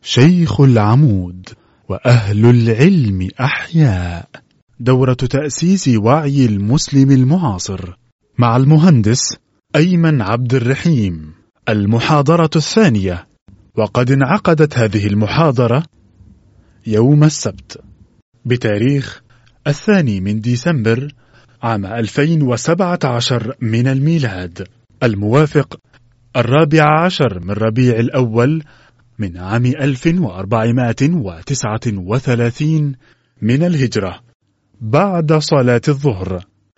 شيخ العمود وأهل العلم أحياء دورة تأسيس وعي المسلم المعاصر مع المهندس أيمن عبد الرحيم المحاضرة الثانية وقد انعقدت هذه المحاضرة يوم السبت بتاريخ الثاني من ديسمبر عام 2017 من الميلاد الموافق الرابع عشر من ربيع الأول من عام 1439 من الهجرة بعد صلاة الظهر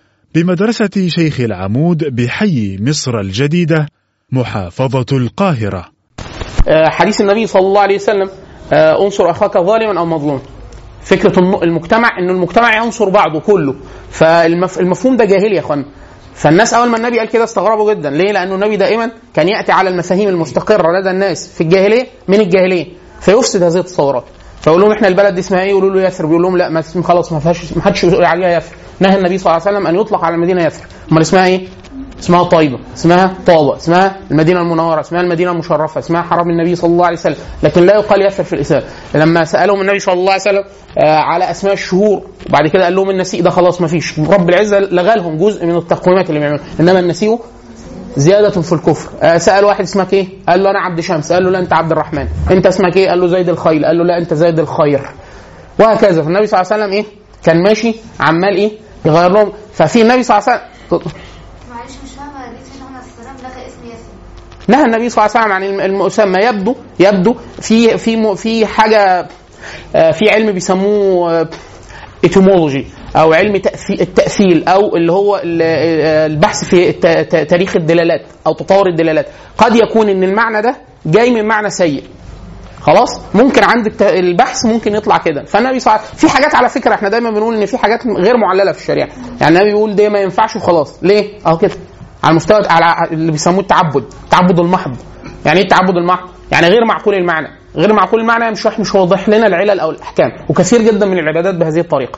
بمدرسة شيخ العمود بحي مصر الجديدة محافظة القاهرة آه، حديث النبي صلى الله عليه وسلم آه، انصر اخاك ظالما او مظلوما فكره الم- المجتمع ان المجتمع ينصر بعضه كله فالمفهوم ده جاهلي يا اخوانا فالناس اول ما النبي قال كده استغربوا جدا ليه لانه النبي دائما كان ياتي على المفاهيم المستقره لدى الناس في الجاهليه من الجاهليه فيفسد هذه التصورات فيقول لهم احنا البلد دي اسمها ايه يقولوا له يثرب يقول لهم لا ما اسم- خلاص ما فيهاش ما حدش يقول عليها يثرب نهى النبي صلى الله عليه وسلم ان يطلق على المدينه يثرب امال اسمها ايه اسمها طيبه اسمها طابه اسمها المدينه المنوره اسمها المدينه المشرفه اسمها حرم النبي صلى الله عليه وسلم لكن لا يقال يثرب في الاسلام لما سالهم النبي صلى الله عليه وسلم آه، على اسماء الشهور وبعد كده قال لهم النسيء ده خلاص ما فيش رب العزه لغى لهم جزء من التقويمات اللي بيعملوها انما النسيء زيادة في الكفر آه، سأل واحد اسمك ايه قال له انا عبد شمس قال له لا انت عبد الرحمن انت اسمك ايه قال له زيد الخيل قال له لا انت زيد الخير وهكذا فالنبي صلى الله عليه وسلم ايه كان ماشي عمال ايه يغير لهم ففي النبي صلى الله عليه وسلم معلش مش فاهمه ليه سيدنا محمد صلى الله عليه وسلم لغى اسم ياسر نهى النبي صلى الله عليه وسلم عن الم- المسمى يبدو يبدو في في م- في حاجه آه، في علم بيسموه ايتيمولوجي او علم تأثي- التاثيل او اللي هو ال- آه، البحث في الت- ت- تاريخ الدلالات او تطور الدلالات قد يكون ان المعنى ده جاي من معنى سيء خلاص ممكن عند الت- البحث ممكن يطلع كده فالنبي صلى الله عليه وسلم في حاجات على فكره احنا دايما بنقول ان في حاجات غير معلله في الشريعه يعني النبي بيقول ده ما ينفعش وخلاص ليه اهو كده على مستوى على اللي بيسموه التعبد التعبد المحض يعني ايه التعبد المحض يعني غير معقول المعنى غير معقول المعنى مش مش واضح لنا العلل او الاحكام وكثير جدا من العبادات بهذه الطريقه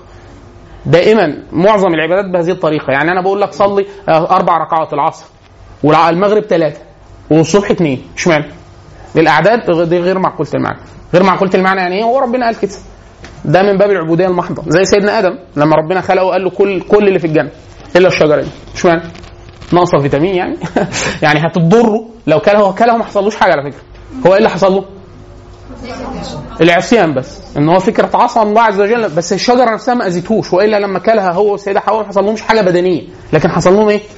دائما معظم العبادات بهذه الطريقه يعني انا بقول لك صلي آه، اربع ركعات العصر والمغرب ثلاثه والصبح اثنين اشمعنى؟ الاعداد دي غير معقوله المعنى غير معقوله المعنى يعني ايه هو ربنا قال كده ده من باب العبوديه المحضه زي سيدنا ادم لما ربنا خلقه وقال له كل كل اللي في الجنه الا الشجره دي اشمعنى؟ ناقصه فيتامين يعني يعني هتضره لو كلها هو كلها ما حصلوش حاجه على فكره هو ايه اللي حصل له؟ العصيان بس ان هو فكره عصى الله عز وجل بس الشجره نفسها ما اذتهوش والا لما كلها هو والسيده حواء ما حصل لهمش حاجه بدنيه لكن حصل لهم ايه؟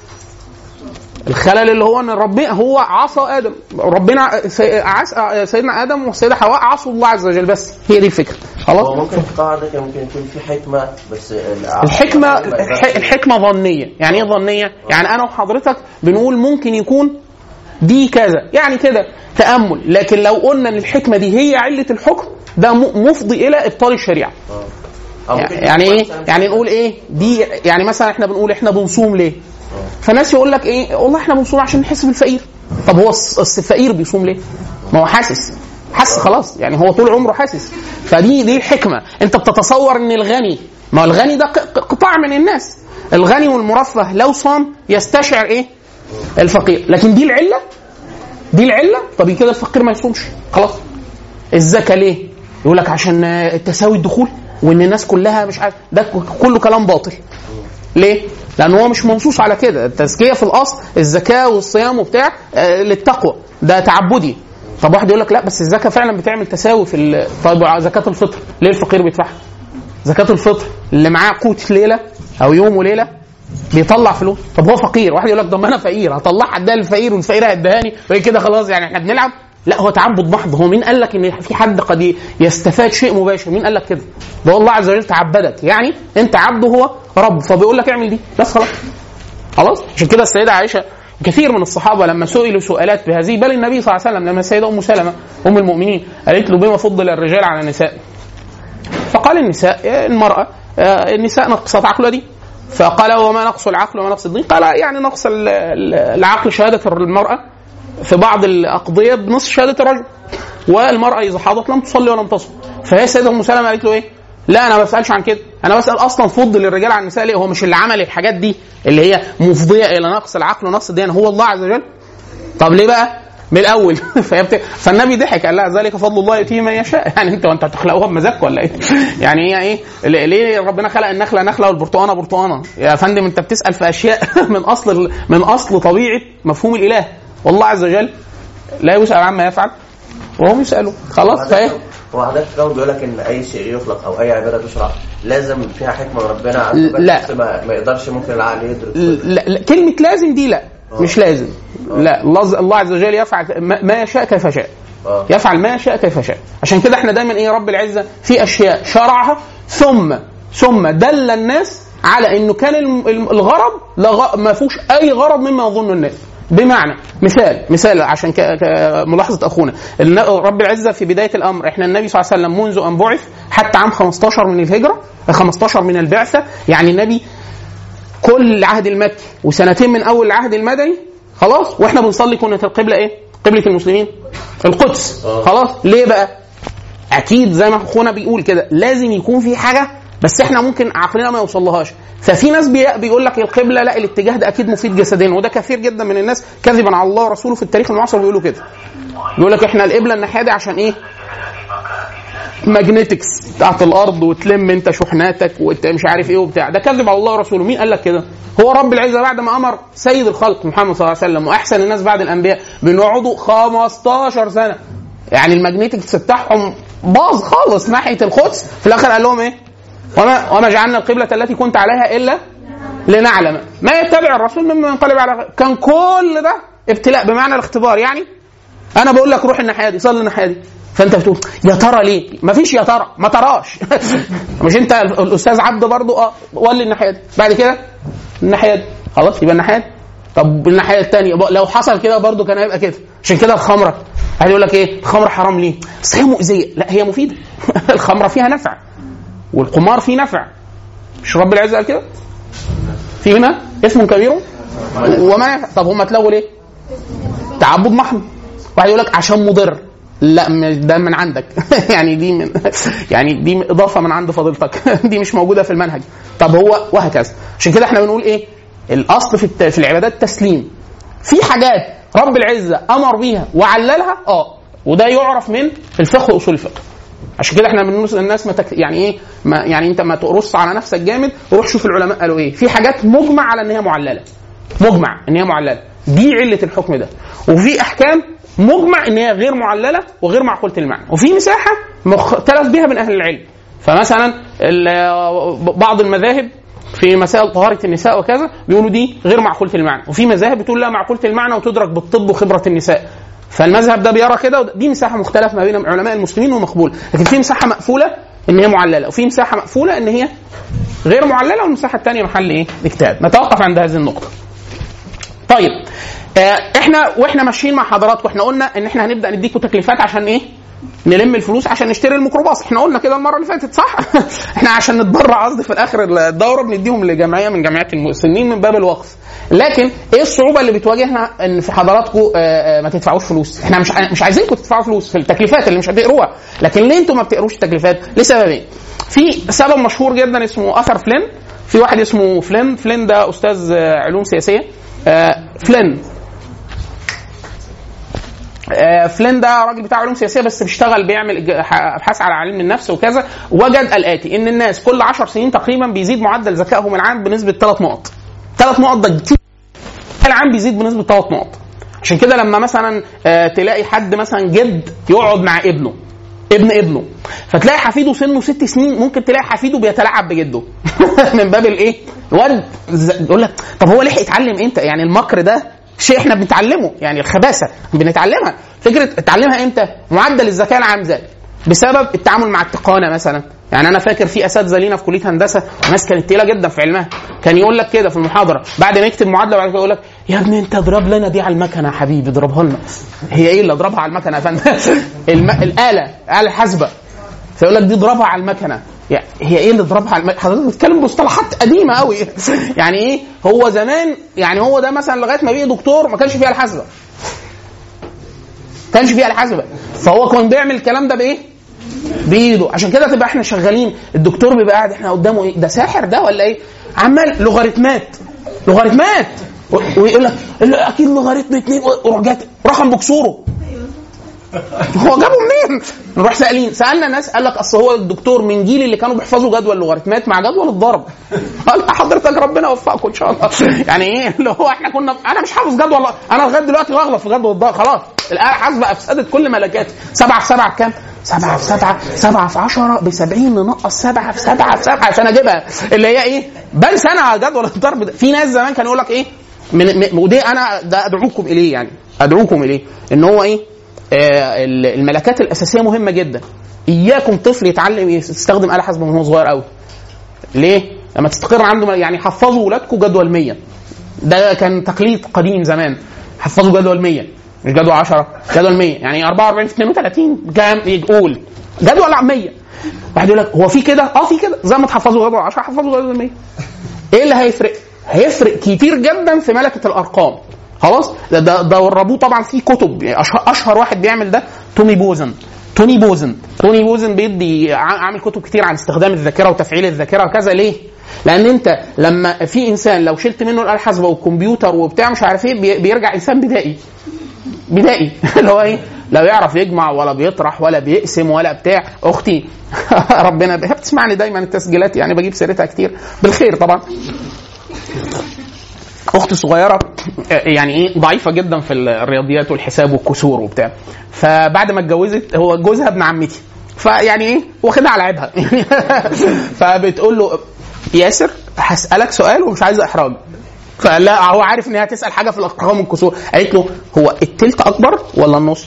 الخلل اللي هو ان ربنا هو عصى ادم ربنا سي- عس سيدنا ادم والسيده حواء عصوا الله عز وجل بس هي دي الفكره خلاص هو ممكن في القاعدة كان ممكن يكون في حكمة بس ال- الحكمه ما الح- يبقاش- الحكمه ظنيه يعني ايه ظنيه يعني انا وحضرتك بنقول ممكن يكون دي كذا يعني كده تامل لكن لو قلنا ان الحكمه دي هي عله الحكم ده م- مفضي الى ابطال الشريعه أو ممكن يعني يكون ايه مثلاً يعني نقول ايه دي يعني مثلا احنا بنقول احنا بنصوم ليه فناس يقول لك ايه والله احنا بنصوم عشان نحس بالفقير طب هو الس- الس- الفقير بيصوم ليه ما هو حاسس حس خلاص يعني هو طول عمره حاسس فدي دي الحكمه انت بتتصور ان الغني ما هو الغني ده ق- ق- قطاع من الناس الغني والمرفه لو صام يستشعر ايه الفقير لكن دي العله دي العله طب كده الفقير ما يصومش خلاص الزكاه ليه؟ يقول لك عشان آه، تساوي الدخول وان الناس كلها مش عارف ده ك- كله كلام باطل. ليه؟ لان هو مش منصوص على كده، التزكيه في الاصل الزكاه والصيام وبتاع آه، للتقوى ده تعبدي. طب واحد يقول لك لا بس الزكاه فعلا بتعمل تساوي في ال- طيب زكاه الفطر ليه الفقير بيدفعها؟ زكاه الفطر اللي معاه قوت ليله او يوم وليله بيطلع فلوس طب هو فقير واحد يقول لك طب ما انا فقير هطلعها اديها للفقير والفقير هيديهاني وهي كده خلاص يعني احنا بنلعب لا هو تعبد محض هو مين قال لك ان في حد قد يستفاد شيء مباشر مين قال لك كده ده هو الله عز وجل تعبدك يعني انت عبده هو رب فبيقول لك اعمل دي بس خلاص خلاص عشان كده السيده عائشه كثير من الصحابه لما سئلوا سؤالات بهذه بل النبي صلى الله عليه وسلم لما السيده ام سلمه ام المؤمنين قالت له بما فضل الرجال على النساء فقال النساء آه، المرأة آه، النساء نقصت عقل دي فقال وما نقص العقل وما نقص الدين قال يعني نقص ال- ال- العقل شهادة المرأة في بعض الأقضية بنصف شهادة الرجل والمرأة إذا حاضت لم تصلي ولم تصم فهي السيدة أم سلمة قالت له إيه لا انا ما بسالش عن كده انا بسال اصلا فضل الرجال عن النساء ليه هو مش اللي عمل الحاجات دي اللي هي مفضيه الى نقص العقل ونقص الدين هو الله عز وجل طب ليه بقى من الاول فهي بت... فالنبي ضحك قال لها ذلك فضل الله يؤتيه من يشاء يعني انت وانت هتخلقوها بمزاجك ولا ايه؟ يعني هي ايه؟ ليه- ليه ربنا خلق النخله نخله والبرتقانه برتقانه؟ يا فندم انت بتسال في اشياء من اصل من اصل طبيعه مفهوم الاله والله عز وجل لا يسال عما يفعل وهم يسالوا خلاص فايه؟ هو حضرتك كمان بيقول لك ان اي شيء يخلق او اي عباده تشرع لازم فيها حكمه من ربنا عز وجل، لا. بس ما, ما يقدرش ممكن العقل يدرك لا, لا كلمة لازم دي لا مش لازم لا الله الله عز وجل يفعل ما ما يشاء كيف شاء آه. يفعل ما يشاء كيف شاء عشان كده احنا دايما ايه رب العزة في اشياء شرعها ثم ثم دل الناس على انه كان الم- الم- الغرض لغ... ما فيهوش اي غرض مما يظن الناس بمعنى مثال مثال عشان ك... ك... ملاحظه اخونا الن- رب العزه في بدايه الامر احنا النبي صلى الله عليه وسلم منذ ان بعث حتى عام 15 من الهجره 15 من البعثه يعني النبي كل العهد المكي وسنتين من اول العهد المدني خلاص واحنا بنصلي كنا القبله ايه؟ قبله المسلمين القدس خلاص ليه بقى؟ اكيد زي ما اخونا بيقول كده لازم يكون في حاجه بس احنا ممكن عقلنا ما يوصلهاش ففي ناس بي- بيقول لك القبله لا الاتجاه ده اكيد مفيد جسديا وده كثير جدا من الناس كذبا على الله ورسوله في التاريخ المعاصر بيقولوا كده يقول لك احنا القبله الناحيه دي عشان ايه؟ ماجنتكس بتاعت الارض وتلم انت شحناتك وانت مش عارف ايه وبتاع ده كذب على الله ورسوله مين قال لك كده هو رب العزه بعد ما امر سيد الخلق محمد صلى الله عليه وسلم واحسن الناس بعد الانبياء بانه يقعدوا 15 سنه يعني الماجنتكس بتاعهم باظ خالص ناحيه القدس في الاخر قال لهم ايه وما وما جعلنا القبله التي كنت عليها الا لنعلم ما يتبع الرسول مما ينقلب على كان كل ده ابتلاء بمعنى الاختبار يعني انا بقول لك روح الناحيه دي صلي الناحيه دي فانت بتقول يا ترى ليه؟ ما فيش يا ترى ما تراش مش انت الاستاذ عبد برضو اه ولي الناحيه دي بعد كده الناحيه دي خلاص يبقى الناحيه دي طب الناحيه الثانيه لو حصل كده برضو كان هيبقى كده عشان كده الخمره عايز يقول لك ايه الخمره حرام ليه؟ بس هي مؤذيه لا هي مفيده الخمره فيها نفع والقمار فيه نفع مش رب العزه قال كده؟ فيهما اسم كبير وما ينفع طب هم اتلغوا ليه؟ تعبد محض واحد يقول لك عشان مضر لا م- ده من عندك يعني دي من يعني دي اضافه من عند فضيلتك دي مش موجوده في المنهج طب هو وهكذا عشان كده احنا بنقول ايه الاصل في الت- في العبادات التسليم في حاجات رب العزه امر بيها وعللها اه وده يعرف من الفقه واصول الفقه عشان كده احنا بنقول الناس ما تك... يعني ايه ما يعني انت ما تقرص على نفسك جامد وروح شوف العلماء قالوا ايه في حاجات مجمع على ان هي معلله مجمع ان هي معلله دي عله الحكم ده وفي احكام مجمع ان هي غير معلله وغير معقوله المعنى وفي مساحه مختلف بها من اهل العلم فمثلا ال- بعض المذاهب في مسائل طهارة النساء وكذا بيقولوا دي غير معقولة المعنى وفي مذاهب بتقول لا معقولة المعنى وتدرك بالطب وخبرة النساء فالمذهب ده بيرى كده وده- دي مساحة مختلفة ما بين علماء المسلمين ومقبولة لكن في مساحة مقفولة ان هي معللة وفي مساحة مقفولة ان هي غير معللة والمساحة الثانية محل ايه؟ اجتهاد نتوقف عند هذه النقطة طيب آه، احنا واحنا ماشيين مع حضراتكم احنا قلنا ان احنا هنبدا نديكم تكليفات عشان ايه؟ نلم الفلوس عشان نشتري الميكروباص احنا قلنا كده المره اللي فاتت صح؟ احنا عشان نتبرع قصدي في الاخر الدوره بنديهم لجمعيه من جمعيات المسنين من باب الوقف لكن ايه الصعوبه اللي بتواجهنا ان في حضراتكم آه، آه، ما تدفعوش فلوس احنا مش ع- مش عايزينكم تدفعوا فلوس في التكليفات اللي مش هتقروها لكن ليه انتم ما بتقروش التكليفات لسببين في سبب مشهور جدا اسمه اثر فلين في واحد اسمه فلين فلين ده استاذ آه، علوم سياسيه آه، فلين آه، فلين ده راجل بتاع علوم سياسيه بس بيشتغل بيعمل إج- ح- ابحاث على علم النفس وكذا وجد الاتي ان الناس كل 10 سنين تقريبا بيزيد معدل ذكائهم العام بنسبه 3 نقط 3 نقط ده كتير العام بيزيد بنسبه 3 نقط عشان كده لما مثلا آه، تلاقي حد مثلا جد يقعد مع ابنه ابن ابنه فتلاقي حفيده سنه ست سنين ممكن تلاقي حفيده بيتلاعب بجده من باب الايه؟ الواد ز- يقول لك طب هو لحق يتعلم امتى؟ يعني المكر ده شيء احنا بنتعلمه يعني الخباثه بنتعلمها فكره اتعلمها امتى؟ معدل الذكاء العام زاد بسبب التعامل مع التقانه مثلا يعني انا فاكر في اساتذه لينا في كليه هندسه ناس كانت تقيله جدا في علمها كان يقول لك كده في المحاضره بعد ما يكتب معادله بعد كده يقول لك يا ابني انت اضرب لنا دي على المكنه يا حبيبي اضربها لنا هي ايه اللي اضربها على المكنه يا فندم الم... الاله الاله الحاسبه فيقول لك دي اضربها على المكنه يعني هي ايه اللي اضربها على المكنه حضرتك بتتكلم بمصطلحات قديمه قوي يعني ايه هو زمان يعني هو ده مثلا لغايه ما بقي دكتور ما كانش فيها الحاسبه ما كانش فيها الحاسبه فهو كان بيعمل الكلام ده بايه بايده عشان كده تبقى احنا شغالين الدكتور بيبقى قاعد احنا قدامه ايه ده ساحر ده ولا ايه عمال لوغاريتمات لوغاريتمات و- ويقول لك لا، اكيد لوغاريتم اتنين وروح جات رقم بكسوره هو جابه منين؟ نروح سالين سالنا ناس قال لك اصل هو الدكتور من جيل اللي كانوا بيحفظوا جدول اللوغاريتمات مع جدول الضرب قال حضرتك ربنا يوفقكم ان شاء الله يعني ايه اللي هو احنا كنا انا مش حافظ جدول انا لغايه دلوقتي بغلط في جدول الضرب خلاص الاله حاسبه افسدت كل ملكاتي سبعه في سبعه بكام؟ سبعة في سبعة سبعة في عشرة بسبعين ننقص سبعة في سبعة في سبعة عشان اجيبها اللي هي ايه؟ بنسى انا جدول الضرب ده في ناس زمان كانوا يقول لك ايه؟ من من- ودي انا ده ادعوكم اليه يعني ادعوكم اليه ان هو ايه؟ آه، الملكات الاساسيه مهمه جدا اياكم طفل يتعلم يستخدم اله حاسبه من هو صغير قوي ليه لما تستقر عنده مل- يعني حفظوا ولادكم جدول 100 ده كان تقليد قديم زمان حفظوا جدول 100 مش جدول 10 جدول 100 يعني 44 في 32 كام يقول جدول 100 واحد يقول لك هو في كده اه في كده زي ما تحفظوا جدول 10 حفظوا جدول 100 ايه اللي هيفرق؟ هيفرق كتير جدا في ملكه الارقام خلاص ده ده ده وربوه طبعا في كتب يعني اشهر, أشهر واحد بيعمل ده تومي بوزن توني بوزن توني بوزن بيدي ع- عامل كتب كتير عن استخدام الذاكره وتفعيل الذاكره وكذا ليه؟ لان انت لما في انسان لو شلت منه الاله الحاسبه والكمبيوتر وبتاع مش عارف ايه بي- بيرجع انسان بدائي بدائي اللي هو ايه لا بيعرف يجمع ولا بيطرح ولا بيقسم ولا بتاع اختي ربنا هي بتسمعني دايما التسجيلات يعني بجيب سيرتها كتير بالخير طبعا اختي صغيره يعني ايه ضعيفه جدا في الرياضيات والحساب والكسور وبتاع فبعد ما اتجوزت هو جوزها ابن عمتي فيعني ايه واخدها على عيبها فبتقول له ياسر هسالك سؤال ومش عايز احراج فقال لا هو عارف ان هي هتسال حاجه في الارقام والكسور قالت له هو التلت اكبر ولا النص؟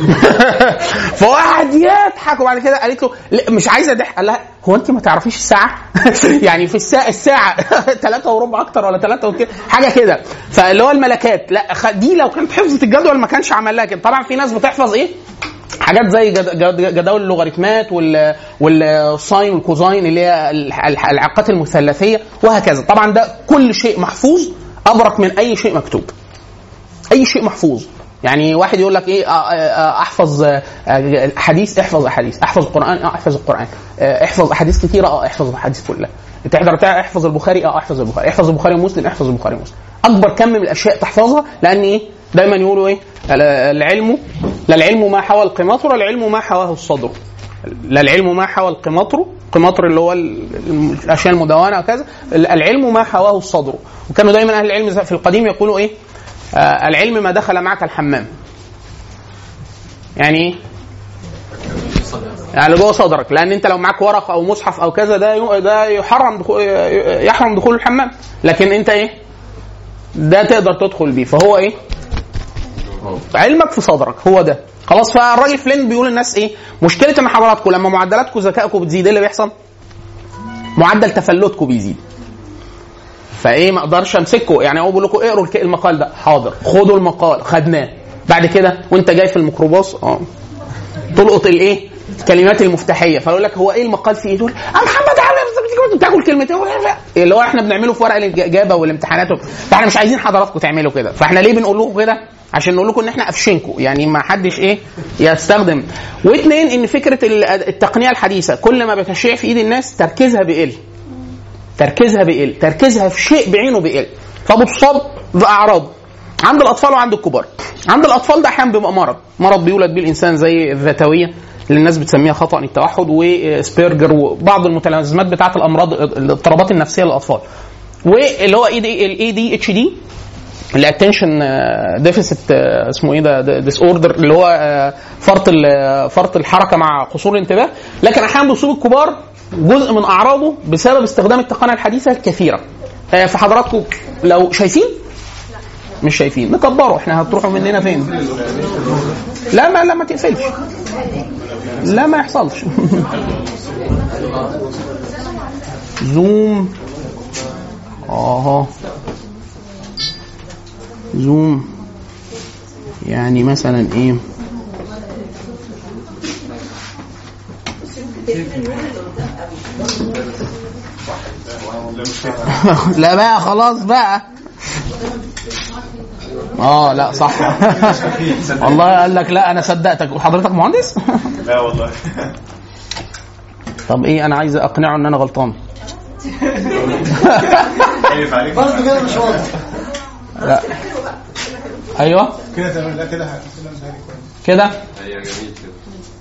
فواحد يضحك وبعد كده قالت له لا، مش عايزه ضحك قال لها هو انت ما تعرفيش الساعه؟ يعني في الساعه الساعه ثلاثة وربع اكتر ولا ثلاثة وكده حاجه كده فاللي هو الملكات لا خ- دي لو كانت حفظت الجدول ما كانش عمل لها كده طبعا في ناس بتحفظ ايه؟ حاجات زي جد- جد- جداول اللوغاريتمات وال والساين والكوزاين اللي هي الح- الح- العلاقات المثلثيه وهكذا طبعا ده كل شيء محفوظ ابرك من اي شيء مكتوب اي شيء محفوظ يعني واحد يقول لك ايه آه، آه، آه، احفظ آه، آه، حديث احفظ احاديث احفظ القران اه احفظ القران آه، احفظ احاديث كثيره اه احفظ الاحاديث كلها تحضر بتاع احفظ البخاري اه احفظ البخاري احفظ البخاري ومسلم احفظ البخاري ومسلم اكبر كم من الاشياء تحفظها لان ايه دايما يقولوا ايه ال- العلم لا العلم ما حوى القماطر العلم ما حواه الصدر لا العلم ما حوى القماطر قماطر اللي هو ال- ال- الاشياء المدونه وكذا العلم ما حواه الصدر وكانوا دايما اهل العلم في القديم يقولوا ايه آه العلم ما دخل معك الحمام يعني ايه يعني جوه صدرك لان انت لو معاك ورق او مصحف او كذا ده ي- ده يحرم دخول يحرم دخول الحمام لكن انت ايه ده تقدر تدخل بيه فهو ايه علمك في صدرك هو ده خلاص فالراجل فلين بيقول للناس ايه مشكله ان حضراتكم لما معدلاتكم ذكائكم بتزيد ايه اللي بيحصل معدل تفلتكم بيزيد فايه ما اقدرش امسكه يعني هو بيقول لكم اقروا الك- المقال ده حاضر خدوا المقال خدناه بعد كده وانت جاي في الميكروباص اه تلقط الايه الكلمات المفتاحيه فيقول لك هو ايه المقال فيه دول اه محمد عامل تاكل كلمتين اللي هو احنا بنعمله في ورق الاجابه والامتحانات فاحنا مش عايزين حضراتكم تعملوا كده فاحنا ليه بنقول لكم كده عشان نقول لكم ان احنا قفشينكم يعني ما حدش ايه يستخدم واثنين ان فكره ال- التقنيه الحديثه كل ما بتشيع في ايد الناس تركيزها بيقل تركيزها بيقل تركيزها في شيء بعينه بيقل فبتصاب باعراض عند الاطفال وعند الكبار عند الاطفال ده احيانا بيبقى مرض مرض بيولد بيه الانسان زي الذاتويه اللي الناس بتسميها خطا التوحد وسبيرجر وبعض المتلازمات بتاعه الامراض الاضطرابات النفسيه للاطفال واللي هو اي دي الاي دي اتش دي الاتنشن ديفيسيت اسمه ايه ده ديس اوردر اللي هو آه، فرط ال- فرط الحركه مع قصور الانتباه لكن احيانا بيصيب الكبار جزء من اعراضه بسبب استخدام التقنيه الحديثه الكثيره آه، فحضراتكم لو شايفين مش شايفين نكبره احنا هتروحوا مننا فين لا ما لا ما تقفلش لا ما يحصلش زوم اها زوم يعني مثلا ايه لا بقى خلاص بقى اه لا صح والله قال لك لا انا صدقتك وحضرتك مهندس لا والله طب ايه انا عايز اقنعه ان انا غلطان خايف عليك برضه كده مش واضح لا ايوه كده تمام لا كده كده متهيألي كويس كده هي جميل كده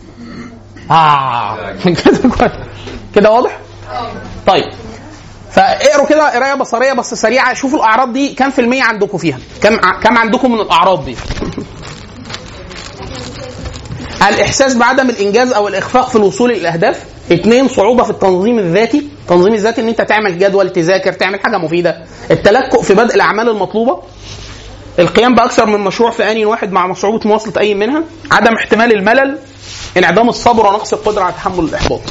اه كده كويس. كده واضح طيب فاقروا كده قرايه بصريه بس سريعه شوفوا الاعراض دي كم في الميه عندكم فيها كم ع- كم عندكم من الاعراض دي الاحساس بعدم الانجاز او الاخفاق في الوصول للاهداف اثنين صعوبه في التنظيم الذاتي التنظيم الذاتي ان انت تعمل جدول تذاكر تعمل حاجه مفيده التلكؤ في بدء الاعمال المطلوبه القيام باكثر من مشروع في ان واحد مع صعوبه مواصله اي منها عدم احتمال الملل انعدام الصبر ونقص القدره على تحمل الاحباط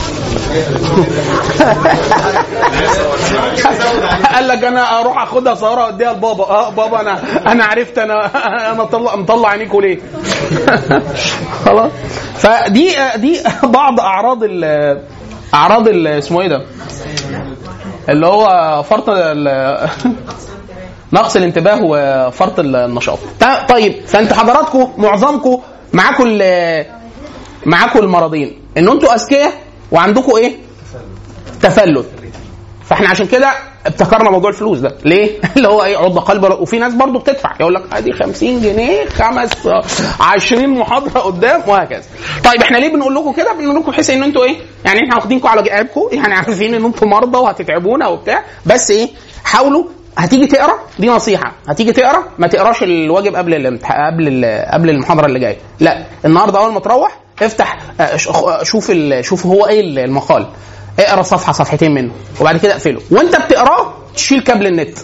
قال لك انا اروح اخدها سهره واديها لبابا اه بابا انا انا عرفت انا انا طلع مطلع عينيكوا ليه خلاص فدي دي بعض اعراض ال اعراض ال- اسمه ايه ده اللي هو فرط ال- نقص الانتباه وفرط النشاط تا- طيب فانت حضراتكم معظمكم معاكم ال- معاكم المرضين ان انتوا اذكياء وعندكم ايه تفلت فاحنا عشان كده ابتكرنا موضوع الفلوس ده ليه اللي هو ايه عض قلب وفي ناس برضو بتدفع يقول لك ادي 50 جنيه خمس 20 محاضره قدام وهكذا طيب احنا ليه بنقول لكم كده بنقول لكم بحيث ان انتوا ايه يعني احنا واخدينكم على جعبكم يعني عارفين ان انتوا مرضى وهتتعبونا وبتاع بس ايه حاولوا هتيجي تقرا دي نصيحه هتيجي تقرا ما تقراش الواجب قبل الامتح... قبل ال... قبل المحاضره اللي جايه لا النهارده اول ما تروح افتح آه، ش- آه، شوف ال... شوف هو ايه المقال اقرا صفحه صفحتين منه وبعد كده اقفله وانت بتقراه تشيل كابل النت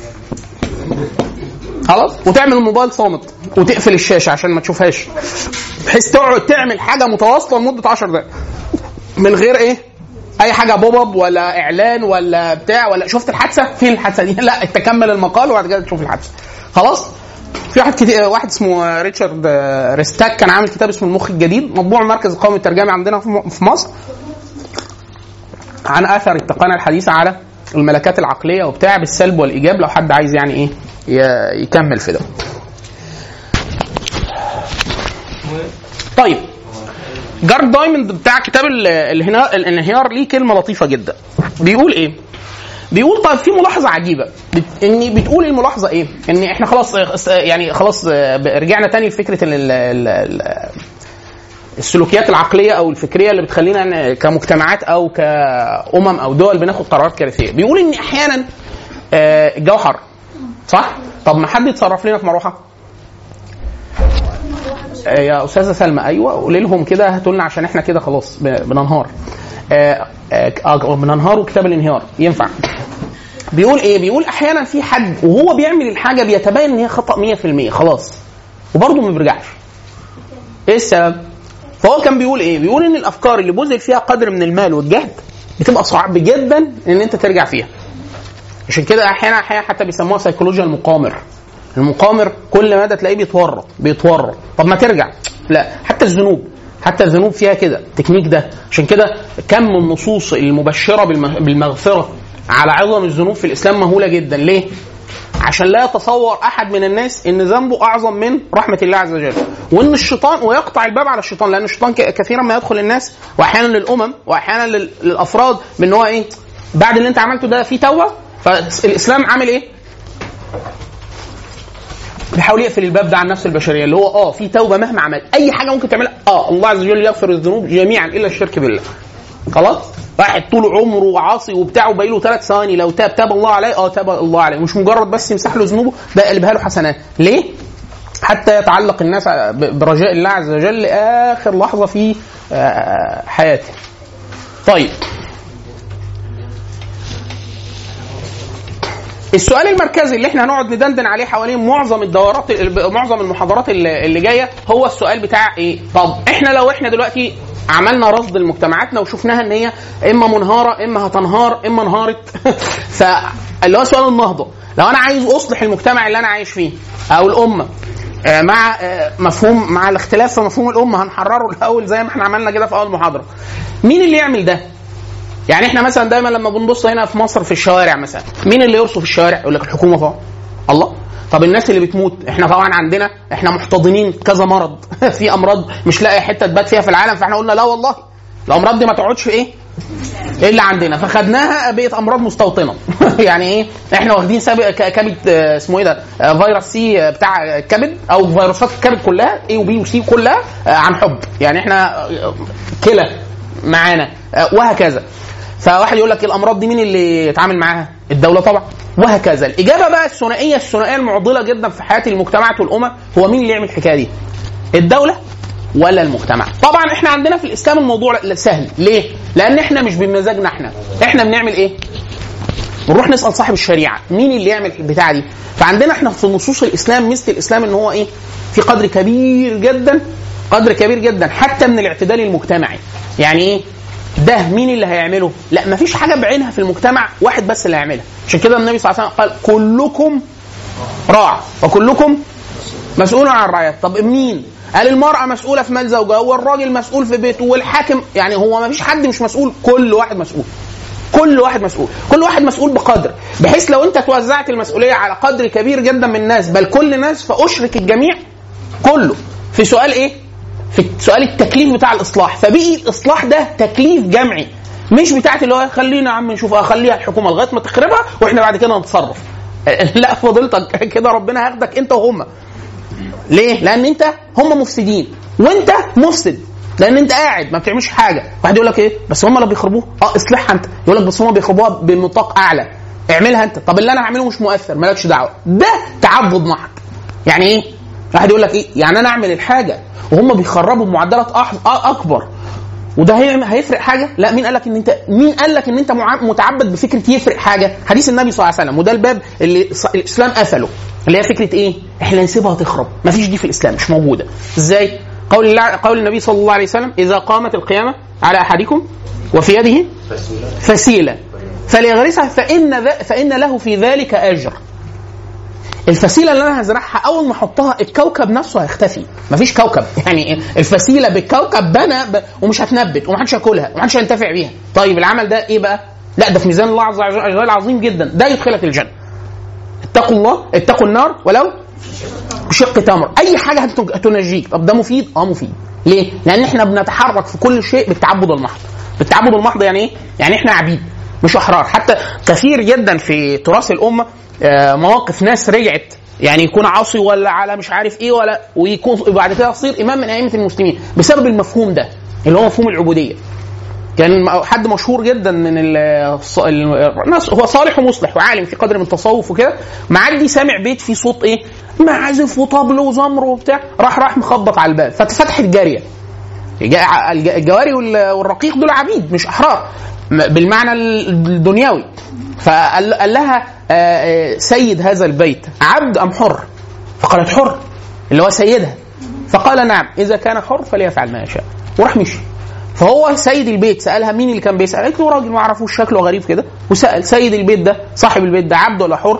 خلاص وتعمل الموبايل صامت وتقفل الشاشه عشان ما تشوفهاش بحيث تقعد تعمل حاجه متواصله لمده 10 دقائق من غير ايه اي حاجه بوب اب ولا اعلان ولا بتاع ولا شفت الحادثه فين الحادثه دي لا انت كمل المقال وبعد كده تشوف الحادثه خلاص في واحد كتير واحد اسمه ريتشارد ريستاك كان عامل كتاب اسمه المخ الجديد مطبوع مركز القومي الترجمي عندنا في م- في مصر عن اثر التقنيه الحديثه على الملكات العقليه وبتاع بالسلب والايجاب لو حد عايز يعني ايه ي- يكمل في ده. طيب جارد دايموند بتاع كتاب ال- الهنا- الانهيار ليه كلمه لطيفه جدا بيقول ايه؟ بيقول طيب في ملاحظه عجيبه بت... ان بتقول الملاحظه ايه؟ ان احنا خلاص يعني خلاص رجعنا تاني لفكره ال... ال... ال... ال... السلوكيات العقليه او الفكريه اللي بتخلينا ن- كمجتمعات او كامم او دول بناخد قرارات كارثيه بيقول ان احيانا آه، الجو حر صح طب ما حد يتصرف لنا في مروحه آه، يا استاذه سلمى ايوه قولي لهم كده هاتوا لنا عشان احنا كده خلاص ب- بننهار آه، آه، آه، بننهار وكتاب الانهيار ينفع بيقول ايه بيقول احيانا في حد وهو بيعمل الحاجه بيتبين ان هي خطا 100% خلاص وبرضه ما بيرجعش ايه السبب فهو كان بيقول ايه بيقول ان الافكار اللي بذل فيها قدر من المال والجهد بتبقى صعب جدا ان انت ترجع فيها عشان كده احيانا احيانا حتى بيسموها سيكولوجيا المقامر المقامر كل مدى تلاقيه بيتورط بيتورط طب ما ترجع لا حتى الذنوب حتى الذنوب فيها كده التكنيك ده عشان كده كم من النصوص المبشره بالم- بالمغفره على عظم الذنوب في الاسلام مهوله جدا ليه عشان لا يتصور احد من الناس ان ذنبه اعظم من رحمه الله عز وجل وان الشيطان ويقطع الباب على الشيطان لان الشيطان ك- كثيرا ما يدخل الناس واحيانا للامم واحيانا لل- للافراد بان هو ايه بعد اللي انت عملته ده في توبه فالاسلام عامل ايه بيحاول يقفل الباب ده عن النفس البشريه اللي هو اه في توبه مهما عمل اي حاجه ممكن تعملها اه الله عز وجل يغفر الذنوب جميعا الا الشرك بالله خلاص واحد طول عمره عاصي وبتاع وباقي له ثلاث ثواني لو تاب تاب الله عليه اه تاب الله عليه مش مجرد بس يمسح له ذنوبه ده يقلبها له حسنات ليه؟ حتى يتعلق الناس ب- برجاء الله عز وجل لاخر لحظه في آه، حياته. طيب السؤال المركزي اللي احنا هنقعد ندندن عليه حوالين معظم الدورات معظم المحاضرات اللي اللي جايه هو السؤال بتاع ايه؟ طب احنا لو احنا دلوقتي عملنا رصد لمجتمعاتنا وشفناها ان هي اما منهاره اما هتنهار اما انهارت فاللي هو سؤال النهضه لو انا عايز اصلح المجتمع اللي انا عايش فيه او الامه آه، مع آه، مفهوم مع الاختلاف في مفهوم الامه هنحرره الاول زي ما احنا عملنا كده في اول محاضره مين اللي يعمل ده؟ يعني احنا مثلا دايما لما بنبص هنا في مصر في الشوارع مثلا مين اللي يرصف الشوارع يقول لك الحكومه طبعا الله طب الناس اللي بتموت احنا طبعا عندنا احنا محتضنين كذا مرض في امراض مش لاقي حته تبات فيها في العالم فاحنا قلنا لا والله الامراض دي ما تقعدش في ايه اللي عندنا فخدناها بقت امراض مستوطنه يعني ايه احنا واخدين سابق ك- كبد آه، اسمه ايه ده آه، فيروس سي آه، بتاع الكبد او فيروسات الكبد كلها اي وبي وسي كلها آه، عن حب يعني احنا آه، كلى معانا آه، وهكذا فواحد يقول لك الامراض دي مين اللي يتعامل معاها الدوله طبعا وهكذا الاجابه بقى الثنائيه الثنائيه المعضله جدا في حياه المجتمعات والامم هو مين اللي يعمل الحكايه دي الدوله ولا المجتمع طبعا احنا عندنا في الاسلام الموضوع سهل ليه لان احنا مش بمزاجنا احنا احنا بنعمل ايه بنروح نسال صاحب الشريعه مين اللي يعمل البتاعه دي فعندنا احنا في نصوص الاسلام مثل الاسلام ان هو ايه في قدر كبير جدا قدر كبير جدا حتى من الاعتدال المجتمعي يعني ايه ده مين اللي هيعمله لا مفيش حاجه بعينها في المجتمع واحد بس اللي هيعملها عشان كده النبي صلى الله عليه وسلم قال كلكم راع وكلكم مسؤول عن رعيته طب مين قال المرأة مسؤولة في مال زوجها والراجل مسؤول في بيته والحاكم يعني هو ما فيش حد مش مسؤول كل واحد مسؤول كل واحد مسؤول كل واحد مسؤول بقدر بحيث لو انت توزعت المسؤولية على قدر كبير جدا من الناس بل كل الناس فأشرك الجميع كله في سؤال ايه في سؤال التكليف بتاع الاصلاح فبقي الاصلاح ده تكليف جمعي مش بتاعت اللي هو خلينا يا عم نشوف اه خليها الحكومه لغايه ما تخربها واحنا بعد كده نتصرف لا فضيلتك كده ربنا هياخدك انت وهم ليه؟ لان انت هم مفسدين وانت مفسد لان انت قاعد ما بتعملش حاجه واحد يقول لك ايه بس هم اللي بيخربوها اه اصلحها انت يقول لك بس هم بيخربوها بنطاق اعلى اعملها انت طب اللي انا هعمله مش مؤثر مالكش دعوه ده تعبد محض يعني ايه واحد يقول لك ايه يعني انا اعمل الحاجه وهم بيخربوا بمعدلات أح- أ- اكبر وده هي- هيفرق حاجه؟ لا مين قال لك ان انت مين قال لك ان انت مع- متعبد بفكره يفرق حاجه؟ حديث النبي صلى الله عليه وسلم وده الباب اللي ص- الاسلام قفله اللي هي فكره ايه؟ احنا نسيبها تخرب، مفيش دي في الاسلام مش موجوده. ازاي؟ قول الله قول النبي صلى الله عليه وسلم اذا قامت القيامه على احدكم وفي يده فسيله فليغرسها فان ذا- فان له في ذلك اجر. الفسيله اللي انا هزرعها اول ما احطها الكوكب نفسه هيختفي مفيش كوكب يعني الفسيله بالكوكب بنى ب... ومش هتنبت ومحدش ياكلها ومحدش هينتفع بيها طيب العمل ده ايه بقى لا ده في ميزان الله عز وجل عظيم جدا ده يدخلك الجنه اتقوا الله اتقوا النار ولو بشق تمر اي حاجه هتنج- هتنجيك طب ده مفيد اه مفيد ليه لان احنا بنتحرك في كل شيء بالتعبد المحض بالتعبد المحض يعني ايه يعني احنا عبيد مش احرار حتى كثير جدا في تراث الامه آه، مواقف ناس رجعت يعني يكون عاصي ولا على مش عارف ايه ولا ويكون وبعد كده يصير امام من ائمه المسلمين بسبب المفهوم ده اللي هو مفهوم العبوديه كان حد مشهور جدا من ال- الص- ال- الناس هو صالح ومصلح وعالم في قدر من التصوف وكده معدي سامع بيت فيه صوت ايه معازف وطبل وزمر وبتاع راح راح مخبط على الباب فاتفتحت جاريه الج- الج- الجواري وال- والرقيق دول عبيد مش احرار م- بالمعنى ال- الدنيوي فقال قال لها آه، آه، سيد هذا البيت عبد ام حر فقالت حر اللي هو سيدها فقال نعم اذا كان حر فليفعل ما يشاء وراح مشي فهو سيد البيت سالها مين اللي كان بيسال قالت له راجل ما اعرفوش شكله غريب كده وسال سيد البيت ده صاحب البيت ده عبد ولا حر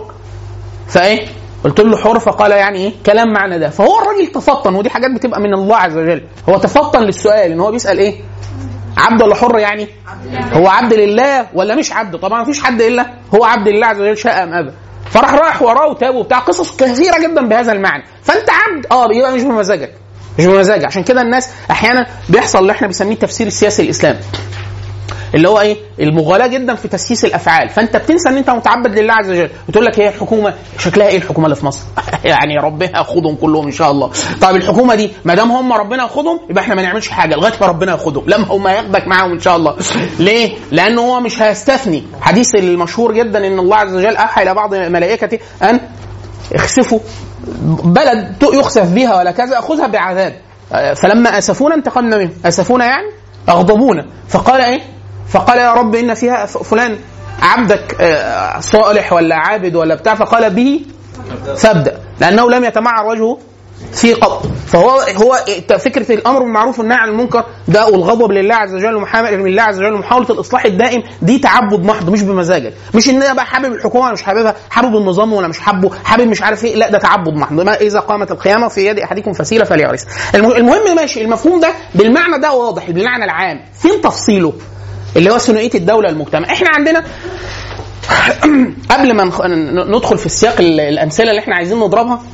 فايه قلت له حر فقال يعني ايه كلام معنى ده فهو الراجل تفطن ودي حاجات بتبقى من الله عز وجل هو تفطن للسؤال ان هو بيسال ايه عبد ولا حر يعني هو عبد لله ولا مش عبد طبعا مفيش حد الا هو عبد لله عز وجل شاء ام ابى فراح راح وراه وتاب وبتاع قصص كثيره جدا بهذا المعنى فانت عبد اه يبقى مش بمزاجك مش بمزاجك عشان كده الناس احيانا بيحصل اللي احنا بنسميه التفسير السياسي الاسلامي اللي هو ايه المغالاه جدا في تسييس الافعال فانت بتنسى ان انت متعبد لله عز وجل وتقول لك هي الحكومه شكلها ايه الحكومه اللي في مصر يعني ربنا ياخدهم كلهم ان شاء الله طيب الحكومه دي ما دام هم ربنا ياخدهم يبقى احنا ما نعملش حاجه لغايه ما ربنا ياخدهم لما هم هياخدك معاهم ان شاء الله ليه لانه هو مش هيستثني حديث المشهور جدا ان الله عز وجل اوحى الى بعض ملائكته ان اخسفوا بلد يخسف بها ولا كذا اخذها بعذاب فلما اسفونا انتقمنا منهم اسفونا يعني اغضبونا فقال ايه فقال يا رب ان فيها ف- فلان عبدك آه، صالح ولا عابد ولا بتاع فقال به فابدا لانه لم يتمعر وجهه في قط فهو هو فكره الامر بالمعروف والنهي عن المنكر ده والغضب لله عز وجل ومحامله لله عز وجل ومحاوله الاصلاح الدائم دي تعبد محض مش بمزاجك مش ان انا بقى حابب الحكومه ولا مش حاببها حابب النظام ولا مش حابه حابب مش عارف ايه لا ده تعبد محض ما اذا قامت القيامه في يد احدكم فسيله فليعرس الم- المهم ماشي المفهوم ده بالمعنى ده واضح بالمعنى العام فين تفصيله اللي هو ثنائيه الدوله المجتمع احنا عندنا قبل ما نخ- ندخل في السياق ال- الامثله اللي احنا عايزين نضربها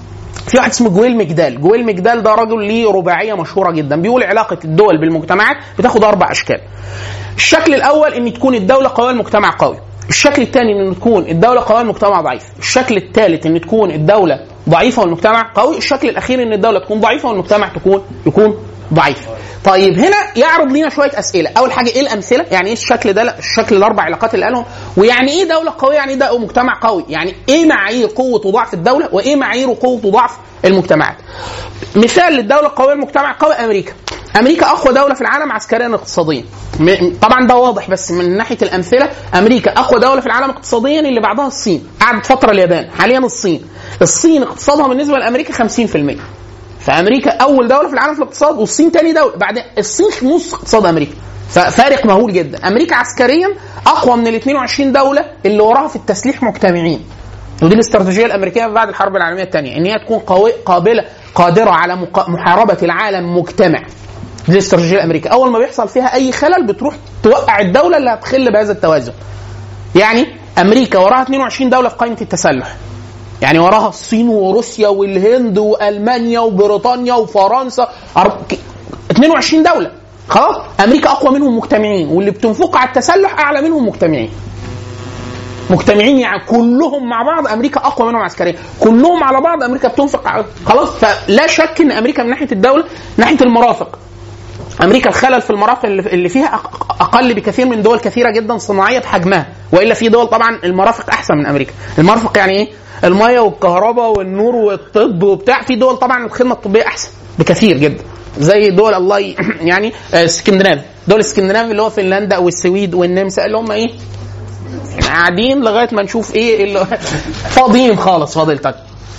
في واحد اسمه جويل مجدال جويل مجدال ده رجل ليه رباعيه مشهوره جدا بيقول علاقه الدول بالمجتمعات بتاخد اربع اشكال الشكل الاول ان تكون الدوله قويه المجتمع قوي الشكل الثاني ان تكون الدوله قويه المجتمع ضعيف الشكل الثالث ان تكون الدوله ضعيفه والمجتمع قوي الشكل الاخير ان الدوله تكون ضعيفه والمجتمع تكون يكون ضعيف طيب هنا يعرض لنا شويه اسئله اول حاجه ايه الامثله يعني ايه الشكل ده لا، الشكل الاربع علاقات اللي قالهم ويعني ايه دوله قويه يعني ايه ده مجتمع قوي يعني ايه معايير قوه وضعف الدوله وايه معايير قوه وضعف المجتمعات مثال للدوله القويه المجتمع قوي امريكا امريكا اقوى دوله في العالم عسكريا اقتصاديا م- طبعا ده واضح بس من ناحيه الامثله امريكا اقوى دوله في العالم اقتصاديا اللي بعدها الصين قعدت فتره اليابان حاليا الصين الصين اقتصادها بالنسبه لامريكا 50% فامريكا اول دوله في العالم في الاقتصاد والصين تاني دوله بعد الصين نص اقتصاد امريكا ففارق مهول جدا امريكا عسكريا اقوى من ال 22 دوله اللي وراها في التسليح مجتمعين ودي الاستراتيجيه الامريكيه بعد الحرب العالميه الثانيه ان هي تكون قوي قابله قادره على مق- محاربه العالم مجتمع دي الاستراتيجيه الامريكيه اول ما بيحصل فيها اي خلل بتروح توقع الدوله اللي هتخل بهذا التوازن يعني امريكا وراها 22 دوله في قائمه التسلح يعني وراها الصين وروسيا والهند والمانيا وبريطانيا وفرنسا أر- ك- 22 دوله خلاص امريكا اقوى منهم مجتمعين واللي بتنفق على التسلح اعلى منهم مجتمعين مجتمعين يعني كلهم مع بعض امريكا اقوى منهم عسكريا كلهم على بعض امريكا بتنفق على- خلاص فلا شك ان امريكا من ناحيه الدوله ناحيه المرافق امريكا الخلل في المرافق اللي اللي فيها أق- اقل بكثير من دول كثيره جدا صناعيه بحجمها والا في دول طبعا المرافق احسن من امريكا المرافق يعني ايه الميه والكهرباء والنور والطب وبتاع في دول طبعا الخدمه الطبيه احسن بكثير جدا زي دول الله ي... يعني آه، اسكندنافي دول اسكندنافي اللي هو فنلندا والسويد والنمسا اللي هم ايه قاعدين لغايه ما نشوف ايه اللي فاضيين خالص فضيلتك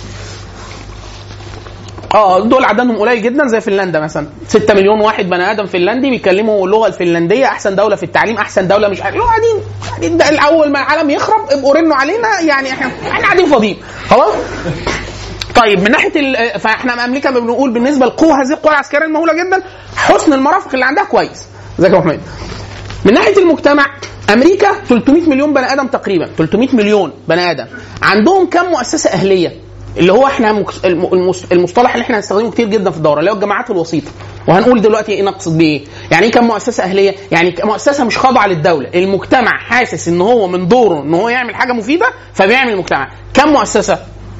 اه دول عددهم قليل جدا زي فنلندا مثلا 6 مليون واحد بني ادم فنلندي بيتكلموا اللغه الفنلنديه احسن دوله في التعليم احسن دوله مش عارف اللي هو قاعدين يعني ده الاول ما العالم يخرب ابقوا رنوا علينا يعني احنا احنا قاعدين فاضيين خلاص طيب من ناحيه ال- فاحنا امريكا بنقول بالنسبه للقوه هذه القوه العسكريه المهوله جدا حسن المرافق اللي عندها كويس ازيك يا أبو حميد من ناحيه المجتمع امريكا 300 مليون بني ادم تقريبا 300 مليون بني ادم عندهم كم مؤسسه اهليه اللي هو احنا مكس- الم- المس- المصطلح اللي احنا هنستخدمه كتير جدا في الدوره اللي هو الجماعات الوسيطه وهنقول دلوقتي ايه نقصد بيه يعني ايه كم مؤسسه اهليه يعني ك- مؤسسه مش خاضعه للدوله المجتمع حاسس ان هو من دوره ان هو يعمل حاجه مفيده فبيعمل مجتمع كم مؤسسه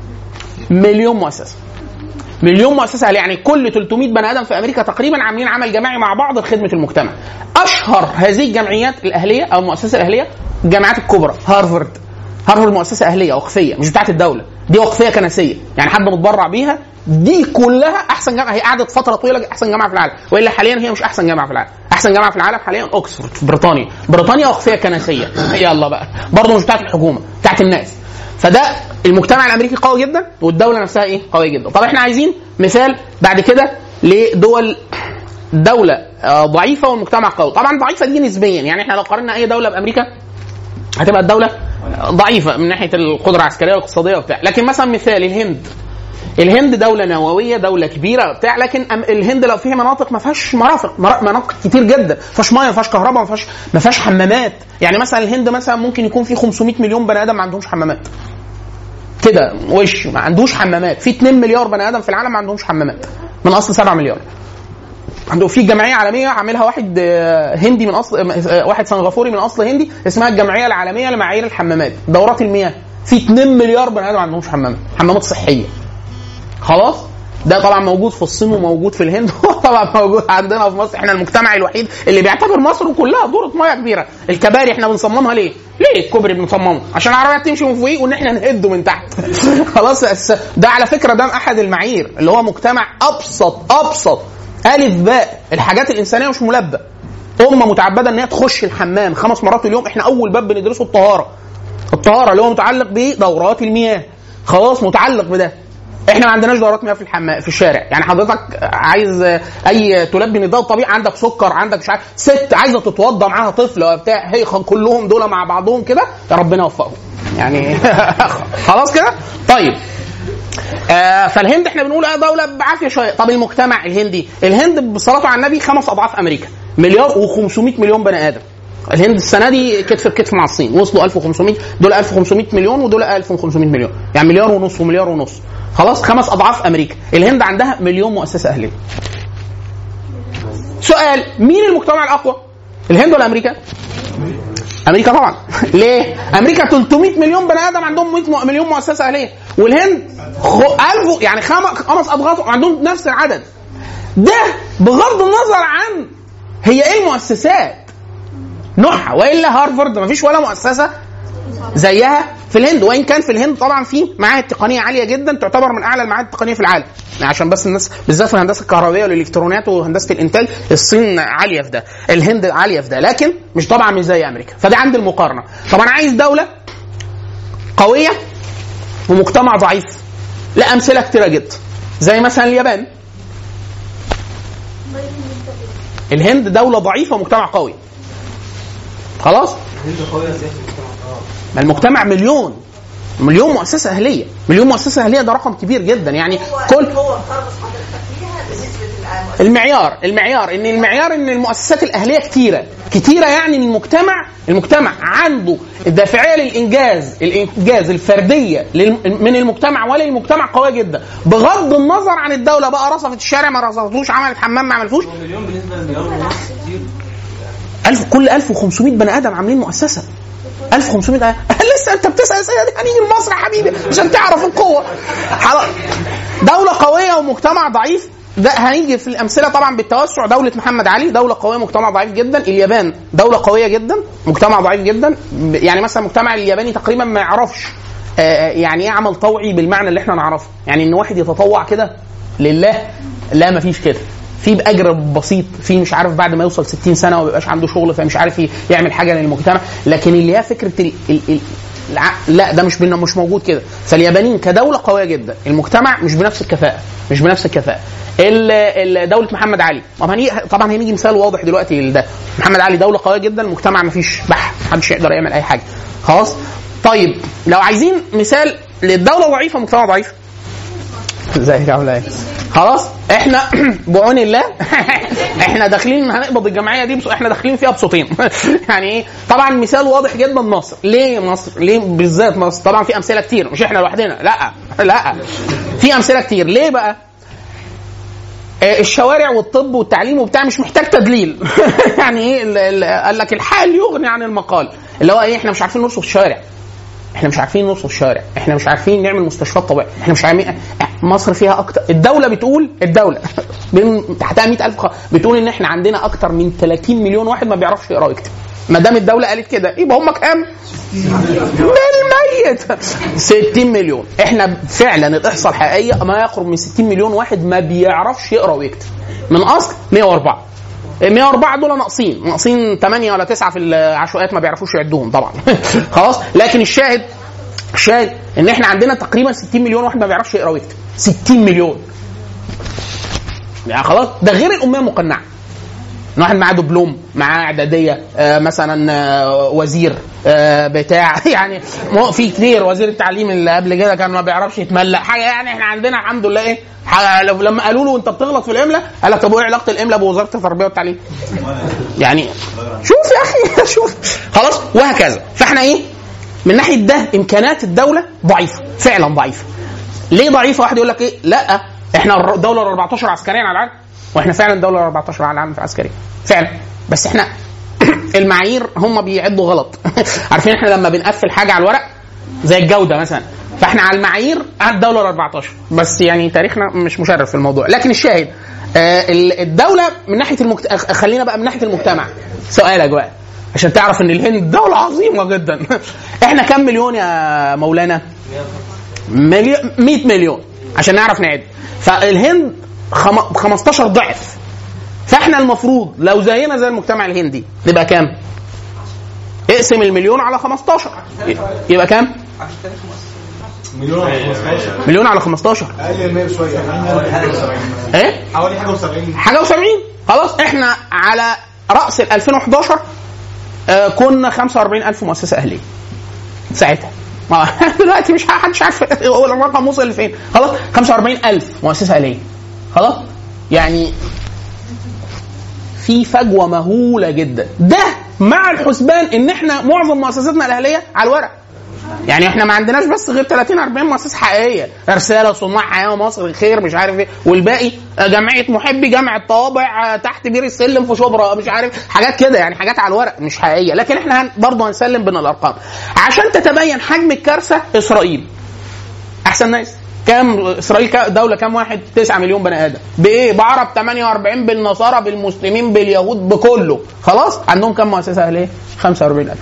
مليون مؤسسه مليون مؤسسه أهلية. يعني كل 300 بني ادم في امريكا تقريبا عاملين عمل جماعي مع بعض لخدمه المجتمع. اشهر هذه الجمعيات الاهليه او المؤسسه الاهليه الجامعات الكبرى هارفارد هارفارد مؤسسه اهليه وقفيه مش بتاعت الدوله دي وقفيه كنسيه يعني حد متبرع بيها دي كلها احسن جامعه هي قعدت فتره طويله احسن جامعه في العالم والا حاليا هي مش احسن جامعه في العالم احسن جامعه في العالم حاليا اوكسفورد في بريطانيا بريطانيا وقفيه كنسيه يلا بقى برضه مش بتاعت الحكومه بتاعت الناس فده المجتمع الامريكي قوي جدا والدوله نفسها ايه قويه جدا طب احنا عايزين مثال بعد كده لدول دولة آه، ضعيفة والمجتمع قوي، طبعا ضعيفة دي نسبيا، يعني احنا لو قارنا أي دولة بأمريكا هتبقى الدولة ضعيفة من ناحية القدرة العسكرية والاقتصادية وبتاع، لكن مثلا مثال الهند الهند دولة نووية دولة كبيرة بتاع لكن أم- الهند لو فيها مناطق ما فيهاش مرافق مرا- مناطق كتير جدا ما فيهاش ميه ما فيهاش كهرباء ما فيهاش ما فيهاش حمامات يعني مثلا الهند مثلا ممكن يكون في 500 مليون بني ادم ما عندهمش حمامات كده وش ما عندوش حمامات في 2 مليار بني ادم في العالم ما عندهمش حمامات من اصل 7 مليار عنده في جمعيه عالميه عاملها واحد آه، هندي من اصل آه، واحد سنغافوري من اصل هندي اسمها الجمعيه العالميه لمعايير الحمامات دورات المياه في 2 مليار بني ادم ما عندهمش حمامات حمامات صحيه خلاص ده طبعا موجود في الصين وموجود في الهند وطبعا موجود عندنا في مصر احنا المجتمع الوحيد اللي بيعتبر مصر كلها دوره ميه كبيره الكباري احنا بنصممها ليه ليه الكوبري بنصممه عشان العربيات تمشي من فوقيه وان احنا نهده من تحت خلاص بس ده على فكره ده احد المعايير اللي هو مجتمع ابسط ابسط الف باء الحاجات الانسانيه مش ملبى امه متعبده ان هي تخش الحمام خمس مرات اليوم احنا اول باب بندرسه الطهاره الطهاره اللي هو متعلق بدورات المياه خلاص متعلق بده احنا ما عندناش دورات مياه في الحمام في الشارع يعني حضرتك عايز اي تلبي نداء الطبيعي عندك سكر عندك مش عارف ست عايزه تتوضى معاها طفل ولا بتاع هي خ- كلهم دول مع بعضهم كده يا ربنا يوفقهم يعني خلاص كده طيب آه فالهند احنا بنقول اه دوله بعافيه شويه طب المجتمع الهندي الهند بصلاته على النبي خمس اضعاف امريكا مليار و500 مليون بني ادم الهند السنه دي كتف بكتف مع الصين وصلوا 1500 دول 1500 مليون ودول 1500 مليون يعني مليار ونص ومليار ونص خلاص خمس اضعاف امريكا الهند عندها مليون مؤسسه اهليه سؤال مين المجتمع الاقوى الهند ولا امريكا امريكا طبعا ليه امريكا 300 مليون بني ادم عندهم 100 مليون مؤسسه اهليه والهند خ... ألف يعني خم- خمس اضعاف عندهم نفس العدد ده بغض النظر عن هي ايه المؤسسات نوعها والا هارفارد ما فيش ولا مؤسسه زيها في الهند وان كان في الهند طبعا في معاهد تقنيه عاليه جدا تعتبر من اعلى المعاهد التقنيه في العالم يعني عشان بس الناس بالذات في الهندسه الكهربائيه والالكترونيات وهندسه الانتاج الصين عاليه في ده الهند عاليه في ده لكن مش طبعا مش زي امريكا فده عند المقارنه طب انا عايز دوله قويه ومجتمع ضعيف لا امثله كتيره جدا زي مثلا اليابان الهند دوله ضعيفه ومجتمع قوي خلاص ما المجتمع مليون مليون مؤسسه اهليه مليون مؤسسه اهليه ده رقم كبير جدا يعني كل هو خرج حضرتك فيها بنسبه العام المعيار المعيار ان المعيار ان المؤسسات الاهليه كتيره كتيره يعني المجتمع المجتمع عنده الدافعيه للانجاز الانجاز الفرديه لل- من المجتمع وللمجتمع قويه جدا بغض النظر عن الدوله بقى رصفت الشارع ما رصفتوش عملت حمام ما عملتوش مليون بالنسبه لمليار ونص كتير ألف كل 1500 بني ادم عاملين مؤسسه 1500 أ- لسه انت بتسال اسئله دي هنيجي لمصر يا حبيبي عشان تعرف القوه حرام. دوله قويه ومجتمع ضعيف ده هنيجي في الامثله طبعا بالتوسع دوله محمد علي دوله قويه مجتمع ضعيف جدا اليابان دوله قويه جدا مجتمع ضعيف جدا ب- يعني مثلا المجتمع الياباني تقريبا ما يعرفش آه، يعني ايه عمل طوعي بالمعنى اللي احنا نعرفه يعني ان واحد يتطوع كده لله لا ما فيش كده في باجر بسيط في مش عارف بعد ما يوصل 60 سنه وما بيبقاش عنده شغل فمش عارف ي- يعمل حاجه للمجتمع لكن اللي هي فكره ال ال ال الع- لا ده مش بينا مش موجود كده فاليابانيين كدوله قويه جدا المجتمع مش بنفس الكفاءه مش بنفس الكفاءه ال- ال- دوله محمد علي طبعا هنيجي طبعا هنيجي مثال واضح دلوقتي لده محمد علي دوله قويه جدا المجتمع ما فيش بح محدش يقدر يعمل اي حاجه خلاص طيب لو عايزين مثال للدوله ضعيفه مجتمع ضعيف ازيك عامله ايه؟ خلاص احنا بعون الله احنا داخلين هنقبض الجمعيه دي بص... احنا داخلين فيها بصوتين يعني ايه طبعا مثال واضح جدا مصر ليه مصر ليه بالذات مصر طبعا في امثله كتير مش احنا لوحدنا لا لا في امثله كتير ليه بقى آه، الشوارع والطب والتعليم وبتاع مش محتاج تدليل يعني ايه ال- ال- قال لك الحال يغني عن المقال اللي هو ايه احنا مش عارفين نرصف الشوارع احنا مش عارفين نرصف الشارع احنا مش عارفين نعمل مستشفيات طبيعيه احنا مش عارفين مصر فيها اكتر الدوله بتقول الدوله بين تحتها 100000 خ... بتقول ان احنا عندنا اكتر من 30 مليون واحد ما بيعرفش يقرا ويكتب ما دام الدوله قالت كده يبقى هم كام؟ بالميت 60 مليون احنا فعلا الاحصاء الحقيقيه ما يقرب من 60 مليون واحد ما بيعرفش يقرا ويكتب من اصل 104 104 دول ناقصين ناقصين 8 ولا 9 في العشوائيات ما بيعرفوش يعدوهم طبعا خلاص لكن الشاهد الشاهد ان احنا عندنا تقريبا 60 مليون واحد ما بيعرفش يقرا ويكتب 60 مليون يعني خلاص ده غير الاميه المقنعه ان واحد معاه دبلوم معاه اعداديه آه مثلا آه وزير آه بتاع يعني مو- في كتير وزير التعليم اللي قبل كده كان ما بيعرفش يتملق حاجه يعني احنا عندنا الحمد لله ايه حاجة لو- لما قالوا له انت بتغلط في الاملاء قال لك طب وايه علاقه الاملاء بوزاره التربيه والتعليم؟ يعني شوف يا اخي شوف خلاص وهكذا فاحنا ايه من ناحيه ده امكانات الدوله ضعيفه فعلا ضعيفه ليه ضعيفه واحد يقول لك ايه لا احنا الدوله ال 14 عسكريا على العالم واحنا فعلا الدوله ال 14 على العالم في عسكريا فعلا بس احنا المعايير هم بيعدوا غلط عارفين احنا لما بنقفل حاجه على الورق زي الجوده مثلا فاحنا على المعايير على الدوله ال 14 بس يعني تاريخنا مش مشرف في الموضوع لكن الشاهد آه ال- الدوله من ناحيه المجت... أخ- خلينا بقى من ناحيه المجتمع سؤالك بقى عشان تعرف ان الهند دوله عظيمه جدا احنا كم مليون يا مولانا مليون 100 مليون عشان نعرف نعد فالهند خم... 15 ضعف فاحنا المفروض لو زينا زي المجتمع الهندي نبقى كام؟ اقسم المليون على 15 يبقى كام؟ مليون على 15 مليون على 15 اقل من 100 بشويه ايه؟ حوالي حاجه و70 حاجه و70 خلاص احنا على راس ال 2011 آه كنا 45000 مؤسسه اهليه ساعتها آه، دلوقتي مش حدش عارف هو الرقم وصل لفين خلاص 45000 مؤسسه اهليه خلاص يعني في فجوه مهوله جدا ده مع الحسبان ان احنا معظم مؤسساتنا الاهليه على الورق يعني احنا ما عندناش بس غير 30 40 مؤسسه حقيقيه رساله صناع حياه مصر خير مش عارف ايه والباقي آه، جمعيه محبي جامع الطوابع آه، تحت بير السلم في شبرا مش عارف حاجات كده يعني حاجات على الورق مش حقيقيه لكن احنا هن- برضه هنسلم بين الارقام عشان تتبين حجم الكارثه اسرائيل احسن ناس كام اسرائيل كا- دوله كام واحد 9 مليون بني ادم بايه بعرب 48 بالنصارى بالمسلمين باليهود بكله خلاص عندهم كام مؤسسه اهليه 45000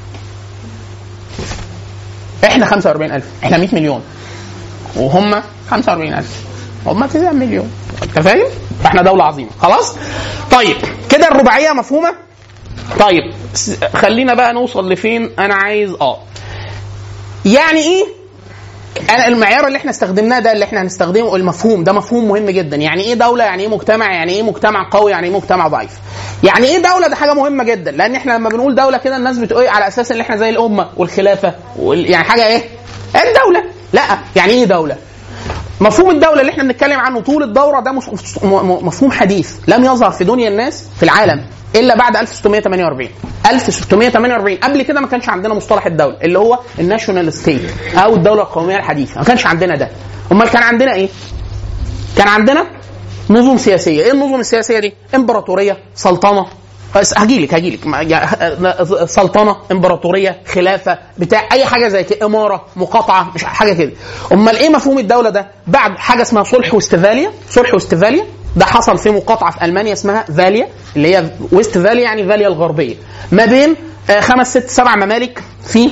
احنا 45000 احنا 100 مليون وهم 45000 هم 9 مليون انت فاهم فاحنا دوله عظيمه خلاص طيب كده الرباعيه مفهومه طيب س- خلينا بقى نوصل لفين انا عايز اه يعني ايه انا المعيار اللي احنا استخدمناه ده اللي احنا هنستخدمه المفهوم ده مفهوم مهم جدا يعني ايه دوله يعني ايه مجتمع يعني ايه مجتمع قوي يعني ايه مجتمع ضعيف يعني ايه دوله ده حاجه مهمه جدا لان احنا لما بنقول دوله كده الناس بتقول إيه على اساس ان احنا زي الامه والخلافه وال... يعني حاجه ايه الدوله لا يعني ايه دوله مفهوم الدوله اللي احنا بنتكلم عنه طول الدوره ده مش- م- م- مفهوم حديث لم يظهر في دنيا الناس في العالم الا بعد 1648 1648 قبل كده ما كانش عندنا مصطلح الدوله اللي هو الناشونال ستيت او الدوله القوميه الحديثه ما كانش عندنا ده امال كان عندنا ايه كان عندنا نظم سياسيه ايه النظم السياسيه دي امبراطوريه سلطنه بس هجيلك هجيلك ما- جا- سلطنه امبراطوريه خلافه بتاع اي حاجه زي كده اماره مقاطعه مش حاجه كده امال ايه مفهوم الدوله ده بعد حاجه اسمها صلح واستفاليا صلح واستفاليا ده حصل في مقاطعه في المانيا اسمها فاليا اللي هي ويست فاليا يعني فاليا الغربيه ما بين آه، خمس ست سبع ممالك في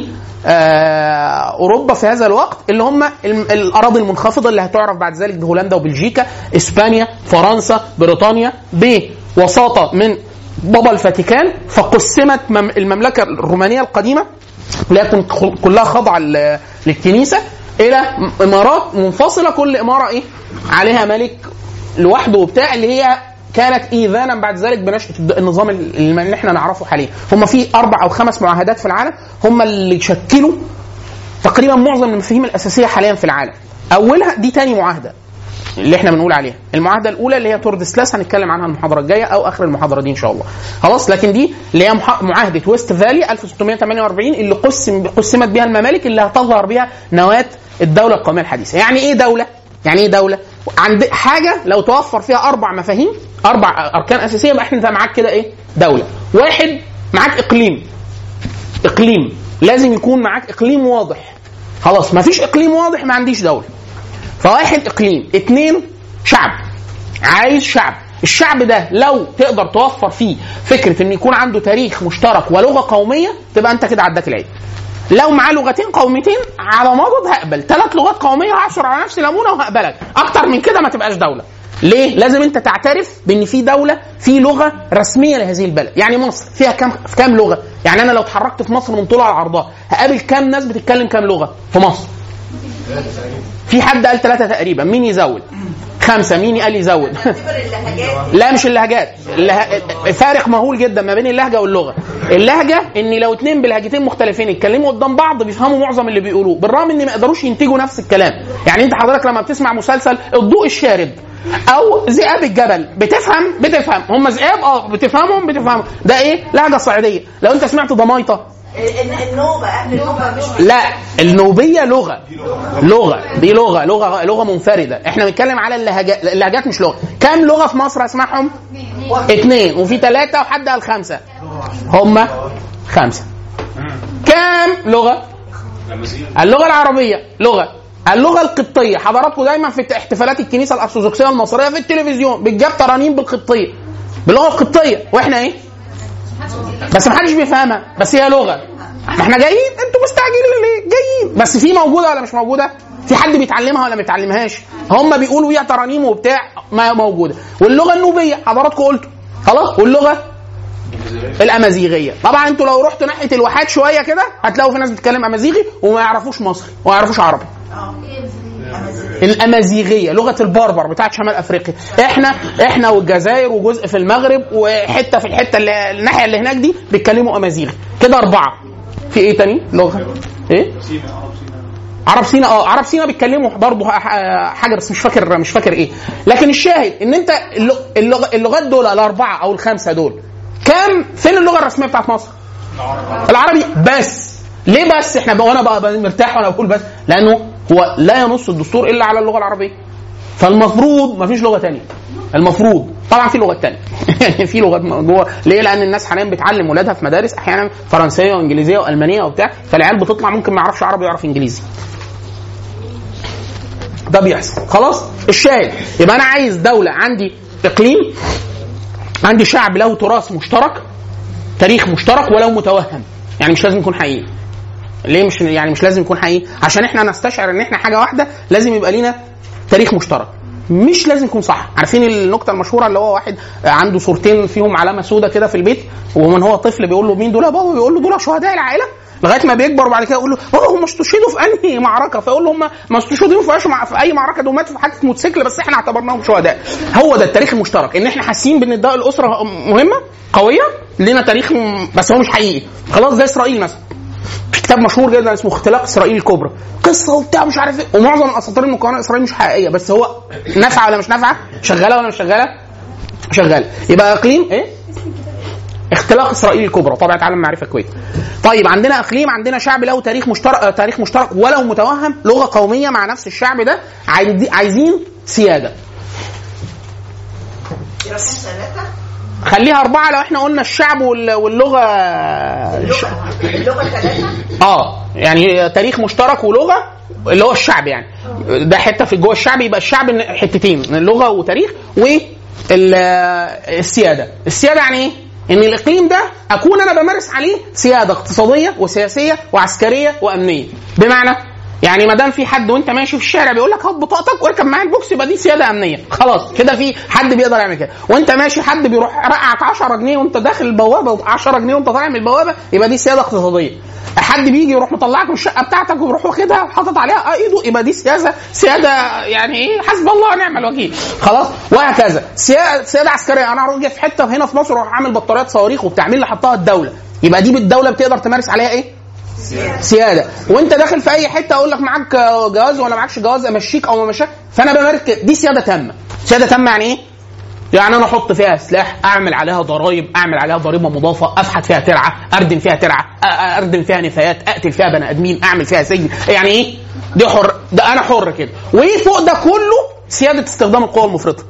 آه، اوروبا في هذا الوقت اللي هم الم- الاراضي المنخفضه اللي هتعرف بعد ذلك بهولندا وبلجيكا اسبانيا فرنسا بريطانيا بوساطه من بابا الفاتيكان فقسمت مم- المملكه الرومانيه القديمه اللي هي كنت خل- كلها خاضعه ل- للكنيسه الى م- امارات منفصله كل اماره ايه عليها ملك لوحده وبتاع اللي هي كانت ايذانا بعد ذلك بنشاه الد- النظام ال- اللي احنا نعرفه حاليا هم في اربع او خمس معاهدات في العالم هم اللي شكلوا تقريبا معظم المفاهيم الاساسيه حاليا في العالم اولها دي تاني معاهده اللي احنا بنقول عليها المعاهده الاولى اللي هي توردسلاس هنتكلم عنها المحاضره الجايه او اخر المحاضره دي ان شاء الله خلاص لكن دي اللي هي مح- معاهده ويست فالي 1648 اللي قسم قسمت بها الممالك اللي هتظهر بها نواه الدوله القوميه الحديثه يعني ايه دوله يعني ايه دوله عند حاجه لو توفر فيها اربع مفاهيم اربع اركان اساسيه يبقى احنا معاك كده ايه دوله واحد معاك اقليم اقليم لازم يكون معاك اقليم واضح خلاص ما فيش اقليم واضح ما عنديش دوله فواحد اقليم اتنين شعب عايز شعب الشعب ده لو تقدر توفر فيه فكره ان يكون عنده تاريخ مشترك ولغه قوميه تبقى انت كده عداك العيد لو معاه لغتين قوميتين على مضض هقبل ثلاث لغات قوميه هعصر على نفسي ليمونه وهقبلك اكتر من كده ما تبقاش دوله ليه؟ لازم انت تعترف بان في دوله في لغه رسميه لهذه البلد، يعني مصر فيها كام كام لغه؟ يعني انا لو اتحركت في مصر من طولها لعرضها هقابل كام ناس بتتكلم كام لغه في مصر؟ في حد قال ثلاثه تقريبا، مين يزود؟ خمسه، مين قال يزود؟ اعتبر اللهجات لا مش اللهجات اللهج... فارق مهول جدا ما بين اللهجه واللغه اللهجه ان لو اتنين بلهجتين مختلفين يتكلموا قدام بعض بيفهموا معظم اللي بيقولوه بالرغم ان ما يقدروش ينتجوا نفس الكلام يعني انت حضرتك لما بتسمع مسلسل الضوء الشارد او ذئاب الجبل بتفهم بتفهم هم ذئاب اه بتفهمهم بتفهمهم ده ايه لهجه صعيديه لو انت سمعت ضمايطه ال- النوبه اهل النوبه مش لا النوبيه لغه لغه دي لغه لغه لغه منفرده احنا بنتكلم على اللهجات اللهجات مش لغه كام لغه في مصر اسمعهم اثنين وفي ثلاثه وحد قال خمسه هم خمسه كام لغه اللغه العربيه لغه اللغه القبطيه حضراتكم دايما في احتفالات الكنيسه الارثوذكسيه المصريه في التلفزيون بتجاب ترانيم بالقبطيه باللغه القبطيه واحنا ايه بس ما حدش بيفهمها بس هي لغه ما احنا جايين انتوا مستعجلين ليه جايين بس في موجوده ولا مش موجوده في حد بيتعلمها ولا ما بيتعلمهاش هم بيقولوا فيها ترانيم وبتاع ما موجوده واللغه النوبيه حضراتكم قلتوا خلاص واللغه الامازيغيه طبعا انتوا لو رحتوا ناحيه الواحات شويه كده هتلاقوا في ناس بتتكلم امازيغي وما يعرفوش مصري وما يعرفوش عربي الامازيغيه لغه البربر بتاعت شمال افريقيا احنا احنا والجزائر وجزء في المغرب وحته في الحته اللي الناحيه اللي هناك دي بيتكلموا امازيغي كده اربعه في ايه تاني لغه ايه عرب سينا اه عرب سينا بيتكلموا برضه حاجه بس مش فاكر مش فاكر ايه لكن الشاهد ان انت اللغ- اللغ- اللغات دول الاربعه او الخمسه دول كام فين اللغه الرسميه بتاعت مصر العربي بس ليه بس احنا بقى وانا بقى مرتاح وانا بقول بس لانه هو لا ينص الدستور الا على اللغه العربيه فالمفروض ما فيش لغه تانية المفروض طبعا في لغات تانية يعني في لغات جوه ليه لان الناس حاليا بتعلم ولادها في مدارس احيانا فرنسيه وانجليزيه والمانيه وبتاع فالعيال بتطلع ممكن ما يعرفش عربي ويعرف انجليزي ده بيحصل خلاص الشاهد يبقى انا عايز دوله عندي اقليم عندي شعب له تراث مشترك تاريخ مشترك ولو متوهم يعني مش لازم يكون حقيقي ليه مش يعني مش لازم يكون حقيقي عشان احنا نستشعر ان احنا حاجه واحده لازم يبقى لينا تاريخ مشترك مش لازم يكون صح عارفين النكته المشهوره اللي هو واحد عنده صورتين فيهم علامه سودة كده في البيت ومن هو طفل بيقول له مين دول يا بابا بيقول له دول شهداء العائله لغايه ما بيكبر وبعد كده يقول له بابا هم استشهدوا في انهي معركه فيقول له هم ما استشهدوا في أيش مع- في اي معركه دول ماتوا في حادثه موتوسيكل بس احنا اعتبرناهم شهداء هو ده التاريخ المشترك ان احنا حاسين بان ده الاسره مهمه قويه لنا تاريخ م- بس هو مش حقيقي خلاص زي اسرائيل مثلا في كتاب مشهور جدا اسمه اختلاق اسرائيل الكبرى قصه وبتاع مش عارف ايه ومعظم الاساطير المكونه اسرائيل مش حقيقيه بس هو نافعه ولا مش نافعه شغاله ولا مش شغاله شغاله يبقى اقليم ايه اختلاق اسرائيل الكبرى طبعا عالم معرفه كويس طيب عندنا اقليم عندنا شعب له تاريخ مشترك آه، تاريخ مشترك ولو متوهم لغه قوميه مع نفس الشعب ده عايزي- عايزين سياده يبقى كام ثلاثة خليها اربعه لو احنا قلنا الشعب وال- واللغه اللغة اللغة ثلاثة اه يعني تاريخ مشترك ولغه اللي هو الشعب يعني ده حته في جوه الشعب يبقى الشعب إن- حتتين اللغه وتاريخ والسياده السياده يعني ايه ان الاقليم ده اكون انا بمارس عليه سياده اقتصاديه وسياسيه وعسكريه وامنيه بمعنى يعني ما دام في حد وانت ماشي في الشارع بيقول لك هات بطاقتك واركب معايا البوكس يبقى دي سياده امنيه خلاص كده في حد بيقدر يعمل كده وانت ماشي حد بيروح رقعك 10 جنيه وانت داخل البوابه 10 جنيه وانت طالع من البوابه يبقى دي سياده اقتصاديه حد بيجي يروح مطلعك من الشقه بتاعتك ويروح واخدها وحاطط عليها ايده يبقى دي سياسه سياده يعني ايه حسب الله ونعم الوكيل خلاص وهكذا سياده, سيادة عسكريه انا اروح في حته هنا في مصر اروح اعمل بطاريات صواريخ وبتاع مين اللي حطها الدوله يبقى دي بالدوله بتقدر تمارس عليها ايه سياده وانت داخل في اي حته اقول لك معاك جواز ولا معكش جواز امشيك او ما امشيك فانا بمارس كده. دي سياده تامه سياده تامه يعني ايه يعني انا احط فيها سلاح اعمل عليها ضرائب اعمل عليها ضريبه مضافه افحت فيها ترعه اردم فيها ترعه أ- أ- اردم فيها نفايات اقتل فيها بني ادمين اعمل فيها سجن يعني ايه دي حر ده انا حر كده وايه فوق ده كله سياده استخدام القوى المفرطه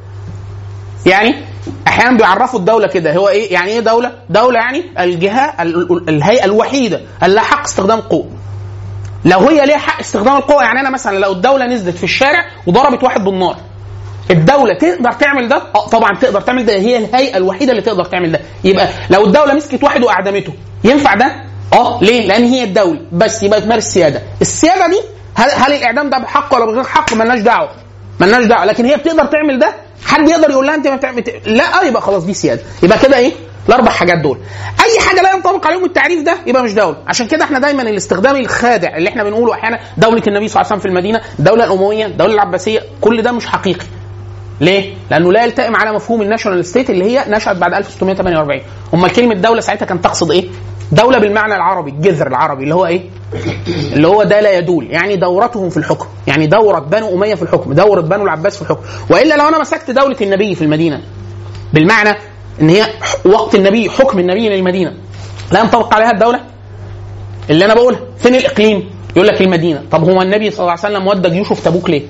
يعني احيانا بيعرفوا الدوله كده هو ايه يعني ايه دوله دوله يعني الجهه ال- ال- الهيئه الوحيده اللي لها حق استخدام القوه لو هي ليها حق استخدام القوه يعني انا مثلا لو الدوله نزلت في الشارع وضربت واحد بالنار الدولة تقدر تعمل ده؟ اه طبعا تقدر تعمل ده هي الهيئة الوحيدة اللي تقدر تعمل ده، يبقى لو الدولة مسكت واحد وأعدمته ينفع ده؟ اه ليه؟ لأن هي الدولة بس يبقى تمارس سيادة، السيادة دي هل, هل الإعدام ده بحق ولا بغير حق؟ ملناش دعوة. ملناش دعوة، لكن هي بتقدر تعمل ده؟ حد يقدر يقول لها أنت ما بتعمل لا اه يبقى خلاص دي سيادة، يبقى كده إيه؟ الأربع حاجات دول. أي حاجة لا ينطبق عليهم التعريف ده يبقى مش دولة، عشان كده احنا دايما الاستخدام الخادع اللي احنا بنقوله أحيانا دولة النبي صلى الله عليه وسلم في المدينة، الدولة الأموية، الدولة العباسية، كل ده مش حقيقي. ليه؟ لانه لا يلتئم على مفهوم الناشونال ستيت اللي هي نشأت بعد 1648 امال كلمه دوله ساعتها كانت تقصد ايه؟ دوله بالمعنى العربي الجذر العربي اللي هو ايه؟ اللي هو ده لا يدول يعني دورتهم في الحكم يعني دوره بنو اميه في الحكم دوره بنو العباس في الحكم والا لو انا مسكت دوله النبي في المدينه بالمعنى ان هي وقت النبي حكم النبي للمدينه لا ينطبق عليها الدوله اللي انا بقولها فين الاقليم؟ يقول لك المدينه طب هو النبي صلى الله عليه وسلم ودى جيوشه في تبوك ليه؟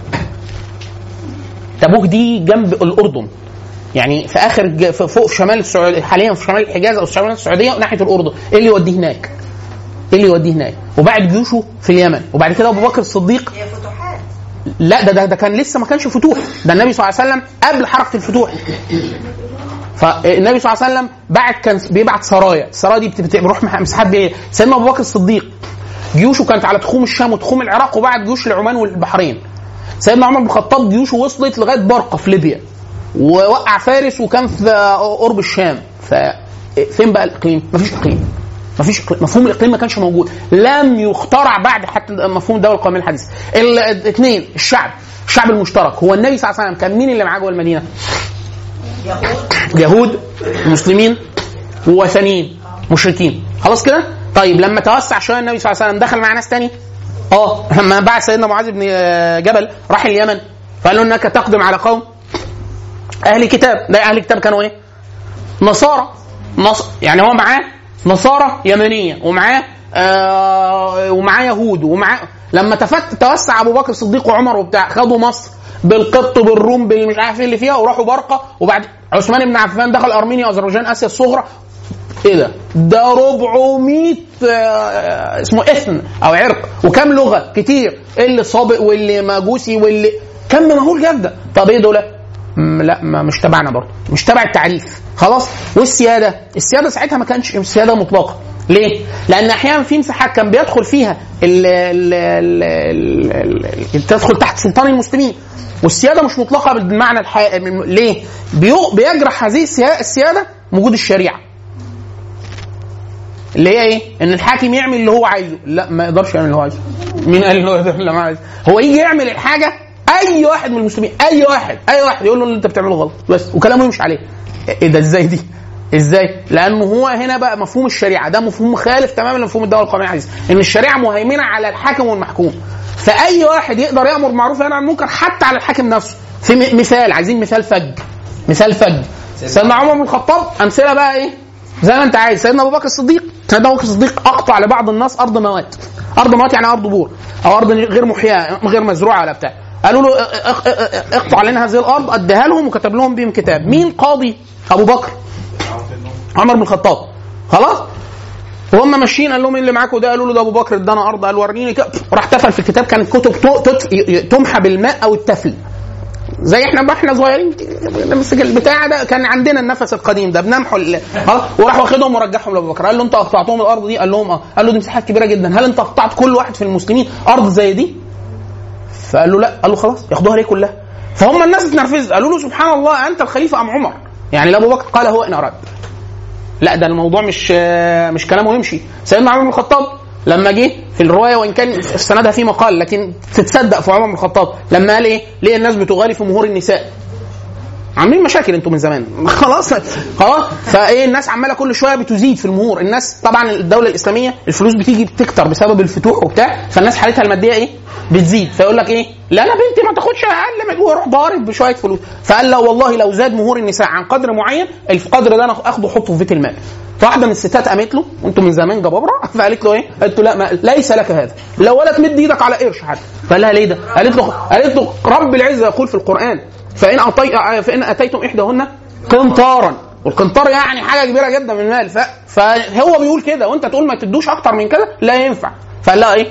تبوك دي جنب الاردن يعني في اخر الج- في- فوق في شمال السعوديه حاليا في شمال الحجاز او شمال السعوديه ناحيه الاردن ايه اللي يوديه هناك؟ ايه اللي يوديه هناك؟ وبعد جيوشه في اليمن وبعد كده ابو بكر الصديق هي فتوحات لا ده ده, ده كان لسه ما كانش فتوح ده النبي صلى الله عليه وسلم قبل حركه الفتوح فالنبي صلى الله عليه وسلم بعت كان بيبعت سرايا السرايا دي بت- بت- بتروح مح- مساحات بعيده سيدنا ابو بكر الصديق جيوشه كانت على تخوم الشام وتخوم العراق وبعت جيوش لعمان والبحرين سيدنا عمر بن الخطاب جيوشه وصلت لغايه برقه في ليبيا ووقع فارس وكان في قرب الشام فين بقى الاقليم؟ مفيش اقليم مفيش إقليم. مفهوم الاقليم ما كانش موجود لم يخترع بعد حتى مفهوم الدوله القوميه الحديثه الاثنين الشعب الشعب المشترك هو النبي صلى الله عليه وسلم كان مين اللي معاه جوه المدينه؟ يهود يهود مسلمين ووثنيين مشركين خلاص كده طيب لما توسع شويه النبي صلى الله عليه وسلم دخل مع ناس تاني اه لما بعت سيدنا معاذ بن جبل راح اليمن فقال له انك تقدم على قوم اهل كتاب ده اهل الكتاب كانوا ايه نصارى نص... يعني هو معاه نصارى يمنيه ومعاه آه ومعاه يهود ومعاه لما تفت توسع ابو بكر الصديق وعمر وبتاع خدوا مصر بالقبط بالروم بالمش عارف ايه اللي فيها وراحوا برقه وبعد عثمان بن عفان دخل ارمينيا اذربيجان اسيا الصغرى ايه ده؟ ده 400 آه، اسمه اثن او عرق وكم لغه كتير اللي صابئ واللي مجوسي واللي كم مهول جدا طب ايه دول؟ مم، لا ما مش تبعنا برضه مش تبع التعريف خلاص والسياده السياده ساعتها ما كانش سياده مطلقه ليه؟ لان احيانا في مساحات كان بيدخل فيها ال ال ال ال ال تدخل تحت سلطان المسلمين والسياده مش مطلقه بالمعنى الحقيقي ليه؟ بيو- بيجرح هذه السيا- السياده وجود الشريعه اللي هي ايه؟ ان الحاكم يعمل اللي هو عايزه، لا ما يقدرش يعمل اللي هو عايزه. مين قال اللي هو يقدر اللي هو عايزه؟ هو يجي يعمل الحاجه اي واحد من المسلمين، اي واحد، اي واحد يقول له اللي انت بتعمله غلط، بس وكلامه يمشي عليه. ايه ده ازاي دي؟ ازاي؟ لانه هو هنا بقى مفهوم الشريعه، ده مفهوم مخالف تماما لمفهوم الدوله القوميه الحديثه، ان الشريعه مهيمنه على الحاكم والمحكوم. فاي واحد يقدر يامر بالمعروف وينهى عن المنكر حتى على الحاكم نفسه. في م- مثال عايزين مثال فج. مثال فج. سيدنا عمر بن الخطاب امثله بقى ايه؟ زي ما انت عايز سيدنا ابو بكر الصديق سيدنا ابو بكر الصديق اقطع لبعض الناس ارض موات ارض موات يعني ارض بور او ارض غير محياه غير مزروعه ولا بتاع قالوا له اه- اه- اه- اقطع لنا هذه الارض اديها لهم وكتب لهم بهم كتاب مين قاضي ابو بكر عمر بن الخطاب خلاص وهم ماشيين قال لهم ايه اللي معاكم ده قالوا له ده ابو بكر ادانا ارض قال وريني كده راح تفل في الكتاب كانت كتب تو- تت- تمحى بالماء او التفل زي احنا ما احنا صغيرين نمسك البتاع ده كان عندنا النفس القديم ده بنمحو ال- خلاص وراح واخدهم ورجعهم لابو بكر قال له انت قطعتهم الارض دي قال لهم اه قال له دي مساحات كبيره جدا هل انت قطعت كل واحد في المسلمين ارض زي دي؟ فقال له لا قال له خلاص ياخدوها ليه كلها؟ فهم الناس اتنرفزت قالوا له سبحان الله انت الخليفه ام عمر يعني لابو بكر قال هو ان اراد لا ده الموضوع مش مش كلامه يمشي سيدنا عمر بن الخطاب لما جه في الروايه وان كان في سندها في مقال لكن تتصدق في عمر بن الخطاب لما قال ايه ليه الناس بتغالي في مهور النساء عاملين مشاكل انتوا من زمان خلاص خلاص فايه الناس عماله كل شويه بتزيد في المهور الناس طبعا الدوله الاسلاميه الفلوس بتيجي بتكتر بسبب الفتوح وبتاع فالناس حالتها الماديه ايه بتزيد فيقول لك ايه لا انا بنتي ما تاخدش اقل من واروح ضارب بشويه فلوس فقال لا والله لو زاد مهور النساء عن قدر معين القدر ده انا اخده احطه في بيت المال فواحده من الستات قامت له وانتم من زمان جبابره فقالت له ايه؟ قالت له لا ما ليس لك هذا لا ولا تمد ايدك على قرش حتى فقال لها ليه ده؟ قالت له قالت له رب العزه يقول في القران فان اعطي فان اتيتم احداهن قنطارا والقنطار يعني حاجه كبيره جدا من المال ف... فهو بيقول كده وانت تقول ما تدوش اكتر من كده لا ينفع فقال لها ايه؟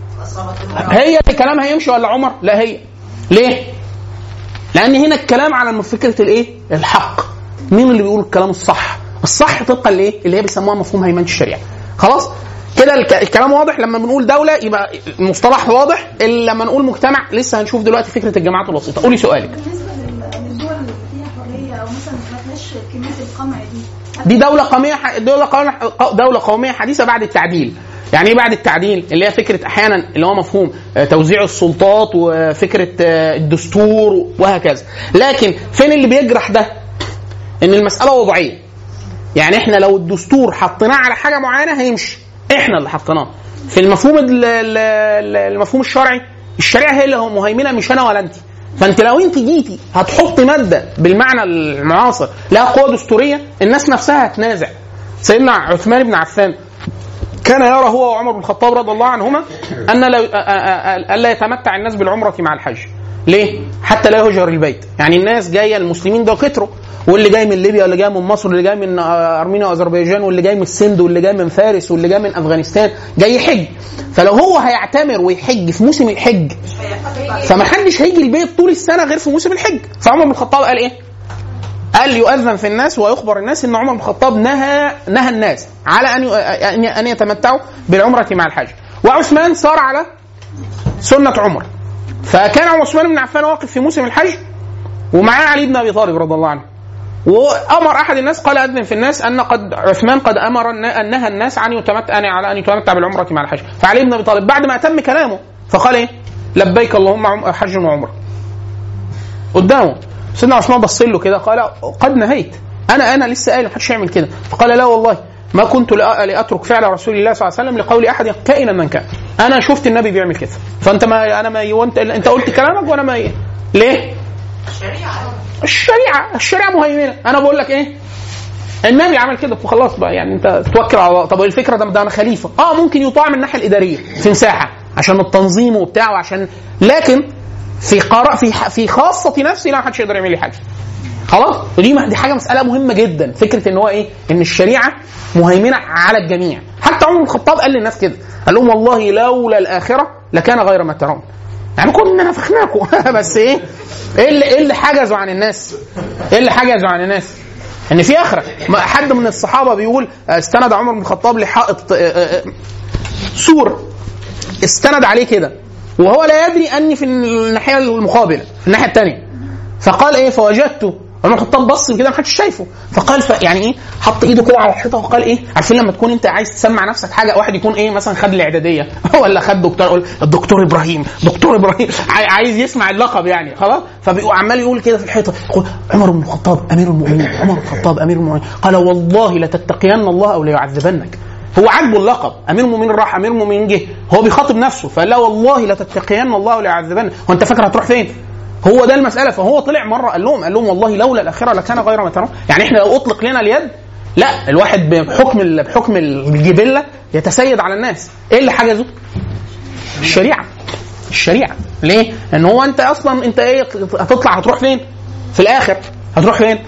هي اللي كلامها يمشي ولا عمر؟ لا هي ليه؟ لان هنا الكلام على فكره الايه؟ الحق مين اللي بيقول الكلام الصح؟ الصح طبقا لايه؟ اللي هي بيسموها مفهوم هيمنه الشريعه خلاص؟ كده الك- الكلام واضح لما بنقول دوله يبقى المصطلح واضح إلا لما نقول مجتمع لسه هنشوف دلوقتي فكره الجماعات الوسيطه قولي سؤالك بالنسبه لل- للدول اللي فيها حريه او مثلا ما فيهاش كميه القمع دي دي دولة قومية ح- دولة قومية دولة قومية حديثة بعد التعديل. يعني ايه بعد التعديل؟ اللي هي فكرة احيانا اللي هو مفهوم آه، توزيع السلطات وفكرة آه، الدستور وهكذا. لكن فين اللي بيجرح ده؟ ان المسألة وضعية. يعني احنا لو الدستور حطيناه على حاجة معينة هيمشي. احنا اللي حطيناه. في المفهوم ال- ال- ال- المفهوم الشرعي الشريعة هي اللي هو مهيمنة مش انا ولا انت. فانت لو انت جيتي هتحطي ماده بالمعنى المعاصر لها قوه دستوريه الناس نفسها هتنازع سيدنا عثمان بن عفان كان يرى هو وعمر بن الخطاب رضي الله عنهما ان لا أ- أ- أ- الا يتمتع الناس بالعمره مع الحج ليه؟ حتى لا يهجر البيت يعني الناس جايه المسلمين ده كتروا واللي جاي من ليبيا واللي جاي من مصر واللي جاي من آه، ارمينيا واذربيجان واللي جاي من السند واللي جاي من فارس واللي جاي من افغانستان جاي يحج فلو هو هيعتمر ويحج في موسم الحج فما حدش هيجي البيت طول السنه غير في موسم الحج فعمر بن الخطاب قال ايه؟ قال يؤذن في الناس ويخبر الناس ان عمر بن الخطاب نهى نهى الناس على ان ي- ان يتمتعوا بالعمره مع الحج وعثمان صار على سنه عمر فكان عثمان بن عفان واقف في موسم الحج ومعاه علي بن ابي طالب رضي الله عنه وامر احد الناس قال اذن في الناس ان قد عثمان قد امر ان أن نهى الناس عن يتمتع أن على ان يتمتع بالعمره مع الحج فعلي بن ابي طالب بعد ما اتم كلامه فقال ايه لبيك اللهم عم- حج وعمره قدامه سيدنا عثمان بص له كده قال قد نهيت انا انا لسه قايل محدش يعمل كده فقال لا والله ما كنت لأ- لاترك فعل رسول الله صلى الله عليه وسلم لقول احد كائنا من كان انا شفت النبي بيعمل كده فانت ما انا ما وانت انت قلت كلامك وانا ما ليه؟ الشريعه الشريعه مهيمنه انا بقول لك ايه النبي عمل كده وخلاص بقى يعني انت توكل على الله طب الفكره ده ده انا خليفه اه ممكن يطاع من الناحيه الاداريه في مساحه عشان التنظيم وبتاع وعشان لكن في قرار في في خاصه نفسي لا محدش يقدر يعمل لي حاجه خلاص ودي دي حاجه مساله مهمه جدا فكره ان هو ايه ان الشريعه مهيمنه على الجميع حتى عمر بن الخطاب قال للناس كده قال لهم والله لولا الاخره لكان غير ما ترون يعني كنا نفخناكم بس ايه ايه اللي ايه اللي حجزوا عن الناس ايه اللي حجزوا عن الناس ان في اخره ما حد من الصحابه بيقول آه، استند عمر بن الخطاب لحائط آه، آه، سور استند عليه كده وهو لا يدري اني في الناحيه المقابله في الناحيه الثانيه فقال ايه فوجدته عمر بن الخطاب بص كده محدش شايفه فقال ف يعني ايه حط ايده كده على الحيطه وقال ايه عارفين لما تكون انت عايز تسمع نفسك حاجه واحد يكون ايه مثلا خد الاعداديه ولا خد دكتور يقول الدكتور ابراهيم دكتور ابراهيم عاي- عايز يسمع اللقب يعني خلاص فعمال يقول كده في الحيطه يقول عمر بن الخطاب امير المؤمنين عمر بن الخطاب امير المؤمنين قال والله لتتقين الله او ليعذبنك هو عاجبه اللقب امير المؤمنين راح امير المؤمنين جه هو بيخاطب نفسه فقال لا والله لتتقين الله او ليعذبنك هو انت فاكر هتروح فين هو ده المساله فهو طلع مره قال لهم قال لهم والله لولا الاخره لكان غير ما ترون يعني احنا لو اطلق لنا اليد لا الواحد بحكم ال- بحكم الجبله يتسيد على الناس ايه اللي حجزه؟ الشريعه الشريعه ليه؟ ان هو انت اصلا انت ايه هتطلع هتروح فين؟ في الاخر هتروح فين؟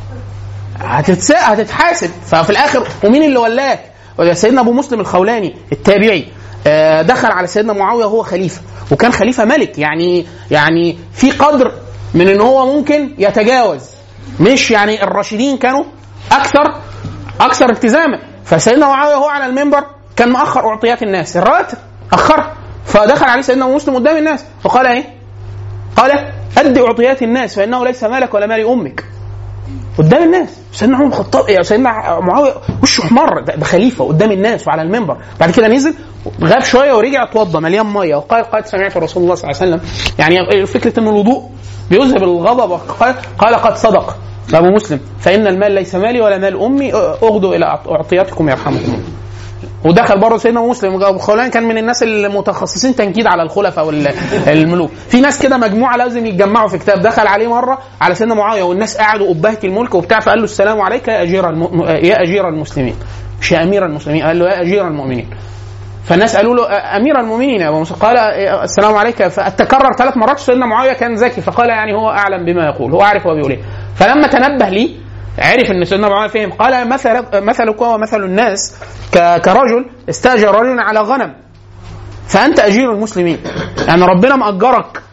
هتتسا هتتحاسب ففي الاخر ومين اللي ولاك؟ سيدنا ابو مسلم الخولاني التابعي آه، دخل على سيدنا معاويه وهو خليفه وكان خليفه ملك يعني يعني في قدر من ان هو ممكن يتجاوز مش يعني الراشدين كانوا اكثر اكثر التزاما فسيدنا معاويه وهو على المنبر كان مأخر اعطيات الناس الرواتب اخرها فدخل عليه سيدنا أبو مسلم قدام الناس فقال ايه؟ قال ادي اعطيات الناس فانه ليس مالك ولا مال امك قدام الناس سيدنا عمر الخطاب يا سيدنا معاويه وشه احمر ده, ده خليفه قدام الناس وعلى المنبر بعد كده نزل غاب شويه ورجع اتوضى مليان ميه وقال قد سمعت رسول الله صلى الله عليه وسلم يعني فكره ان الوضوء بيذهب الغضب قال, قال قد صدق ابو مسلم فان المال ليس مالي ولا مال امي اغدوا الى اعطياتكم يرحمكم الله ودخل بره سيدنا مسلم ابو خولان كان من الناس المتخصصين تنكيد على الخلفاء والملوك في ناس كده مجموعه لازم يتجمعوا في كتاب دخل عليه مره على سيدنا معاويه والناس قعدوا ابهه الملك وبتاع فقال له السلام عليك يا اجير الم... يا اجير المسلمين مش يا امير المسلمين قال له يا اجير المؤمنين فالناس قالوا له امير المؤمنين يا ابو موسى قال السلام عليك فتكرر ثلاث مرات سيدنا معاويه كان ذكي فقال يعني هو اعلم بما يقول هو عارف هو بيقول ايه فلما تنبه لي عرف ان سيدنا معاويه فهم قال مثل مثلك ومثل الناس كرجل استاجر رجلا على غنم فانت اجير المسلمين يعني ربنا مأجرك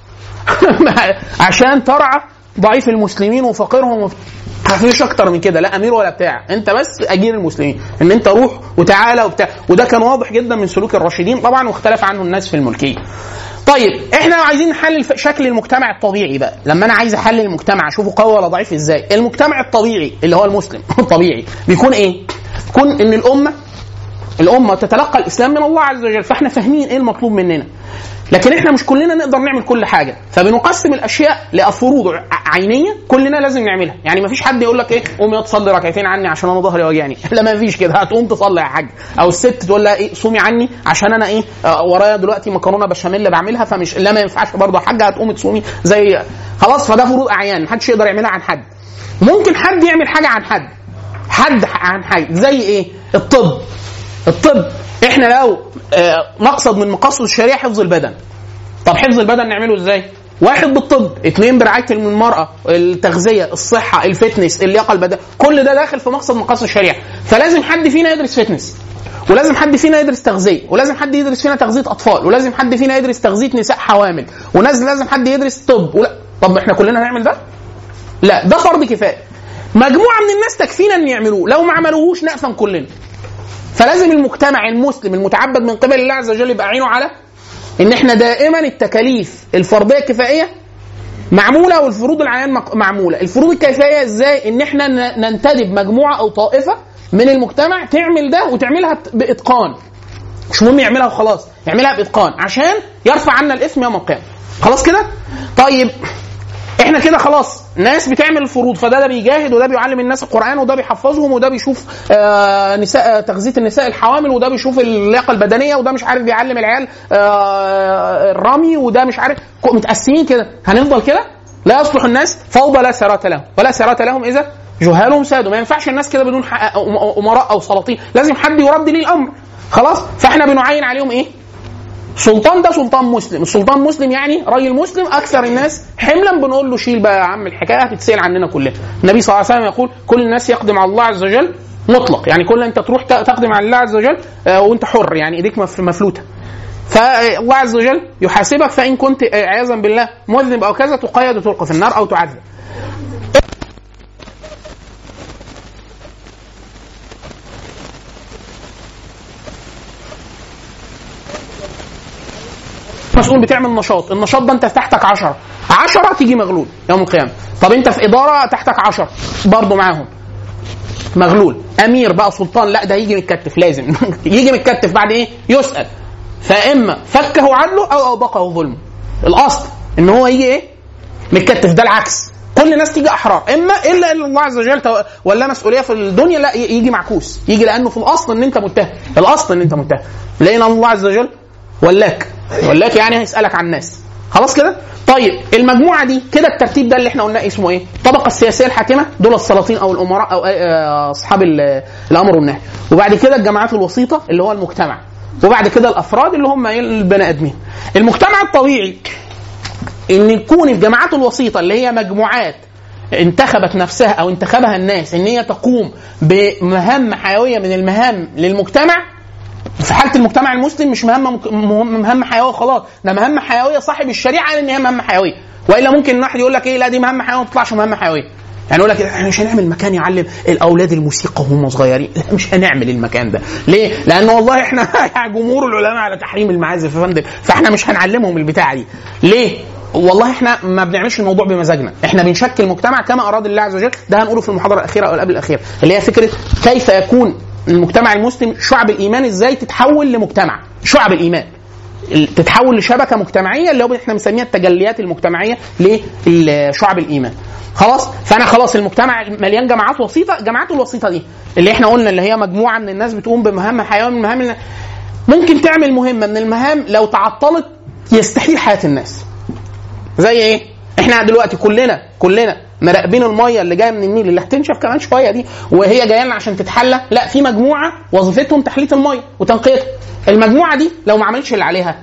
عشان ترعى ضعيف المسلمين وفقيرهم ما فيش اكتر من كده لا امير ولا بتاع انت بس اجير المسلمين ان انت روح وتعالى وبتاع وده كان واضح جدا من سلوك الراشدين طبعا واختلف عنه الناس في الملكيه طيب احنا عايزين نحلل شكل المجتمع الطبيعي بقى لما انا عايز احلل المجتمع اشوفه قوي ولا ضعيف ازاي المجتمع الطبيعي اللي هو المسلم الطبيعي بيكون ايه بيكون ان الامه الامه تتلقى الاسلام من الله عز وجل فاحنا فاهمين ايه المطلوب مننا لكن احنا مش كلنا نقدر نعمل كل حاجه فبنقسم الاشياء لفروض عينيه كلنا لازم نعملها يعني ما فيش حد يقول لك ايه قوم يا تصلي ركعتين عني عشان انا ظهري وجعني لا ما فيش كده هتقوم تصلي يا حاج او الست تقول لها ايه صومي عني عشان انا ايه آه ورايا دلوقتي مكرونه بشاميل بعملها فمش لا ما ينفعش برضه يا حاجه هتقومي تصومي زي خلاص فده فروض اعيان محدش يقدر يعملها عن حد ممكن حد يعمل حاجه عن حد حد عن حد زي ايه الطب الطب احنا لو آه مقصد من مقاصد الشريعه حفظ البدن طب حفظ البدن نعمله ازاي؟ واحد بالطب، اثنين برعايه المراه، التغذيه، الصحه، الفتنس، اللياقه البدنيه، كل ده داخل في مقصد مقاصد الشريعه، فلازم حد فينا يدرس فتنس. ولازم حد فينا يدرس تغذيه، ولازم حد يدرس فينا تغذيه اطفال، ولازم حد فينا يدرس تغذيه نساء حوامل، ولازم لازم حد يدرس طب، ولا طب احنا كلنا هنعمل ده؟ لا ده فرض كفايه. مجموعه من الناس تكفينا ان يعملوه، لو ما عملوهوش نأثم كلنا. فلازم المجتمع المسلم المتعبد من قبل الله عز وجل يبقى عينه على ان احنا دائما التكاليف الفرديه الكفائيه معموله والفروض العيان معموله الفروض الكفائيه ازاي ان احنا ننتدب مجموعه او طائفه من المجتمع تعمل ده وتعملها باتقان مش مهم يعملها وخلاص يعملها باتقان عشان يرفع عنا الاثم يوم القيامه خلاص كده طيب احنا كده خلاص ناس بتعمل الفروض فده ده بيجاهد وده بيعلم الناس القران وده بيحفظهم وده بيشوف آه نساء تغذيه النساء الحوامل وده بيشوف اللياقه البدنيه وده مش عارف بيعلم العيال آه الرمي وده مش عارف متقسمين كده هنفضل كده لا يصلح الناس فوضى لا سرات لهم ولا سرات لهم اذا جهالهم سادوا ما ينفعش الناس كده بدون حق- أم- امراء او سلاطين لازم حد يرد ليه الامر خلاص فاحنا بنعين عليهم ايه سلطان ده سلطان مسلم السلطان مسلم يعني راجل مسلم اكثر الناس حملا بنقول له شيل بقى يا عم الحكايه هتتسال عننا كلنا النبي صلى الله عليه وسلم يقول كل الناس يقدم على الله عز وجل مطلق يعني كل انت تروح ت- تقدم على الله عز وجل آه، وانت حر يعني ايديك مف- مفلوته فالله عز وجل يحاسبك فان كنت آه، عياذا بالله مذنب او كذا تقيد وتلقى في النار او تعذب مسؤول بتعمل نشاط النشاط ده انت تحتك عشرة عشرة تيجي مغلول يوم القيامة طب انت في إدارة تحتك عشرة برضه معاهم مغلول امير بقى سلطان لا ده يجي متكتف لازم يجي متكتف بعد ايه يسال فاما فكه عدله او اوبقه ظلمه الاصل ان هو يجي ايه متكتف ده العكس كل الناس تيجي احرار اما الا الا الله عز وجل تو- ولا مسؤوليه في الدنيا لا ي- يجي معكوس يجي لانه في الاصل ان انت متهم الاصل ان انت متهم لان الله عز وجل ولاك ولاك يعني هيسالك عن الناس خلاص كده طيب المجموعه دي كده الترتيب ده اللي احنا قلناه اسمه ايه الطبقه السياسيه الحاكمه دول السلاطين او الامراء او آه، اصحاب ال- الامر والنهي وبعد كده الجماعات الوسيطه اللي هو المجتمع وبعد كده الافراد اللي هم ايه البني ادمين المجتمع الطبيعي ان يكون الجماعات الوسيطه اللي هي مجموعات انتخبت نفسها او انتخبها الناس ان هي تقوم بمهام حيويه من المهام للمجتمع في حاله المجتمع المسلم مش مهمه مك- مهم- مهمه حيويه خلاص ده مهمه حيويه صاحب الشريعه قال ان هي مهمه حيويه والا ممكن ان واحد يقول لك ايه لا دي مهمه حيويه ما تطلعش مهمه حيويه يعني يقول لك احنا مش هنعمل مكان يعلم الاولاد الموسيقى وهم صغيرين لا مش هنعمل المكان ده ليه لان والله احنا جمهور العلماء على تحريم المعازف يا فندم فاحنا مش هنعلمهم البتاعه دي ليه والله احنا ما بنعملش الموضوع بمزاجنا احنا بنشكل مجتمع كما اراد الله عز وجل ده هنقوله في المحاضره الاخيره او قبل الاخيره اللي هي فكره كيف يكون المجتمع المسلم شعب الايمان ازاي تتحول لمجتمع شعب الايمان ال- تتحول لشبكه مجتمعيه اللي هو احنا بنسميها التجليات المجتمعيه لشعب الايمان خلاص فانا خلاص المجتمع مليان جماعات وسيطه الجماعات الوسيطه دي اللي احنا قلنا اللي هي مجموعه من الناس بتقوم بمهام حيويه من المهام اللي ممكن تعمل مهمه من المهام لو تعطلت يستحيل حياه الناس زي ايه احنا دلوقتي كلنا كلنا مراقبين الميه اللي جايه من النيل اللي هتنشف كمان شويه دي وهي جايه لنا عشان تتحلى لا في مجموعه وظيفتهم تحليه الميه وتنقيتها المجموعه دي لو ما عملتش اللي عليها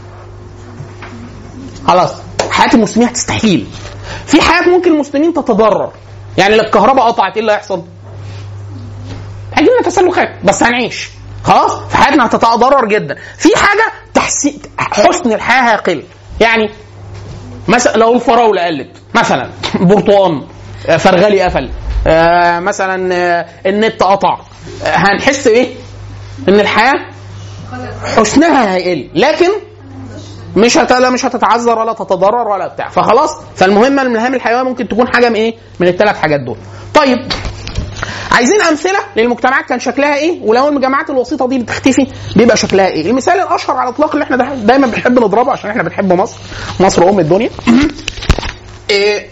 خلاص حياه المسلمين هتستحيل في حياه ممكن المسلمين تتضرر يعني لو الكهرباء قطعت ايه اللي هيحصل؟ هيجي لنا تسلخات بس هنعيش خلاص فحياتنا هتتضرر جدا في حاجه تحسين حسن الحياه هيقل يعني مثلا لو الفراوله قلت مثلا برتقان آه، فرغلي قفل آه، مثلا آه، النت قطع آه، هنحس ايه؟ ان الحياه حسنها هيقل لكن مش هت... لا مش هتتعذر ولا تتضرر ولا بتاع فخلاص فالمهمه المهام الحيويه ممكن تكون حاجه من ايه؟ من الثلاث حاجات دول. طيب عايزين امثله للمجتمعات كان شكلها ايه ولو الجماعات الوسيطه دي بتختفي بيبقى شكلها ايه المثال الاشهر على الاطلاق اللي احنا دا- دايما بنحب نضربه عشان احنا بنحب مصر مصر ام الدنيا إيه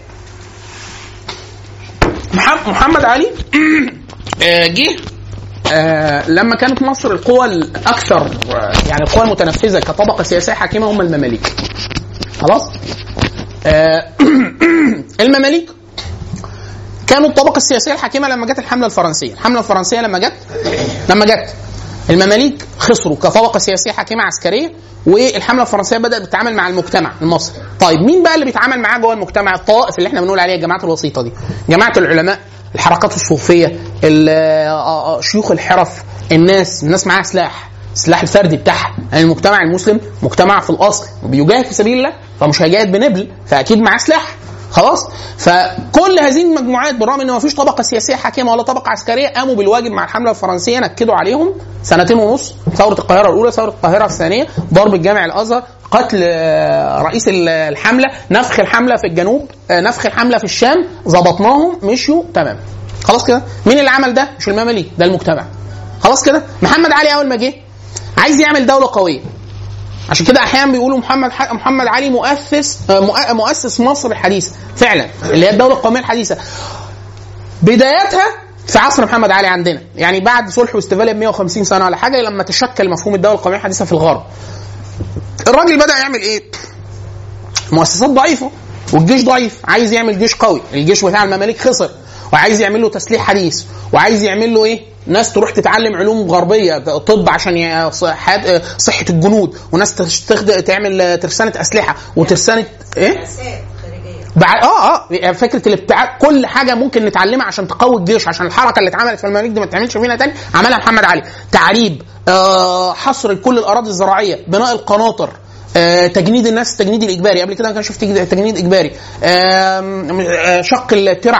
مح- محمد علي آه، جه آه، لما كانت مصر القوى الاكثر آه، يعني القوى المتنفذه كطبقه سياسيه حاكمه هم المماليك خلاص آه، المماليك كانوا الطبقه السياسيه الحاكمه لما جت الحمله الفرنسيه، الحمله الفرنسيه لما جت لما جت المماليك خسروا كطبقه سياسيه حاكمه عسكريه والحمله الفرنسيه بدات تتعامل مع المجتمع المصري. طيب مين بقى اللي بيتعامل معاه جوه المجتمع؟ الطوائف اللي احنا بنقول عليها الجماعات الوسيطه دي. جماعه العلماء، الحركات الصوفيه، ال- آه، آه، شيوخ الحرف، الناس، الناس معاها سلاح. السلاح الفردي بتاعها يعني المجتمع المسلم مجتمع في الاصل وبيجاهد في سبيل الله فمش هيجاهد بنبل فاكيد معاه سلاح خلاص فكل هذه المجموعات بالرغم ان ما فيش طبقه سياسيه حاكمه ولا طبقه عسكريه قاموا بالواجب مع الحمله الفرنسيه نكدوا عليهم سنتين ونص ثوره القاهره الاولى ثوره القاهره الثانيه ضرب الجامع الازهر قتل آه، رئيس ال- الحمله نفخ الحمله في الجنوب آه، نفخ الحمله في الشام ظبطناهم مشيوا تمام خلاص كده مين اللي عمل ده مش المماليك ده المجتمع خلاص كده محمد علي اول ما جه عايز يعمل دوله قويه عشان كده احيانا بيقولوا محمد ح... محمد علي مؤسس آه، مؤ- مؤسس مصر الحديثه فعلا اللي هي الدوله القوميه الحديثه بدايتها في عصر محمد علي عندنا يعني بعد صلح واستفاله ب 150 سنه ولا حاجه لما تشكل مفهوم الدوله القوميه الحديثه في الغرب الراجل بدا يعمل ايه مؤسسات ضعيفه والجيش ضعيف عايز يعمل جيش قوي الجيش بتاع المماليك خسر وعايز يعمل له تسليح حديث وعايز يعمل له ايه ناس تروح تتعلم علوم غربيه طب عشان ي- صحة صحة الجنود وناس تستخدم تعمل ترسانه اسلحه وترسانه ايه مأساة خارجية بعد اه اه فكره الابتعاد كل حاجه ممكن نتعلمها عشان تقوي الجيش عشان الحركه اللي اتعملت في المماليك دي ما تتعملش فينا تاني عملها محمد علي تعريب آه حصر كل الاراضي الزراعيه بناء القناطر آه، تجنيد الناس التجنيد الاجباري قبل كده ما كانش في تجنيد- تجنيد اجباري آم، آه، شق الترع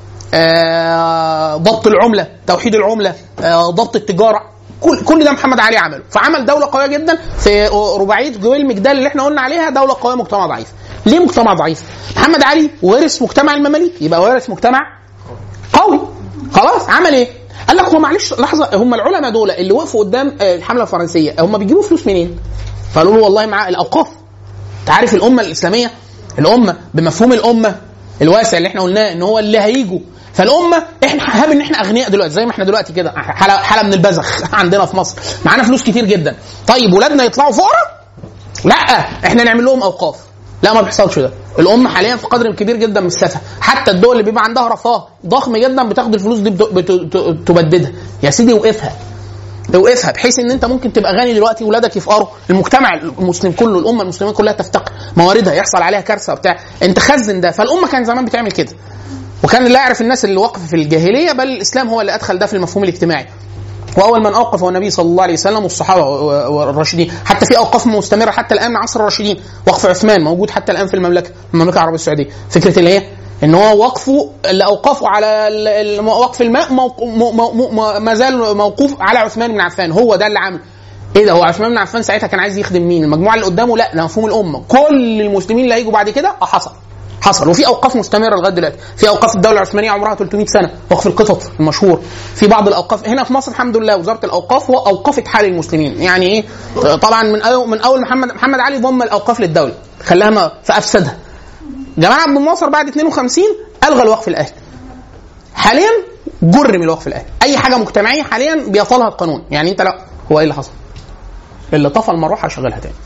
آه، ضبط العمله توحيد العمله آه، ضبط التجاره كل كل ده محمد علي عمله فعمل دوله قويه جدا في رباعيه جويل مجدال اللي احنا قلنا عليها دوله قويه مجتمع ضعيف ليه مجتمع ضعيف محمد علي ورث مجتمع المماليك يبقى ورث مجتمع قوي خلاص عمل ايه قال لك هو معلش لحظه هم العلماء دول اللي وقفوا قدام آه، الحمله الفرنسيه هم بيجيبوا فلوس منين فقالوا له والله مع الاوقاف انت عارف الامه الاسلاميه الامه بمفهوم الامه الواسع اللي احنا قلناه ان هو اللي هيجوا فالامه احنا هاب ان احنا اغنياء دلوقتي زي ما احنا دلوقتي كده حاله حاله من البذخ عندنا في مصر معانا فلوس كتير جدا طيب ولادنا يطلعوا فقراء لا احنا نعمل لهم اوقاف لا ما بيحصلش ده الامه حاليا في قدر كبير جدا من السفه حتى الدول اللي بيبقى عندها رفاه ضخم جدا بتاخد الفلوس دي بت- بت- ت- تبددها يا سيدي وقفها اوقفها بحيث ان انت ممكن تبقى غني دلوقتي ولادك يفقروا المجتمع المسلم كله الامه المسلمه كلها تفتقر مواردها يحصل عليها كارثه وبتاع انت خزن ده فالامه كان زمان بتعمل كده وكان لا يعرف الناس اللي وقف في الجاهليه بل الاسلام هو اللي ادخل ده في المفهوم الاجتماعي واول من اوقف هو النبي صلى الله عليه وسلم والصحابه و- والراشدين حتى في اوقاف مستمره حتى الان من عصر الراشدين وقف عثمان موجود حتى الان في المملكه المملكه العربيه السعوديه فكره اللي هي ان هو وقفه اللي اوقفه على ال- ال- وقف الماء موق- م- م- م- ما زال موقوف على عثمان بن عفان هو ده اللي عمل ايه ده هو عثمان بن عفان ساعتها كان عايز يخدم مين المجموعه اللي قدامه لا ده مفهوم الامه كل المسلمين اللي هيجوا بعد كده اه حصل حصل وفي اوقاف مستمره لغايه دلوقتي في اوقاف الدوله العثمانيه عمرها 300 سنه وقف القطط المشهور في بعض الاوقاف هنا في مصر الحمد لله وزاره الاوقاف اوقفت حال المسلمين يعني ايه طبعا من اول من اول محمد محمد علي ضم الاوقاف للدوله خلاها ما- فافسدها جمال عبد الناصر بعد 52 الغى الوقف الاهلي حاليا جرم الوقف الاهلي اي حاجه مجتمعيه حاليا بيطالها القانون يعني انت لا هو ايه اللي حصل اللي طفى المروحه شغلها تاني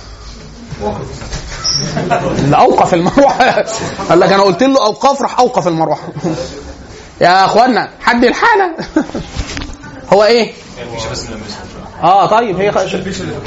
اللي اوقف المروحه قال لك انا قلت له اوقاف راح اوقف المروحه يا اخوانا حد الحاله هو ايه اه طيب هي خ-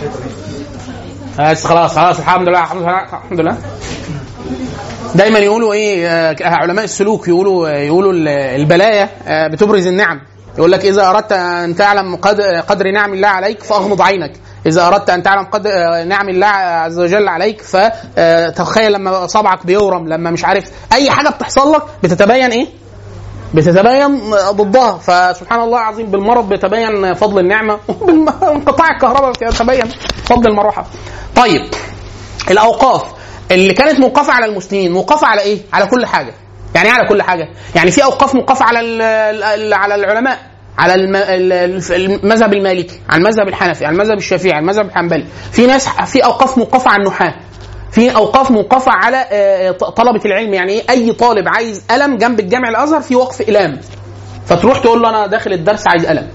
بس خلاص خلاص الحمد لله الحمد لله الحمد لله دايما يقولوا ايه آه، علماء السلوك يقولوا يقولوا ال- البلايا آه، بتبرز النعم يقول لك اذا اردت ان تعلم قدر, قدر نعم الله عليك فاغمض عينك اذا اردت ان تعلم قدر آه، نعم الله عز وجل عليك فتخيل لما صبعك بيورم لما مش عارف اي حاجه بتحصل لك بتتبين ايه بتتبين ضدها فسبحان الله العظيم بالمرض بيتبين فضل النعمه وبانقطاع الكهرباء بيتبين فضل المروحه طيب الاوقاف اللي كانت موقفه على المسلمين موقفه على ايه على كل حاجه يعني ايه على كل حاجه يعني في اوقاف موقفه على ال- ال- على العلماء على الم- ال- المذهب المالكي على المذهب الحنفي على المذهب الشافعي على المذهب الحنبلي في ناس في اوقاف موقفه على النحاه في اوقاف موقفه على آه، طلبه العلم يعني ايه اي طالب عايز قلم جنب الجامع الازهر في وقف اقلام فتروح تقول له انا داخل الدرس عايز قلم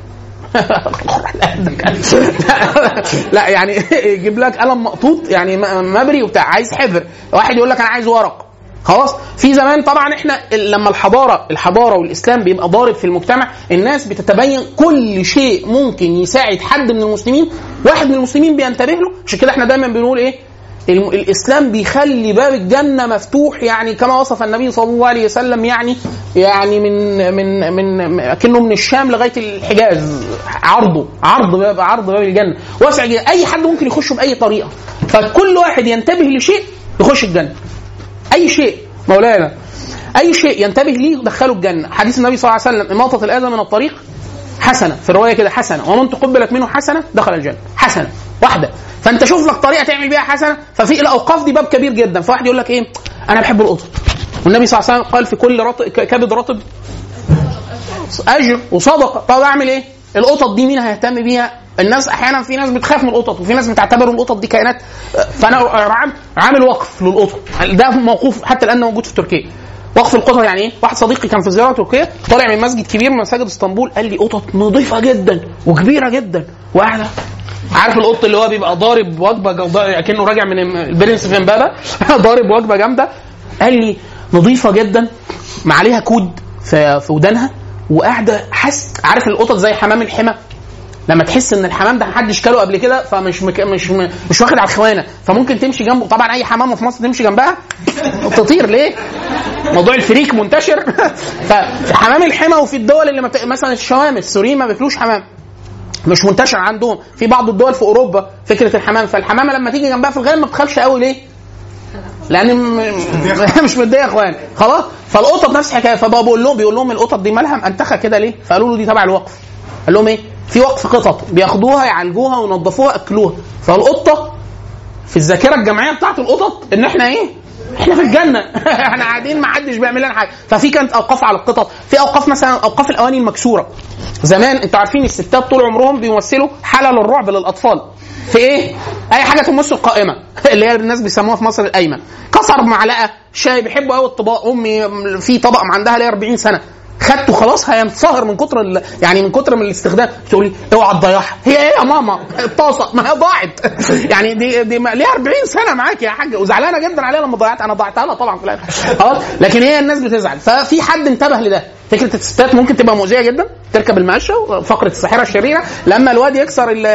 لا يعني يجيب لك قلم مقطوط يعني م- مبري وبتاع عايز حبر واحد يقول لك انا عايز ورق خلاص في زمان طبعا احنا لما الحضاره الحضاره والاسلام بيبقى ضارب في المجتمع الناس بتتبين كل شيء ممكن يساعد حد من المسلمين واحد من المسلمين بينتبه له عشان كده احنا دايما بنقول ايه الم- الاسلام بيخلي باب الجنه مفتوح يعني كما وصف النبي صلى الله عليه وسلم يعني يعني من من من اكنه من الشام لغايه الحجاز عرضه عرض باب عرض باب الجنه واسع جدا اي حد ممكن يخشه باي طريقه فكل واحد ينتبه لشيء يخش الجنه اي شيء مولانا اي شيء ينتبه ليه دخله الجنه حديث النبي صلى الله عليه وسلم اماطه الاذى من الطريق حسنه في الروايه كده حسنه ومن تقبلت منه حسنه دخل الجنه حسنه واحده فانت شوف لك طريقه تعمل بيها حسنه ففي الاوقاف دي باب كبير جدا فواحد يقول لك ايه انا بحب القطط والنبي صلى الله عليه وسلم قال في كل رطب ك- كبد رطب اجر وصدقه طب اعمل ايه القطط دي مين هيهتم بيها الناس احيانا في ناس بتخاف من القطط وفي ناس بتعتبر القطط دي كائنات فانا عام- عامل وقف للقطط ده موقوف حتى الان موجود في تركيا وقف القطط يعني ايه؟ واحد صديقي كان في زياره تركيا طالع من مسجد كبير من مساجد اسطنبول قال لي قطط نظيفه جدا وكبيره جدا وقاعده عارف القط اللي هو بيبقى ضارب وجبه جودا- كانه راجع من البرنس في امبابه ضارب وجبه جامده قال لي نظيفه جدا ما عليها كود في في ودانها وقاعده حاسس عارف القطط زي حمام الحمى لما تحس ان الحمام ده محدش كله قبل كده فمش مك... مش م... مش واخد على الخوانه فممكن تمشي جنبه طبعا اي حمامه في مصر تمشي جنبها تطير ليه؟ موضوع الفريك منتشر ففي حمام الحمى وفي الدول اللي ما بت... مثلا الشوام السوريين ما بياكلوش حمام مش منتشر عندهم في بعض الدول في اوروبا فكره الحمام فالحمامه لما تيجي جنبها في الغالب ما بتخافش قوي ليه؟ لان م- م- مش متضايقه يا اخوان خلاص فالقطط نفس الحكايه فبابا بيقول لهم بيقول لهم القطط دي مالها منتخه كده ليه؟ فقالوا له دي تبع الوقف قال لهم ايه؟ في وقف قطط بياخدوها يعالجوها وينظفوها ياكلوها فالقطه في الذاكره الجمعيه بتاعت القطط ان احنا ايه؟ احنا في الجنه احنا قاعدين ما حدش بيعمل لنا حاجه ففي كانت اوقاف على القطط في اوقاف مثلا اوقاف الاواني المكسوره زمان انتوا عارفين الستات طول عمرهم بيمثلوا حاله للرعب للاطفال في ايه؟ اي حاجه تمس القائمه اللي هي الناس بيسموها في مصر القايمه كسر معلقه شاي بيحبوا قوي الطباق امي في طبق عندها ليا 40 سنه خدته خلاص هينصهر من كتر ال... يعني من كتر من الاستخدام تقول لي اوعى تضيعها هي ايه يا ماما الطاسه ما هي ضاعت يعني دي دي ما- ليها 40 سنه معاك يا حاجه وزعلانه جدا عليها لما ضيعت انا ضيعتها لها طبعا في الاخر خلاص لكن هي الناس بتزعل ففي حد انتبه لده فكره الستات ممكن تبقى مؤذيه جدا تركب المقشه فقره الساحره الشريره لما الواد يكسر ال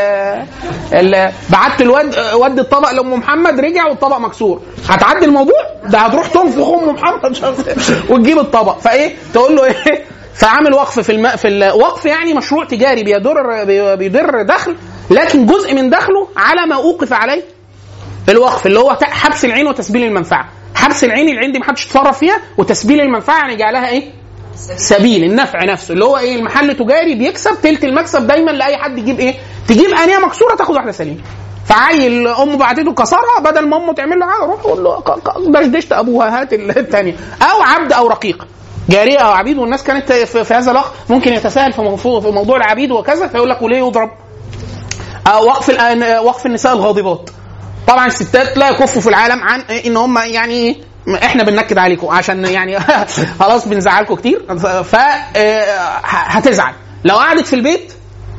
ال بعت الواد ود الطبق لام محمد رجع والطبق مكسور هتعدي الموضوع ده هتروح تنفخ ام محمد مش عارف إيه، وتجيب الطبق فايه تقول له ايه فعامل وقف في الم... في الوقف يعني مشروع تجاري بيدر بي- بيدر دخل لكن جزء من دخله على ما اوقف عليه الوقف اللي هو حبس العين وتسبيل المنفعه حبس العين العين دي محدش يتصرف فيها وتسبيل المنفعه يعني جعلها ايه سبيل النفع نفسه اللي هو ايه المحل تجاري بيكسب تلت المكسب دايما لاي حد يجيب ايه تجيب انيه مكسوره تاخد واحده سليمه فعيل امه بعتته كسرها بدل ما امه تعمل له حاجه روح قول له ك- ك- دشدشت ابوها هات الثانيه او عبد او رقيق جاريه او عبيد والناس كانت في, في هذا الاخ ممكن يتساهل في موضوع في موضوع العبيد وكذا فيقول لك وليه يضرب آه، وقف الآن- وقف النساء الغاضبات طبعا الستات لا يكفوا في العالم عن ان هم يعني ايه احنا بننكد عليكم عشان يعني خلاص بنزعلكم كتير ف آه، هتزعل لو قعدت في البيت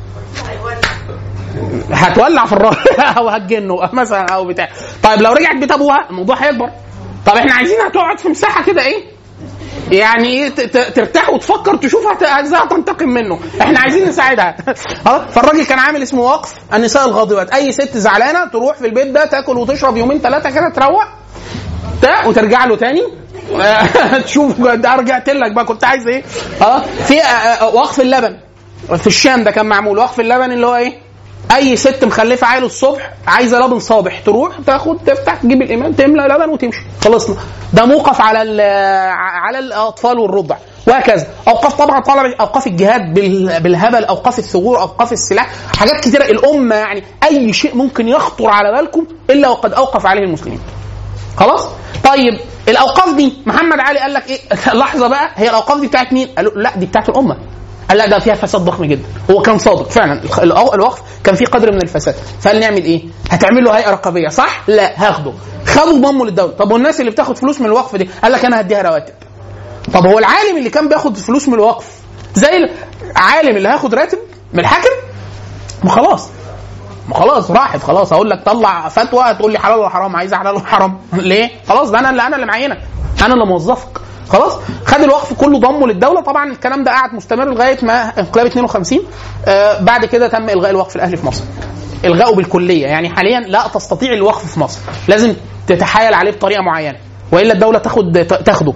هتولع في الراجل او هتجنه مثلا او بتاع طيب لو رجعت بيت ابوها الموضوع هيكبر طب احنا عايزينها تقعد في مساحه كده ايه يعني ايه ت- ت- ترتاح وتفكر تشوف هت- ازاي هتنتقم منه احنا عايزين نساعدها خلاص فالراجل كان عامل اسمه وقف النساء الغاضبات اي ست زعلانه تروح في البيت ده تاكل وتشرب يومين ثلاثه كده تروق بتاع وترجع له تاني تشوف ده رجعت لك بقى كنت عايز ايه اه في آه، آه، وقف اللبن في الشام ده كان معمول وقف اللبن اللي هو ايه اي ست مخلفه عيل الصبح عايزه لبن صابح تروح تاخد تفتح تجيب الامام تملى لبن وتمشي خلصنا ده موقف على ال- على الاطفال والرضع وهكذا اوقاف طبعا طلب اوقاف الجهاد بال- بالهبل اوقاف الثغور اوقاف السلاح حاجات كتيره الامه يعني اي شيء ممكن يخطر على بالكم الا وقد اوقف عليه المسلمين خلاص طيب الاوقاف دي محمد علي قال لك ايه لحظه بقى هي الاوقاف دي بتاعت مين قالوا لا دي بتاعت الامه قال لا ده فيها فساد ضخم جدا هو كان صادق فعلا الخ- الأو- الوقف كان فيه قدر من الفساد فقال نعمل ايه هتعمل له هيئه رقابيه صح لا هاخده خدوا ضمه للدوله طب والناس اللي بتاخد فلوس من الوقف دي قال لك انا هديها رواتب طب هو العالم اللي كان بياخد فلوس من الوقف زي العالم اللي هياخد راتب من الحاكم ما خلاص ما خلاص راحت خلاص اقول لك طلع فتوى تقول لي حلال ولا حرام عايز حلال ولا حرام ليه خلاص ده انا اللي انا اللي معينك انا اللي موظفك خلاص خد الوقف كله ضمه للدوله طبعا الكلام ده قعد مستمر لغايه ما انقلاب 52 آه بعد كده تم الغاء الوقف الاهلي في مصر الغائه بالكليه يعني حاليا لا تستطيع الوقف في مصر لازم تتحايل عليه بطريقه معينه والا الدوله تاخد تاخده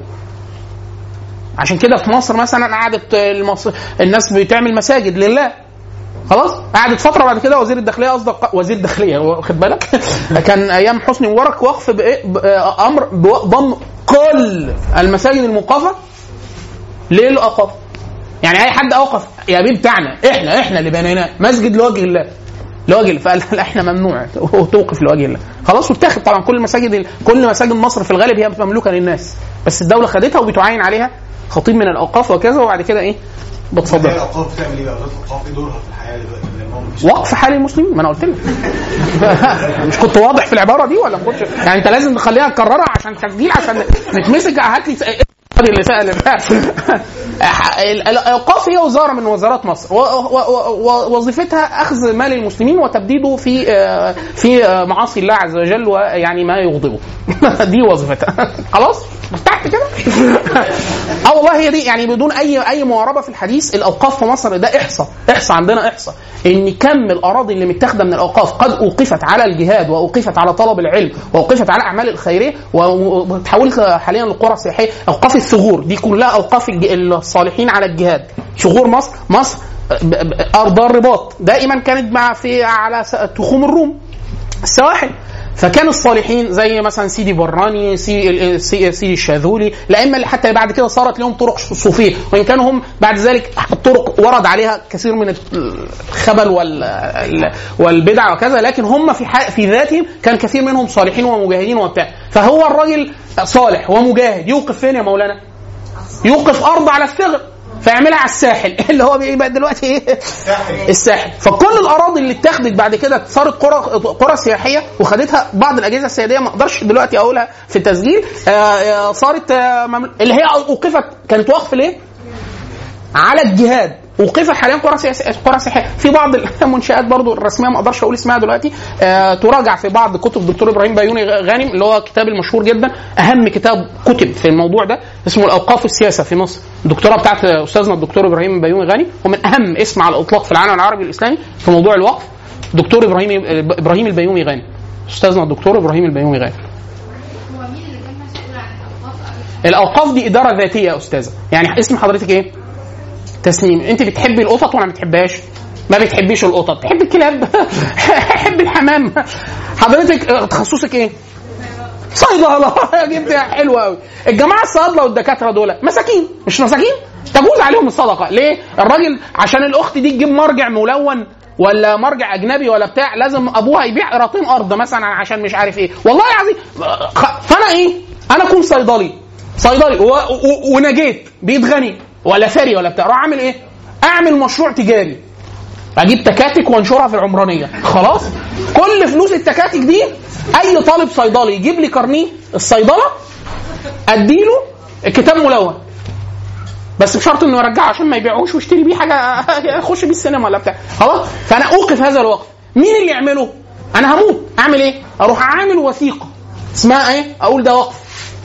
عشان كده في مصر مثلا قعدت المصر الناس بتعمل مساجد لله خلاص قعدت فتره بعد كده وزير الداخليه اصدق وزير الداخليه واخد بالك كان ايام حسني مبارك وقف بايه بآه امر بضم كل المساجد الموقفه للاوقاف يعني اي حد اوقف يا بيه بتاعنا احنا احنا اللي بنيناه مسجد لوجه الله لوجه الله فقال لا احنا ممنوع توقف لوجه الله خلاص واتاخد طبعا كل المساجد كل مساجد مصر في الغالب هي مملوكه للناس بس الدوله خدتها وبتعين عليها خطيب من الاوقاف وكذا وبعد كده ايه هي بتصدر الاوقاف بتعمل ايه بقى؟ وزاره الاوقاف ايه دورها في الحياه دلوقتي؟ لان هو مفيش وقف حال المسلمين ما انا قلت لك مش كنت واضح في العباره دي ولا ما كنتش يعني انت لازم تخليها تكررها عشان تسجيل عشان نتمسك هات لي هذه اللي سأل الاوقاف هي وزاره من وزارات مصر و- و- و- وظيفتها اخذ مال المسلمين وتبديده في آه، في آه، معاصي الله عز وجل ويعني ما يغضبه دي وظيفتها خلاص ارتحت كده اه والله هي دي يعني بدون اي اي مواربه في الحديث الاوقاف في مصر ده احصاء احصاء عندنا احصاء ان كم الاراضي اللي متاخده من الاوقاف قد اوقفت على الجهاد واوقفت على طلب العلم واوقفت على الاعمال الخيريه و- وتحولت حاليا للقرى السياحيه اوقاف الثغور دي كلها اوقاف الج- الصالحين على الجهاد ثغور مصر مصر ب- ب- ارض الرباط دائما كانت مع في على س- تخوم الروم السواحل فكان الصالحين زي مثلا سيدي براني سي- سي- سيدي الشاذولي الائمه اللي حتى بعد كده صارت لهم طرق صوفيه وان كانوا هم بعد ذلك الطرق ورد عليها كثير من الخبل وال والبدع وكذا لكن هم في ح- في ذاتهم كان كثير منهم صالحين ومجاهدين وبتاع فهو الراجل صالح ومجاهد يوقف فين يا مولانا؟ يوقف ارض على الثغر فيعملها على الساحل اللي هو بقى دلوقتي ايه؟ الساحل فكل الاراضي اللي اتاخدت بعد كده صارت قرى قرى سياحيه وخدتها بعض الاجهزه السياديه ما اقدرش دلوقتي اقولها في التسجيل آه، آه، صارت آه، ممل- اللي هي اوقفت كانت وقف ليه؟ على الجهاد وقف حاليا قرى سياسية قرى سياحيه في بعض المنشات برضو الرسميه ما اقدرش اقول اسمها دلوقتي آه تراجع في بعض كتب الدكتور ابراهيم بيوني غانم اللي هو كتاب المشهور جدا اهم كتاب كتب في الموضوع ده اسمه الاوقاف والسياسه في مصر الدكتوراه بتاعت استاذنا الدكتور ابراهيم بيوني غانم ومن اهم اسم على الاطلاق في العالم العربي الاسلامي في موضوع الوقف دكتور ابراهيم ابراهيم البيومي غانم استاذنا الدكتور ابراهيم البيومي غانم هو مين اللي كان مسؤول عن الاوقاف قبل الاوقاف دي اداره ذاتيه يا استاذه يعني اسم حضرتك ايه تسنيم انت بتحبي القطط ولا ما بتحبهاش ما بتحبيش القطط تحب الكلاب تحب الحمام حضرتك اه، تخصصك ايه صيدله جبت حلو قوي الجماعه الصيادله والدكاتره دول مساكين مش مساكين تجوز عليهم الصدقه ليه الراجل عشان الاخت دي تجيب مرجع ملون ولا مرجع اجنبي ولا بتاع لازم ابوها يبيع قراطين ارض مثلا عشان مش عارف ايه والله العظيم خ- فانا ايه انا اكون صيدلي صيدلي و... و... ونجيت بقيت غني ولا ثري ولا بتاع اروح اعمل ايه اعمل مشروع تجاري اجيب تكاتك وانشرها في العمرانيه خلاص كل فلوس التكاتك دي اي طالب صيدلي يجيب لي كارنيه الصيدله اديله الكتاب ملون بس بشرط انه يرجعه عشان ما يبيعوش ويشتري بيه حاجه يخش بيه السينما ولا بتاع خلاص فانا اوقف هذا الوقف مين اللي يعمله انا هموت اعمل ايه اروح اعمل وثيقه اسمها ايه اقول ده وقف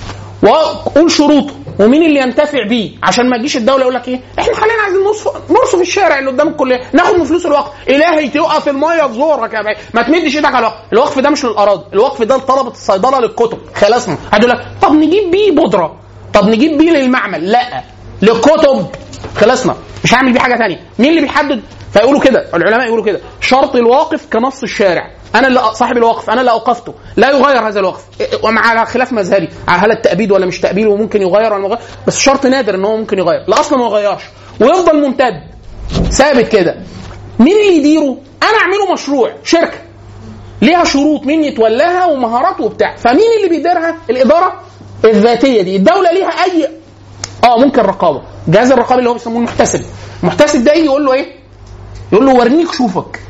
واقول شروطه ومين اللي ينتفع بيه عشان ما تجيش الدوله يقول لك ايه احنا حاليا عايزين نصف نرصف الشارع اللي قدام الكليه ناخد من فلوس الوقف الهي توقف الميه في زورك يا بيه ما تمدش ايدك على الوقف الوقف ده مش للاراضي الوقف ده لطلبه الصيدله للكتب خلصنا هتقول لك طب نجيب بيه بودره طب نجيب بيه للمعمل لا للكتب خلصنا مش هعمل بيه حاجه ثانيه مين اللي بيحدد فيقولوا كده العلماء يقولوا كده شرط الواقف كنص الشارع انا اللي صاحب الوقف انا اللي اوقفته لا يغير هذا الوقف ومع على خلاف مذهبي على هل التأبيد ولا مش تأبيد وممكن يغير ولا ما يغير بس شرط نادر ان هو ممكن يغير لا اصلا ما يغيرش ويفضل ممتد ثابت كده مين اللي يديره انا اعمله مشروع شركه ليها شروط مين يتولاها ومهارات وبتاع فمين اللي بيديرها الاداره الذاتيه دي الدوله ليها اي اه ممكن رقابه جهاز الرقابه اللي هو بيسموه المحتسب المحتسب ده يجي يقول له ايه يقول له ورينيك شوفك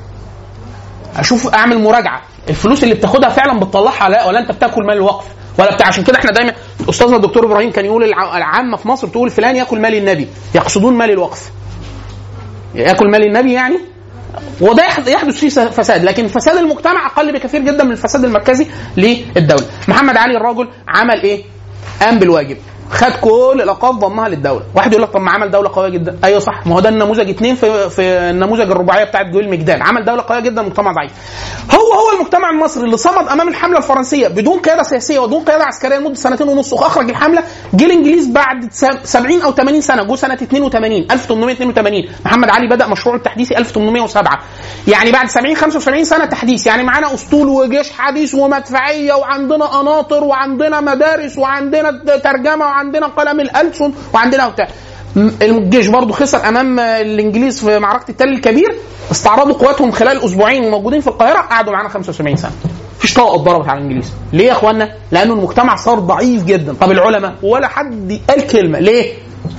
اشوف اعمل مراجعه الفلوس اللي بتاخدها فعلا بتطلعها لا ولا انت بتاكل مال الوقف ولا بتاع عشان كده احنا دايما استاذنا الدكتور ابراهيم كان يقول الع- العامه في مصر تقول فلان ياكل مال النبي يقصدون مال الوقف ياكل مال النبي يعني وده يحد- يحدث فيه س- فساد لكن فساد المجتمع اقل بكثير جدا من الفساد المركزي للدوله محمد علي الرجل عمل ايه قام بالواجب خد كل الاوقاف ضمها للدوله واحد يقول لك طب ما عمل دوله قويه جدا ايوه صح ما هو ده النموذج اثنين في في النموذج الرباعيه بتاعت جويل مجدان عمل دوله قويه جدا مجتمع ضعيف هو هو المجتمع المصري اللي صمد امام الحمله الفرنسيه بدون قياده سياسيه ودون قياده عسكريه لمده سنتين ونص واخرج الحمله جه الانجليز بعد س- 70 او 80 سنه جو سنه 82 1882 محمد علي بدا مشروعه التحديثي 1807 يعني بعد 70 75 سنه تحديث يعني معانا اسطول وجيش حديث ومدفعيه وعندنا قناطر وعندنا مدارس وعندنا ترجمه وعندنا قلم الالسن وعندنا بتاع م- الجيش برضه خسر امام الانجليز في معركه التل الكبير استعرضوا قواتهم خلال اسبوعين وموجودين في القاهره قعدوا معانا 75 سنه مفيش طاقه اتضربت على الانجليز ليه يا اخوانا لانه المجتمع صار ضعيف جدا طب العلماء ولا حد قال كلمه ليه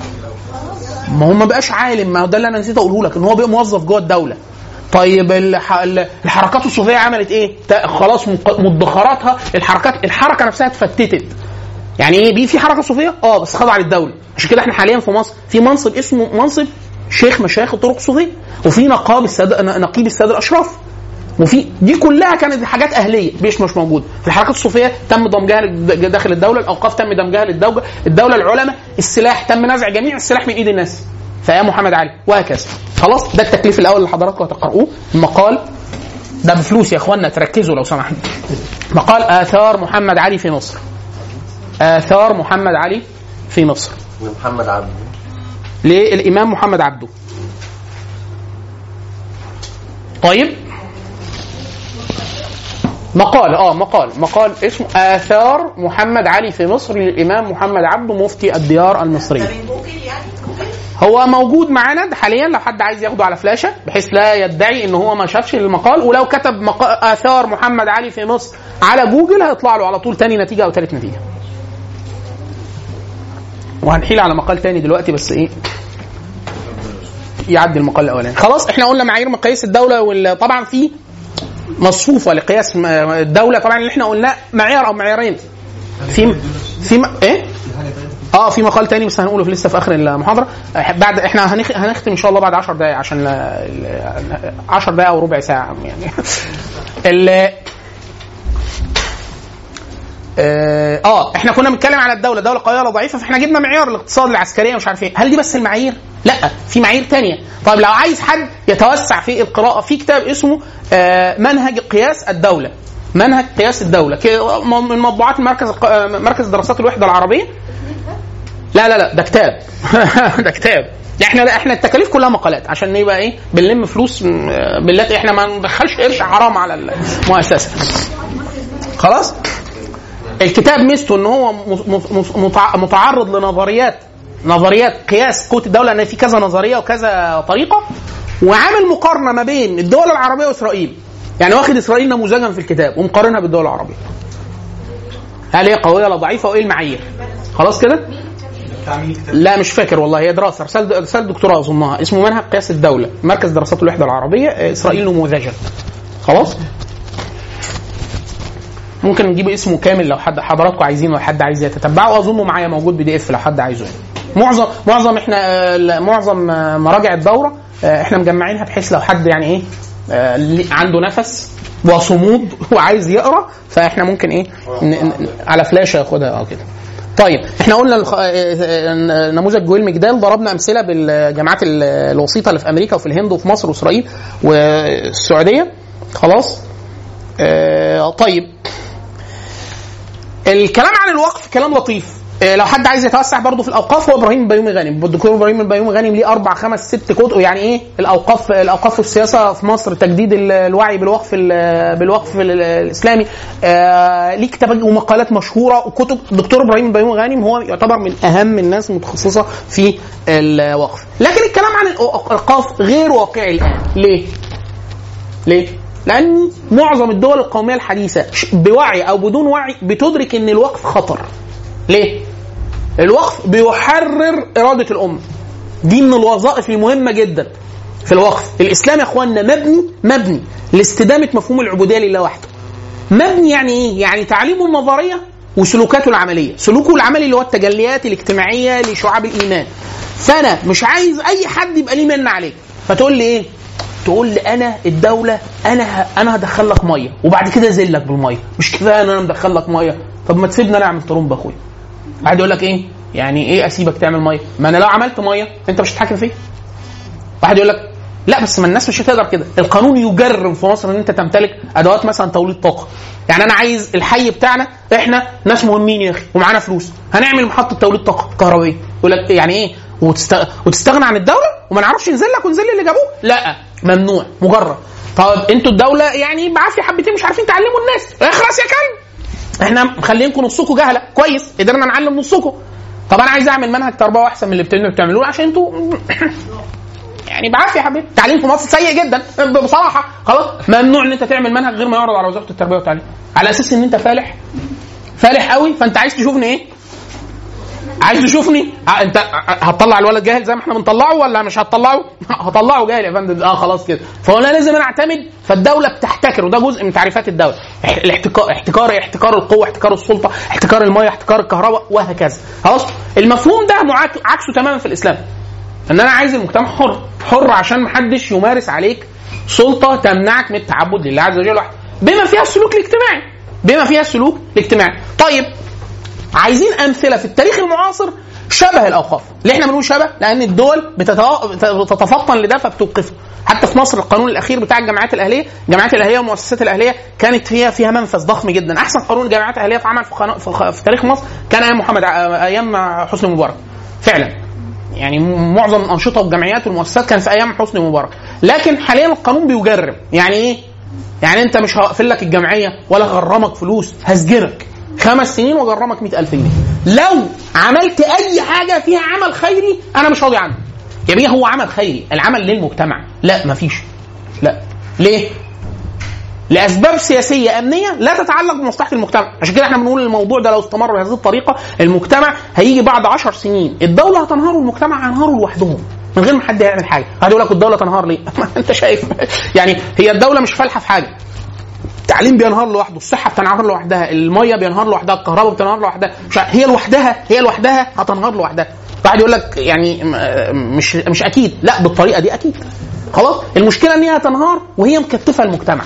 ما هو ما بقاش عالم ما هو ده اللي انا نسيت اقوله لك ان هو بقى موظف جوه الدوله طيب الح... ال- الحركات الصوفيه عملت ايه؟ تا- خلاص مق- مدخراتها الحركات الحركه نفسها اتفتتت يعني ايه بي في حركه صوفيه اه بس خاضعه للدوله عشان كده احنا حاليا في مصر في منصب اسمه منصب شيخ مشايخ الطرق الصوفيه وفي نقاب السادة نقيب الساده الاشراف وفي دي كلها كانت حاجات اهليه مش مش موجوده في الحركات الصوفيه تم ضمجها للد- داخل الدوله الاوقاف تم دمجها للدوله الدوله العلماء السلاح تم نزع جميع السلاح من ايد الناس في ايام محمد علي وهكذا خلاص ده التكليف الاول اللي حضراتكم هتقرؤوه المقال ده بفلوس يا اخوانا تركزوا لو سمحتوا مقال اثار محمد علي في مصر اثار محمد علي في مصر محمد عبده للامام محمد عبده طيب مقال اه مقال مقال اسمه اثار محمد علي في مصر للامام محمد عبده مفتي الديار المصريه من جوجل يعني جوجل هو موجود معانا حاليا لو حد عايز ياخده على فلاشه بحيث لا يدعي ان هو ما شافش المقال ولو كتب مقا... اثار محمد علي في مصر على جوجل هيطلع له على طول تاني نتيجه او تالت نتيجه وهنحيل على مقال تاني دلوقتي بس ايه يعدي المقال الاولاني خلاص احنا قلنا معايير مقاييس الدوله وال... طبعا في مصفوفه لقياس م- الدوله طبعا اللي احنا قلناه معيار او معيارين في في م... ايه اه في مقال تاني بس هنقوله في لسه في اخر المحاضره آه، بعد احنا هنخ... هنختم ان شاء الله بعد 10 دقائق عشان لا- ال- 10 دقائق او ربع ساعه يعني ال اه آه، احنا كنا بنتكلم على الدوله دوله قويه ولا ضعيفه فاحنا جبنا معيار الاقتصاد العسكريه مش عارف ايه هل دي بس المعايير لا في معايير تانية طيب لو عايز حد يتوسع في القراءه في كتاب اسمه آه منهج قياس الدوله منهج قياس الدوله ك- من مطبوعات المركز الق- آه، مركز دراسات الوحده العربيه لا لا لا ده كتاب ده كتاب احنا احنا التكاليف كلها مقالات عشان نبقى ايه بنلم فلوس م- آه، بالله احنا ما ندخلش قرش حرام على المؤسسه خلاص الكتاب ميزته ان هو م- م- متع- متعرض لنظريات نظريات قياس قوه الدوله ان في كذا نظريه وكذا طريقه وعامل مقارنه ما بين الدول العربيه واسرائيل يعني واخد اسرائيل نموذجا في الكتاب ومقارنها بالدول العربيه هل هي قويه ولا ضعيفه وايه المعايير خلاص كده بتاع مين الكتاب؟ لا مش فاكر والله هي دراسه رساله رساله دكتوراه اظنها اسمه منهج قياس الدوله مركز دراسات الوحده العربيه آه، اسرائيل نموذجا خلاص ممكن نجيب اسمه كامل لو حد حضراتكم عايزينه لو حد عايز يتتبعه واظنه معايا موجود بي دي اف لو حد عايزه يعني. معظم معظم احنا آه، معظم آه، مراجع الدوره آه، احنا مجمعينها بحيث لو حد يعني ايه آه، لي- عنده نفس وصمود وعايز يقرا فاحنا ممكن ايه ن- ن- على فلاشه ياخدها اه كده طيب احنا قلنا الخ... آه، آه، نموذج جويل مجدال ضربنا امثله بالجامعات ال- الوسيطه اللي في امريكا وفي الهند وفي مصر واسرائيل والسعوديه خلاص آه طيب الكلام عن الوقف كلام لطيف آه، لو حد عايز يتوسع برضه في الاوقاف هو ابراهيم البيومي غانم الدكتور ابراهيم البيومي غانم ليه اربع خمس ست كتب يعني ايه الاوقاف الاوقاف والسياسه في مصر تجديد ال- الوعي بالوقف ال- بالوقف ال- الاسلامي آه ليه كتابات ومقالات مشهوره وكتب الدكتور ابراهيم البيومي غانم هو يعتبر من اهم الناس المتخصصه في الوقف لكن الكلام عن الاوقاف غير واقعي الان ليه؟ ليه؟ لان معظم الدول القوميه الحديثه ش- بوعي او بدون وعي بتدرك ان الوقف خطر. ليه؟ الوقف بيحرر اراده الامه. دي من الوظائف المهمه جدا في الوقف. الاسلام يا اخواننا مبني مبني لاستدامه مفهوم العبوديه لله وحده. مبني يعني ايه؟ يعني تعليمه النظريه وسلوكاته العمليه، سلوكه العملي اللي هو التجليات الاجتماعيه لشعاب الايمان. فانا مش عايز اي حد يبقى ليه من عليك، فتقول لي ايه؟ تقول لي انا الدوله انا ه... انا هدخل لك ميه وبعد كده ازلك بالميه، مش كفايه ان انا مدخل لك ميه، طب ما تسيبني انا اعمل طرمبه اخويا. واحد يقول لك ايه؟ يعني ايه اسيبك تعمل ميه؟ ما انا لو عملت ميه انت مش هتتحكم فيا. واحد يقول لك لا بس ما الناس مش هتقدر كده القانون يجرم في مصر ان انت تمتلك ادوات مثلا توليد طاقه يعني انا عايز الحي بتاعنا احنا ناس مهمين يا اخي ومعانا فلوس هنعمل محطه توليد طاقه كهربائيه يقول لك يعني ايه وتست... وتستغنى عن الدوله وما نعرفش ننزل لك وننزل اللي جابوه لا ممنوع مجرد طب انتوا الدوله يعني بعافيه حبتين مش عارفين تعلموا الناس اخرس يا كلب احنا مخلينكم نصكم جهله كويس قدرنا نعلم نصكم طب انا عايز اعمل منهج تربوي احسن من اللي بتعملوه بتعملوه عشان انتوا يعني بعافيه يا حبيبي التعليم في مصر سيء جدا بصراحه خلاص ممنوع ان انت تعمل منهج غير ما يعرض على وزاره التربيه والتعليم على اساس ان انت فالح فالح قوي فانت عايز تشوفني ايه عايز تشوفني ع- انت ع- هتطلع الولد جاهل زي ما احنا بنطلعه ولا مش هتطلعه هطلعه جاهل يا فندم اه خلاص كده فهو انا لازم انا اعتمد فالدوله بتحتكر وده جزء من تعريفات الدوله اح- الاحتكار احتكار احتكار القوه احتكار السلطه احتكار الميه احتكار الكهرباء وهكذا خلاص المفهوم ده معاك- عكسه تماما في الاسلام ان انا عايز المجتمع حر حر عشان محدش يمارس عليك سلطه تمنعك من التعبد لله عز وجل وحده بما فيها السلوك الاجتماعي بما فيها السلوك الاجتماعي طيب عايزين امثله في التاريخ المعاصر شبه الاوقاف ليه احنا بنقول شبه لان الدول بتتو- بتتفطن لده فبتوقفه حتى في مصر القانون الاخير بتاع الجامعات الاهليه الجامعات الاهليه والمؤسسات الاهليه كانت فيها فيها منفذ ضخم جدا احسن قانون الجامعات الاهليه اتعمل في, قانون- في, خ- في تاريخ مصر كان ايام محمد ع- ايام حسني مبارك فعلا يعني م- معظم الانشطه والجمعيات والمؤسسات كانت في ايام حسني مبارك لكن حاليا القانون بيجرم يعني ايه يعني انت مش هقفل لك الجمعيه ولا هغرمك فلوس هسجنك خمس سنين وغرمك مئة ألف جنيه لو عملت أي حاجة فيها عمل خيري أنا مش راضي عنه يا بيه هو عمل خيري العمل للمجتمع لا مفيش لا ليه لاسباب سياسيه امنيه لا تتعلق بمصلحه المجتمع عشان كده احنا بنقول الموضوع ده لو استمر بهذه الطريقه المجتمع هيجي بعد عشر سنين الدوله هتنهار والمجتمع هينهاروا لوحدهم من غير ما حد يعمل حاجه هيقول لك الدوله تنهار ليه ما انت شايف يعني هي الدوله مش فالحه في حاجه التعليم بينهار لوحده الصحه بتنهار لوحدها الميه بينهار لوحدها الكهرباء بتنهار لوحدها مش ع- هي لوحدها هي لوحدها هتنهار لوحدها واحد يقول لك يعني م- مش مش اكيد لا بالطريقه دي اكيد خلاص المشكله ان هي هتنهار وهي مكتفه المجتمع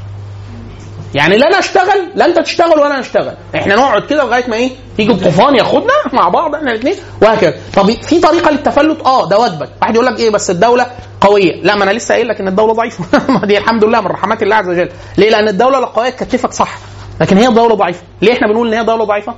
يعني لا انا اشتغل لا انت تشتغل ولا انا اشتغل احنا نقعد كده لغايه ما ايه يجي الطوفان ياخدنا مع بعض احنا الاثنين وهكذا طب في طريقه للتفلت اه ده واجبك واحد يقول لك ايه بس الدوله قويه لا ما انا لسه قايل لك ان الدوله ضعيفه ما دي الحمد لله من رحمات الله عز وجل ليه لان الدوله لو قويه تكتفك صح لكن هي دوله ضعيفه ليه احنا بنقول ان هي دوله ضعيفه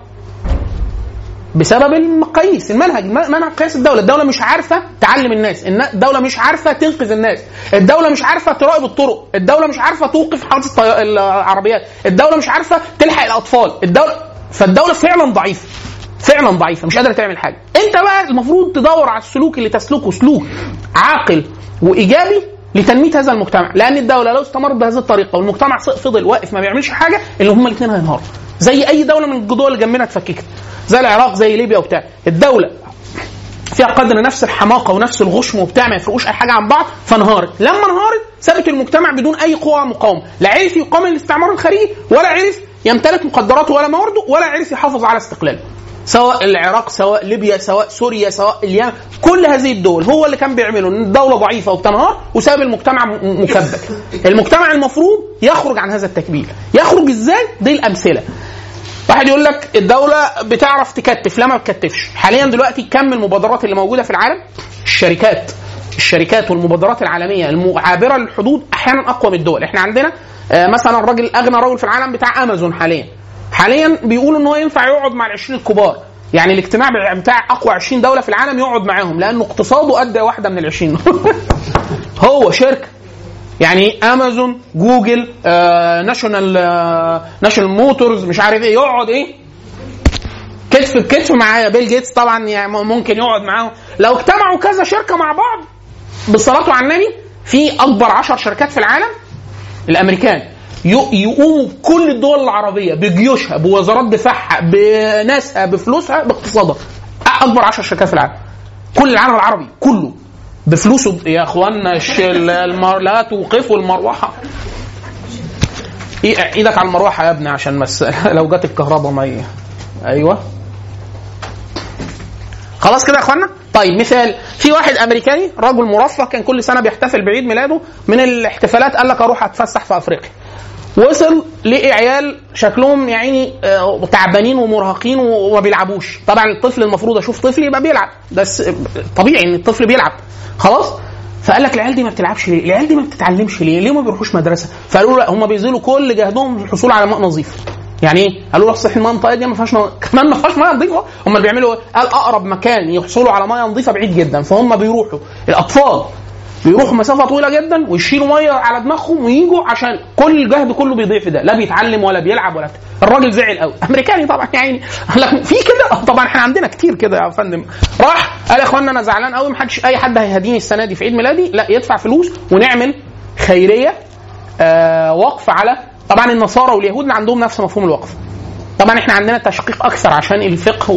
بسبب المقاييس المنهج منهج قياس الدوله الدوله مش عارفه تعلم الناس النا- الدوله مش عارفه تنقذ الناس الدوله مش عارفه تراقب الطرق الدوله مش عارفه توقف حوادث الطي- العربيات الدوله مش عارفه تلحق الاطفال الدوله فالدوله فعلا ضعيفه فعلا ضعيفه مش قادره تعمل حاجه انت بقى المفروض تدور على السلوك اللي تسلكه سلوك عاقل وايجابي لتنميه هذا المجتمع لان الدوله لو استمرت بهذه الطريقه والمجتمع فضل واقف ما بيعملش حاجه اللي هم الاثنين هينهاروا زي اي دوله من الدول اللي جنبنا اتفككت زي العراق زي ليبيا وبتاع الدوله فيها قدر نفس الحماقه ونفس الغشم وبتاع ما يفرقوش اي حاجه عن بعض فانهارت لما انهارت سابت المجتمع بدون اي قوه مقاومه لا عرف يقاوم الاستعمار الخارجي ولا عرف يمتلك مقدراته ولا موارده ولا عرف يحافظ على استقلاله سواء العراق سواء ليبيا سواء سوريا سواء اليمن كل هذه الدول هو اللي كان بيعمله ان الدوله ضعيفه وبتنهار وساب المجتمع م- مكبل المجتمع المفروض يخرج عن هذا التكبيل يخرج ازاي دي الامثله واحد يقول لك الدولة بتعرف تكتف لا ما بتكتفش حاليا دلوقتي كم المبادرات اللي موجودة في العالم الشركات الشركات والمبادرات العالمية المعابرة للحدود أحيانا أقوى من الدول احنا عندنا آه، مثلا الراجل أغنى رجل في العالم بتاع أمازون حاليا حاليا بيقولوا ان هو ينفع يقعد مع العشرين الكبار يعني الاجتماع بتاع اقوى 20 دوله في العالم يقعد معاهم لانه اقتصاده قد واحده من العشرين هو شركه يعني امازون جوجل آه، ناشونال آه، ناشونال موتورز مش عارف ايه يقعد ايه كتف بكتف مع بيل جيتس طبعا يعني ممكن يقعد معاهم لو اجتمعوا كذا شركه مع بعض بالصلاه على النبي في اكبر عشر شركات في العالم الامريكان يق- يقوموا بكل الدول العربيه بجيوشها بوزارات دفاعها بناسها بفلوسها باقتصادها اكبر عشر شركات في العالم كل العالم العربي كله بفلوسه يا اخوانا الش- المر... لا توقفوا المروحه إيه- ايدك على المروحه يا ابني عشان بس لو جت الكهرباء ما ي... ايوه خلاص كده يا اخوانا طيب مثال في واحد امريكاني رجل مرفه كان كل سنه بيحتفل بعيد ميلاده من الاحتفالات قال لك اروح اتفسح في افريقيا وصل لقي عيال شكلهم يا عيني آه، تعبانين ومرهقين وما بيلعبوش طبعا الطفل المفروض اشوف طفل يبقى بيلعب ده س- طبيعي ان الطفل بيلعب خلاص فقال لك العيال دي ما بتلعبش ليه؟ العيال دي ما بتتعلمش ليه؟ ليه ما بيروحوش مدرسه؟ فقالوا له لا هم بيبذلوا كل جهدهم في الحصول على ماء نظيف. يعني ايه؟ قالوا له اصل المنطقه دي ما فيهاش ماء كمان ما فيهاش ماء نظيفه هم اللي بيعملوا ايه؟ قال اقرب مكان يحصلوا على ماء نظيفه بعيد جدا فهم بيروحوا الاطفال بيروحوا مسافه طويله جدا ويشيلوا ميه على دماغهم ويجوا عشان كل الجهد كله بيضيع في ده لا بيتعلم ولا بيلعب ولا بتاع. الراجل زعل قوي امريكاني طبعا يعني قال لك في كده آه، طبعا احنا عندنا كتير كده يا فندم راح قال يا اخوانا انا زعلان قوي محدش اي حد هيهديني السنه دي في عيد ميلادي لا يدفع فلوس ونعمل خيريه آه وقف على طبعا النصارى واليهود عندهم نفس مفهوم الوقف طبعا احنا عندنا تشقيق اكثر عشان الفقه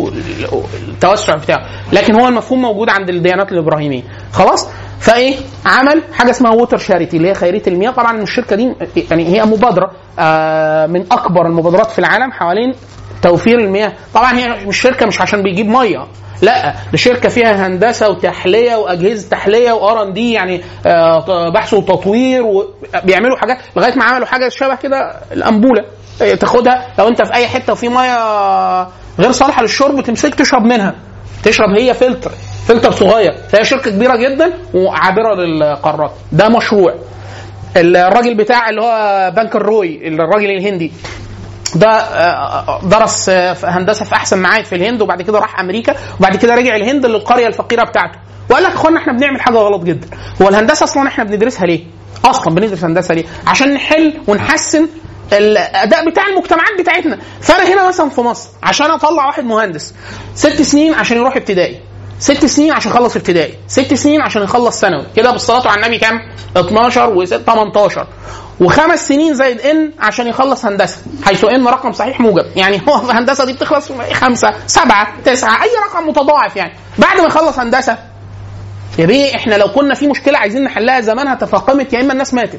والتوسع بتاعه لكن هو المفهوم موجود عند الديانات الابراهيميه خلاص فايه عمل حاجه اسمها ووتر شاريتي اللي هي خيريه المياه طبعا الشركه دي يعني هي مبادره آه، من اكبر المبادرات في العالم حوالين توفير المياه طبعا هي مش شركه مش عشان بيجيب ميه لا دي شركه فيها هندسه وتحليه واجهزه تحليه وار ان دي يعني آه، بحث وتطوير وبيعملوا حاجات لغايه ما عملوا حاجه شبه كده الانبوله آه، تاخدها لو انت في اي حته وفي ميه غير صالحه للشرب تمسك تشرب منها تشرب هي فلتر فلتر صغير فهي شركه كبيره جدا وعابره للقارات ده مشروع الراجل بتاع اللي هو بنك الروي الراجل الهندي ده آه، درس آه، في هندسه في احسن معاهد في الهند وبعد كده راح امريكا وبعد كده رجع الهند للقريه الفقيره بتاعته وقال لك يا اخوانا احنا بنعمل حاجه غلط جدا هو الهندسه اصلا احنا بندرسها ليه؟ اصلا بندرس هندسه ليه؟ عشان نحل ونحسن الاداء بتاع المجتمعات بتاعتنا فانا هنا مثلا في مصر عشان اطلع واحد مهندس ست سنين عشان يروح ابتدائي ست سنين عشان يخلص ابتدائي ست سنين عشان يخلص ثانوي كده بالصلاه على النبي كام 12 و 18 وخمس سنين زائد ان عشان يخلص هندسه حيث ان رقم صحيح موجب يعني هو في الهندسه دي بتخلص في خمسه سبعه تسعه اي رقم متضاعف يعني بعد ما يخلص هندسه يا بيه احنا لو كنا في مشكله عايزين نحلها زمانها تفاقمت يا اما الناس ماتت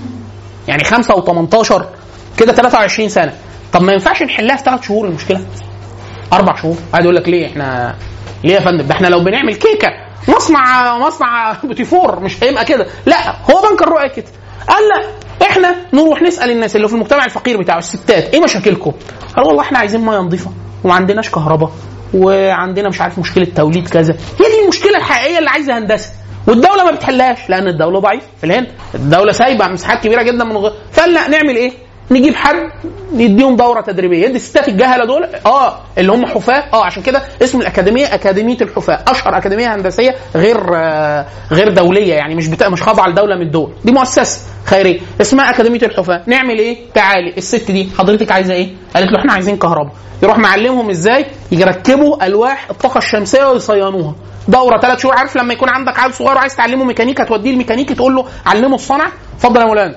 يعني خمسه و18 كده 23 سنه طب ما ينفعش نحلها في ثلاث شهور المشكله اربع شهور قاعد يقول لك ليه احنا ليه يا فندم ده احنا لو بنعمل كيكه مصنع مصنع بوتيفور مش هيبقى كده لا هو بنك الرؤيه كده قال لا احنا نروح نسال الناس اللي في المجتمع الفقير بتاعه الستات ايه مشاكلكم؟ قال والله احنا عايزين ميه نظيفه وما عندناش كهرباء وعندنا مش عارف مشكله توليد كذا هي دي المشكله الحقيقيه اللي عايزه هندسه والدوله ما بتحلهاش لان الدوله ضعيفه في الهند الدوله سايبه مساحات كبيره جدا من غير فقال لا نعمل ايه؟ نجيب حد يديهم دوره تدريبيه يدي الستات الجهله دول اه اللي هم حفاه اه عشان كده اسم الاكاديميه اكاديميه الحفاه اشهر اكاديميه هندسيه غير آه غير دوليه يعني مش بتا... مش خاضعه لدوله من الدول دي مؤسسه خيريه اسمها اكاديميه الحفاه نعمل ايه تعالي الست دي حضرتك عايزه ايه قالت له احنا عايزين كهرباء يروح معلمهم ازاي يركبوا الواح الطاقه الشمسيه ويصينوها دوره ثلاث شهور عارف لما يكون عندك عيل صغير عايز تعلمه ميكانيكا توديه الميكانيكي تقول له علمه الصنعه اتفضل يا مولانا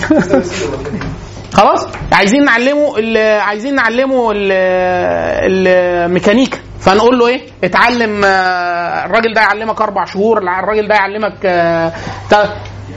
خلاص عايزين نعلمه ال- عايزين نعلمه ال- الميكانيكا فنقول له ايه اتعلم آه، الراجل ده يعلمك اربع شهور الراجل ده يعلمك آه، تا-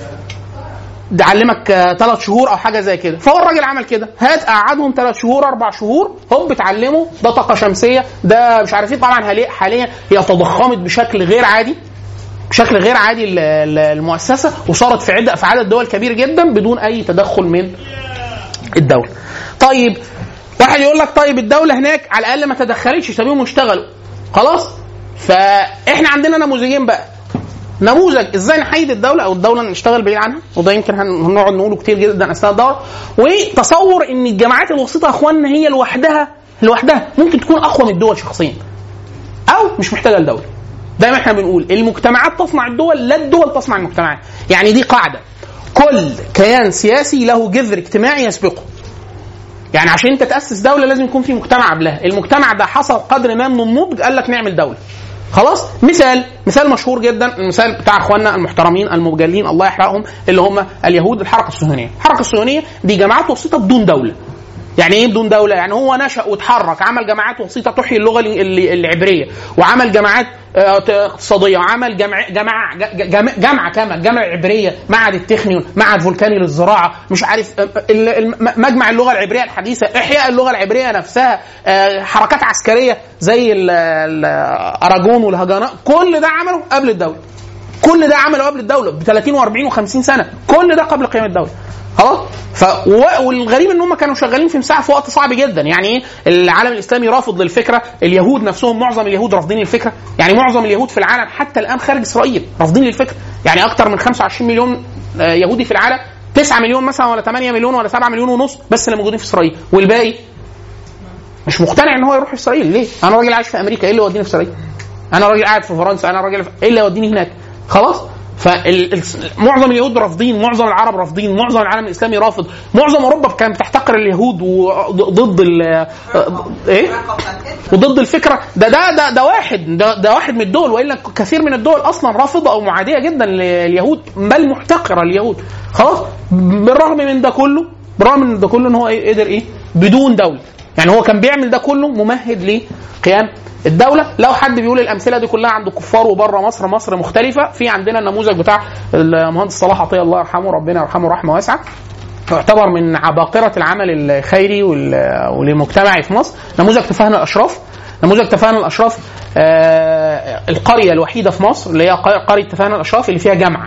ده يعلمك ثلاث شهور او حاجه زي كده فهو الراجل عمل كده هات قعدهم ثلاث شهور اربع شهور هوب اتعلموا ده طاقه شمسيه ده مش عارف ايه طبعا هلي- حاليا هي تضخمت بشكل غير عادي بشكل غير عادي ال- ال- المؤسسه وصارت في عدة في عدد دول كبير جدا بدون اي تدخل من الدوله. طيب واحد يقول لك طيب الدوله هناك على الاقل ما تدخلتش سابيهم يشتغلوا خلاص فاحنا عندنا نموذجين بقى نموذج ازاي نحيد الدوله او الدوله نشتغل بعيد عنها وده يمكن هن- هنقعد نقوله كتير جدا اثناء الدوره وتصور ان الجماعات الوسيطه يا اخواننا هي لوحدها لوحدها ممكن تكون اقوى من الدول شخصيا او مش محتاجه لدوله دايما احنا بنقول المجتمعات تصنع الدول لا الدول تصنع المجتمعات يعني دي قاعده كل كيان سياسي له جذر اجتماعي يسبقه يعني عشان انت تاسس دوله لازم يكون في مجتمع قبلها المجتمع ده حصل قدر ما من النضج قال لك نعمل دوله خلاص مثال مثال مشهور جدا المثال بتاع اخواننا المحترمين المبجلين الله يحرقهم اللي هم اليهود الحركه الصهيونيه الحركه الصهيونيه دي جماعات وسيطه بدون دوله يعني ايه بدون دوله؟ يعني هو نشا واتحرك عمل جماعات وسيطه تحيي اللغه ال- ال- العبريه وعمل جماعات آه، ت- اقتصاديه وعمل جمع جماعه ج- جمع جامعه كمان جامعه عبريه معهد التخنيون معهد فولكاني للزراعه مش عارف آه، ال- الم- مجمع اللغه العبريه الحديثه احياء اللغه العبريه نفسها آه، حركات عسكريه زي ال- ال- اراجون والهجناء كل ده عمله قبل الدوله كل ده عمله قبل الدوله ب 30 و40 و50 سنه كل ده قبل قيام الدوله خلاص ف و- والغريب ان هم كانوا شغالين في مساحه في وقت صعب جدا يعني ايه العالم الاسلامي رافض للفكره اليهود نفسهم معظم اليهود رافضين الفكره يعني معظم اليهود في العالم حتى الان خارج اسرائيل رافضين للفكره يعني اكثر من 25 مليون آه، يهودي في العالم 9 مليون مثلا ولا 8 مليون ولا 7 مليون ونص بس اللي موجودين في اسرائيل والباقي مش مقتنع ان هو يروح اسرائيل ليه؟ انا راجل عايش في امريكا ايه اللي يوديني في اسرائيل؟ انا راجل قاعد في فرنسا انا راجل في... ايه اللي يوديني هناك؟ خلاص؟ فمعظم اليهود رافضين معظم العرب رافضين معظم العالم الاسلامي رافض معظم اوروبا كانت بتحتقر اليهود وضد ال ايه وضد الفكره ده ده ده, ده واحد ده, ده واحد من الدول والا كثير من الدول اصلا رافضه او معاديه جدا لليهود بل محتقره اليهود خلاص بالرغم من ده كله بالرغم من ده كله ان هو إيه قدر ايه بدون دوله يعني هو كان بيعمل ده كله ممهد لقيام الدولة لو حد بيقول الأمثلة دي كلها عند الكفار وبره مصر مصر مختلفة في عندنا النموذج بتاع المهندس صلاح عطية الله يرحمه ربنا يرحمه رحمة واسعة يعتبر من عباقرة العمل الخيري وال- والمجتمعي في مصر نموذج تفاهن الأشراف نموذج تفاهن الأشراف آه القرية الوحيدة في مصر اللي هي ق- قرية تفاهن الأشراف اللي فيها جامعة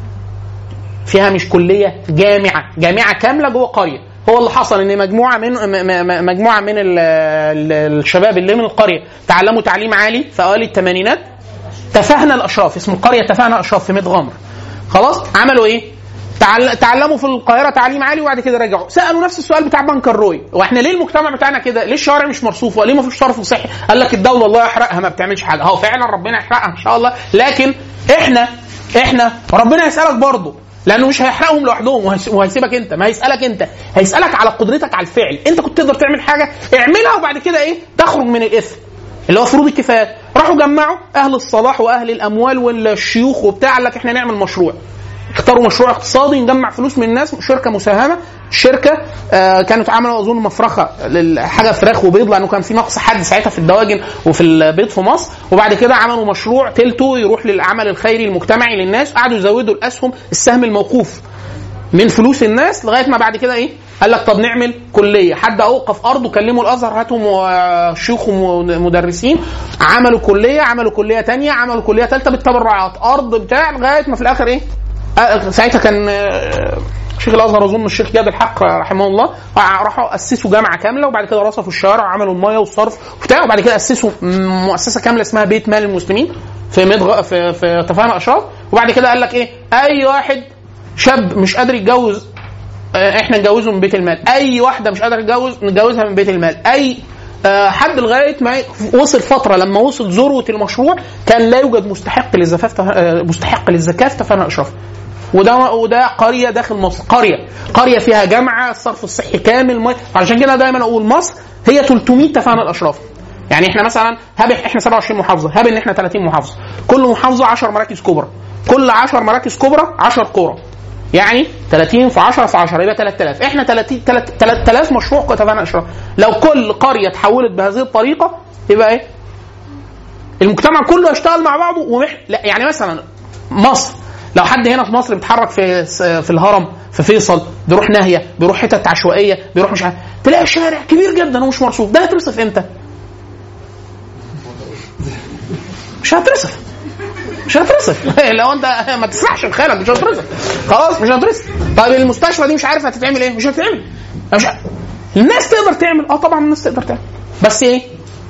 فيها مش كليه جامعه جامعه كامله جوه قريه هو اللي حصل ان مجموعه من م- م- مجموعه من ال- ال- الشباب اللي من القريه تعلموا تعليم عالي في اوائل الثمانينات تفاهنا الاشراف اسم القريه تفاهنا الاشراف في ميت غمر خلاص عملوا ايه؟ تعل... تعلموا في القاهره تعليم عالي وبعد كده رجعوا سالوا نفس السؤال بتاع بنك الروي واحنا ليه المجتمع بتاعنا كده ليه الشوارع مش مرصوفه ليه ما فيش صرف صحي قال لك الدوله الله يحرقها ما بتعملش حاجه هو فعلا ربنا يحرقها ان شاء الله لكن احنا احنا ربنا يسالك برضه لانه مش هيحرقهم لوحدهم وهيس- وهيسيبك انت ما هيسالك انت هيسالك على قدرتك على الفعل انت كنت تقدر تعمل حاجه اعملها وبعد كده ايه تخرج من الاثم اللي هو فروض الكفايات راحوا جمعوا اهل الصلاح واهل الاموال والشيوخ وبتاع قال لك احنا نعمل مشروع اختاروا مشروع اقتصادي نجمع فلوس من الناس شركه مساهمه شركه آه كانت عملوا اظن مفرخه حاجه فراخ وبيض لانه كان في نقص حد ساعتها في الدواجن وفي البيض في مصر وبعد كده عملوا مشروع تلته يروح للعمل الخيري المجتمعي للناس قعدوا يزودوا الاسهم السهم الموقوف من فلوس الناس لغايه ما بعد كده ايه قال لك طب نعمل كليه حد اوقف ارض وكلموا الازهر هاتوا م- شيوخ ومدرسين عملوا كليه عملوا كليه تانية عملوا كليه ثالثه بالتبرعات ارض بتاع لغايه ما في الاخر ايه آه، ساعتها كان آه، شيخ الازهر اظن الشيخ جاد الحق رحمه الله راحوا اسسوا جامعه كامله وبعد كده رصفوا الشوارع وعملوا الميه والصرف وبتاع وبعد كده اسسوا م- مؤسسه كامله اسمها بيت مال المسلمين في مدغ... في في تفاهم اشراف وبعد كده قال لك ايه اي واحد شاب مش قادر يتجوز آه، احنا نجوزه من بيت المال اي واحده مش قادره تتجوز نجوزها من بيت المال اي آه، حد لغايه ما وصل فتره لما وصل ذروه المشروع كان لا يوجد مستحق للزكاه آه، مستحق للزكاه في تفاهم الاشراف وده وده قريه داخل مصر قريه قريه فيها جامعه الصرف الصحي كامل مي... عشان كده دايما اقول مصر هي 300 تفاهم الاشراف يعني احنا مثلا هب احنا 27 محافظه هب ان احنا 30 محافظه كل محافظه 10 مراكز كبرى كل 10 مراكز كبرى 10 قرى يعني 30 في 10 في 10 يبقى 3000 احنا 30 3000 مشروع تفاهم اشراف لو كل قريه تحولت بهذه الطريقه يبقى ايه المجتمع كله يشتغل مع بعضه ومح... لا يعني مثلا مصر لو حد هنا في مصر بيتحرك في في الهرم في فيصل بيروح ناهيه بيروح حتت عشوائيه بيروح مش عارف تلاقي شارع كبير جدا ومش مرصوف ده هيترصف امتى؟ مش هتصرف مش هتصرف لو انت ما تسرحش بخيالك مش هتصرف خلاص مش هتصرف طيب المستشفى دي مش عارف هتتعمل ايه مش هتتعمل مش ه... الناس تقدر تعمل اه طبعا الناس تقدر تعمل بس ايه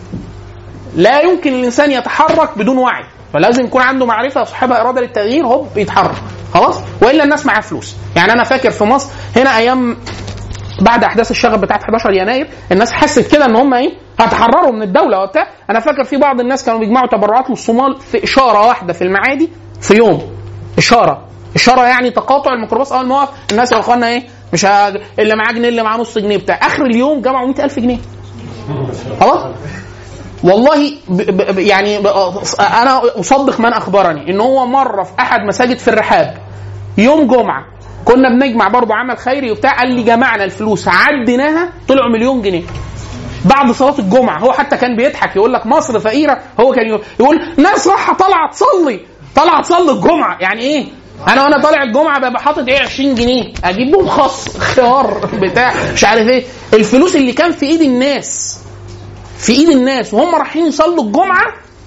لا يمكن الانسان يتحرك بدون وعي فلازم يكون عنده معرفه صاحبها اراده للتغيير هوب يتحرك خلاص والا الناس معاها فلوس يعني انا فاكر في مصر هنا ايام بعد احداث الشغب بتاعت 11 يناير الناس حست كده ان هم ايه هتحرروا من الدوله وبتاع انا فاكر في بعض الناس كانوا بيجمعوا تبرعات للصومال في اشاره واحده في المعادي في يوم اشاره اشاره يعني تقاطع الميكروباص اول ما وقف الناس يا اخوانا ايه مش ه... اللي معاه جنيه اللي معاه نص جنيه بتاع اخر اليوم جمعوا 100000 جنيه خلاص والله ب ب يعني ب انا اصدق من اخبرني ان هو مره في احد مساجد في الرحاب يوم جمعه كنا بنجمع برضه عمل خيري وبتاع قال لي جمعنا الفلوس عديناها طلعوا مليون جنيه بعد صلاه الجمعه هو حتى كان بيضحك يقول لك مصر فقيره هو كان يقول, يقول ناس رايحه طالعه تصلي طالعه تصلي الجمعه يعني ايه انا وانا طالع الجمعه ببقى حاطط ايه 20 جنيه اجيب بهم خص خيار بتاع مش عارف ايه الفلوس اللي كان في ايد الناس في ايد الناس وهم رايحين يصلوا الجمعه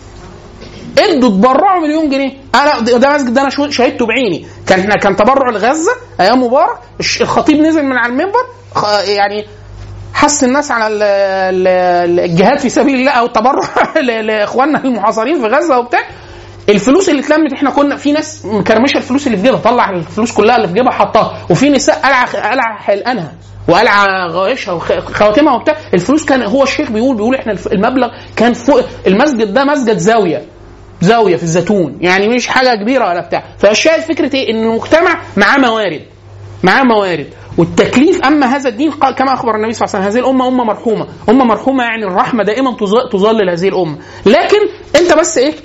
ادوا تبرعوا مليون جنيه انا ده مسجد ده انا شهدته بعيني كان كان تبرع لغزه ايام مبارك الخطيب نزل من على المنبر يعني حث الناس على الجهاد في سبيل الله او التبرع لاخواننا المحاصرين في غزه وبتاع الفلوس اللي اتلمت احنا كنا في ناس مكرمشه الفلوس اللي في جيبها طلع الفلوس كلها اللي في جيبها حطها وفي نساء قلع قلع حلقانها وقلع غوايشها وخواتمها وبتاع الفلوس كان هو الشيخ بيقول بيقول احنا المبلغ كان فوق المسجد ده مسجد زاويه زاويه في الزيتون يعني مش حاجه كبيره ولا بتاع فالشاهد فكره ايه ان المجتمع معاه موارد معاه موارد والتكليف اما هذا الدين كما اخبر النبي صلى الله عليه وسلم هذه الامه امه مرحومه امه مرحومه يعني الرحمه دائما تظلل هذه الامه لكن انت بس ايه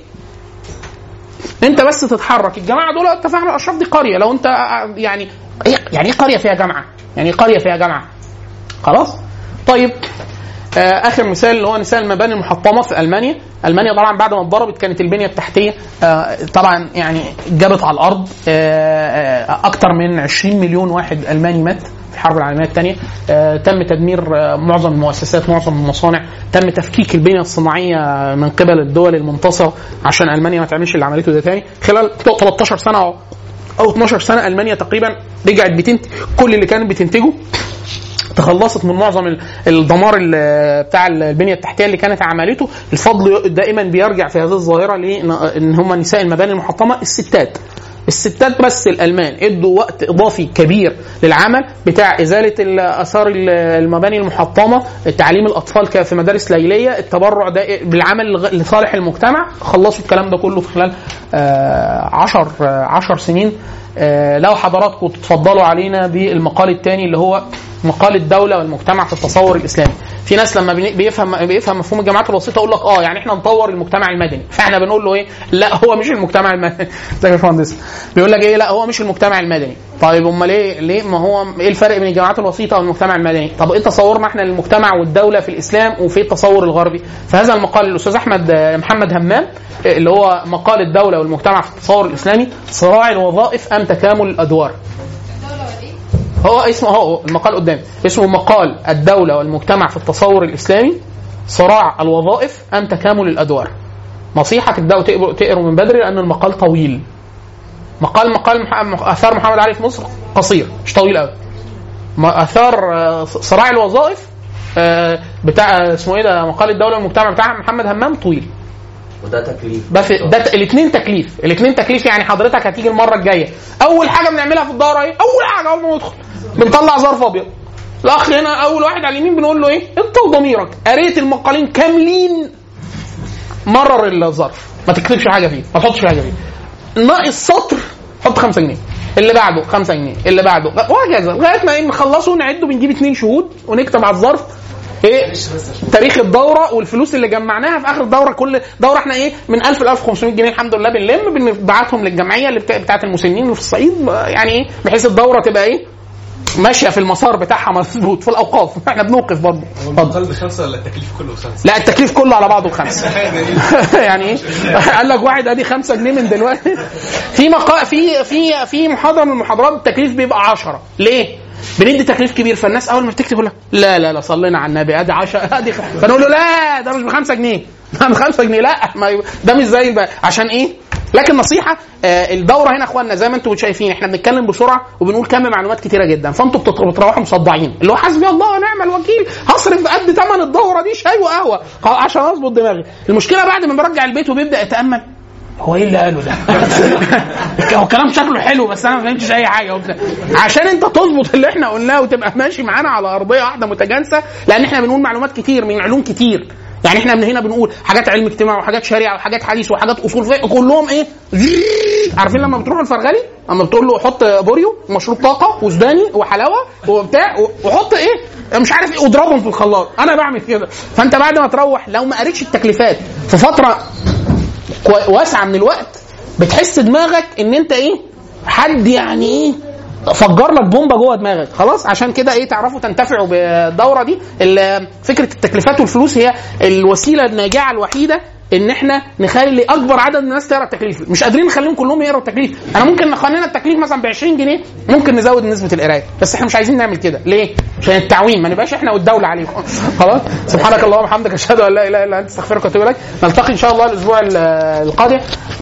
انت بس تتحرك الجماعه دول اتفقنا الاشراف دي قريه لو انت يعني يعني ايه قريه فيها جامعه يعني ايه قريه فيها جامعه خلاص طيب آه اخر مثال اللي هو مثال المباني المحطمه في المانيا المانيا طبعا بعد ما اتضربت كانت البنيه التحتيه آه طبعا يعني جابت على الارض آه آه اكثر من 20 مليون واحد الماني مات في الحرب العالميه الثانيه آه تم تدمير آه معظم المؤسسات معظم المصانع تم تفكيك البنيه الصناعيه من قبل الدول المنتصره عشان المانيا ما تعملش اللي عملته ده تاني خلال 13 سنه او او 12 سنه المانيا تقريبا رجعت بتنتج كل اللي كانت بتنتجه تخلصت من معظم ال- الدمار ال- بتاع البنيه التحتيه اللي كانت عملته الفضل دائما بيرجع في هذه الظاهره لان ان هم نساء المباني المحطمه الستات الستات بس الالمان ادوا وقت اضافي كبير للعمل بتاع ازاله ال- اثار ال- المباني المحطمه تعليم الاطفال ك- في مدارس ليليه التبرع ده بالعمل لغ- لصالح المجتمع خلصوا الكلام ده كله في خلال 10 10 سنين آه، لو حضراتكم تتفضلوا علينا بالمقال الثاني اللي هو مقال الدوله والمجتمع في التصور الاسلامي في ناس لما بن- بيفهم بيفهم مفهوم الجامعات الوسيطه يقول لك اه يعني احنا نطور المجتمع المدني فاحنا بنقول له ايه لا هو مش المجتمع المدني زي الفندس بيقول لك ايه لا هو مش المجتمع المدني طيب امال ايه ليه ما هو ايه الفرق بين الجامعات الوسيطه والمجتمع المدني طب ايه تصورنا احنا للمجتمع والدوله في الاسلام وفي التصور الغربي فهذا المقال الاستاذ احمد آه، محمد همام آه، اللي هو مقال الدوله والمجتمع في التصور الاسلامي صراع الوظائف ام تكامل الادوار هو اسمه هو المقال قدامي اسمه مقال الدولة والمجتمع في التصور الإسلامي صراع الوظائف أم تكامل الأدوار نصيحة تبدأوا تقروا تقروا من بدري لأن المقال طويل مقال مقال مح- آثار محمد علي في مصر قصير مش طويل قوي ما- آثار آه، صراع الوظائف آه، بتاع اسمه ايه ده مقال الدولة والمجتمع بتاع محمد همام طويل وده تكليف بس ده الاثنين تكليف الاثنين تكليف يعني حضرتك هتيجي المره الجايه اول حاجه بنعملها في الدوره ايه اول حاجه اول ما ندخل بنطلع ظرف ابيض الاخ هنا اول واحد على اليمين بنقول له ايه انت وضميرك قريت المقالين كاملين مرر الظرف ما تكتبش حاجه فيه ما تحطش حاجه فيه ناقص سطر حط 5 جنيه اللي بعده 5 جنيه اللي بعده وهكذا لغايه ما إيه نخلصه نعده بنجيب اثنين شهود ونكتب على الظرف ايه تاريخ الدوره والفلوس اللي جمعناها في اخر الدوره كل دوره احنا ايه من 1000 ل 1500 جنيه الحمد لله بنلم بنبعتهم للجمعيه اللي بتاع- بتاعه المسنين اللي في الصعيد يعني ايه بحيث الدوره تبقى ايه ماشيه في المسار بتاعها مظبوط في الاوقاف احنا بنوقف برضه اتفضل المقال بخمسه ولا التكليف كله بخمسه؟ لا التكليف كله على بعضه بخمسه يعني ايه قال لك واحد ادي خمسة جنيه من دلوقتي في مقا في في في محاضره من المحاضرات التكليف بيبقى 10 ليه؟ بندي تكليف كبير فالناس اول ما بتكتب يقول لك لا لا لا صلينا على النبي ادي 10 ادي خ- فنقول له لا ده مش بخمسة جنيه ده بخمسة جنيه لا ما ي- ده مش زي الباقي عشان ايه؟ لكن نصيحه آه الدوره هنا يا اخوانا زي ما انتم شايفين احنا بنتكلم بسرعه وبنقول كم معلومات كتيره جدا فانتم بتط- بتروحوا مصدعين اللي هو حسبي الله ونعم الوكيل هصرف قد ثمن الدوره دي شاي وقهوه خ- عشان اظبط دماغي المشكله بعد ما برجع البيت وبيبدا يتامل هو ايه اللي قاله ده؟ هو كلام شكله حلو بس انا ما فهمتش اي حاجه وبتاع. عشان انت تظبط اللي احنا قلناه وتبقى ماشي معانا على ارضيه واحده متجانسه لان احنا بنقول معلومات كتير من علوم كتير يعني احنا من هنا بنقول حاجات علم اجتماع وحاجات شريعه وحاجات حديث وحاجات اصول فقه كلهم ايه عارفين لما بتروحوا الفرغلي لما بتقول له حط بوريو مشروب طاقه وسوداني وحلاوه وبتاع وحط ايه مش عارف ايه واضربهم في الخلاط انا بعمل كده فانت بعد ما تروح لو ما قريتش التكليفات في فتره كوي- واسعه من الوقت بتحس دماغك ان انت ايه حد يعني ايه فجر لك بومبه جوه دماغك خلاص عشان كده ايه تعرفوا تنتفعوا بالدوره دي ال- فكره التكليفات والفلوس هي الوسيله الناجعه الوحيده ان احنا نخلي اكبر عدد من الناس تقرا التكليف مش قادرين نخليهم كلهم يقروا التكليف انا ممكن نخلينا التكليف مثلا ب 20 جنيه ممكن نزود نسبه القرايه بس احنا مش عايزين نعمل كده ليه عشان التعويم ما نبقاش احنا والدوله عليهم خلاص سبحانك اللهم وبحمدك اشهد ان لا اله الا انت استغفرك واتوب اليك نلتقي ان شاء الله الاسبوع ال- القادم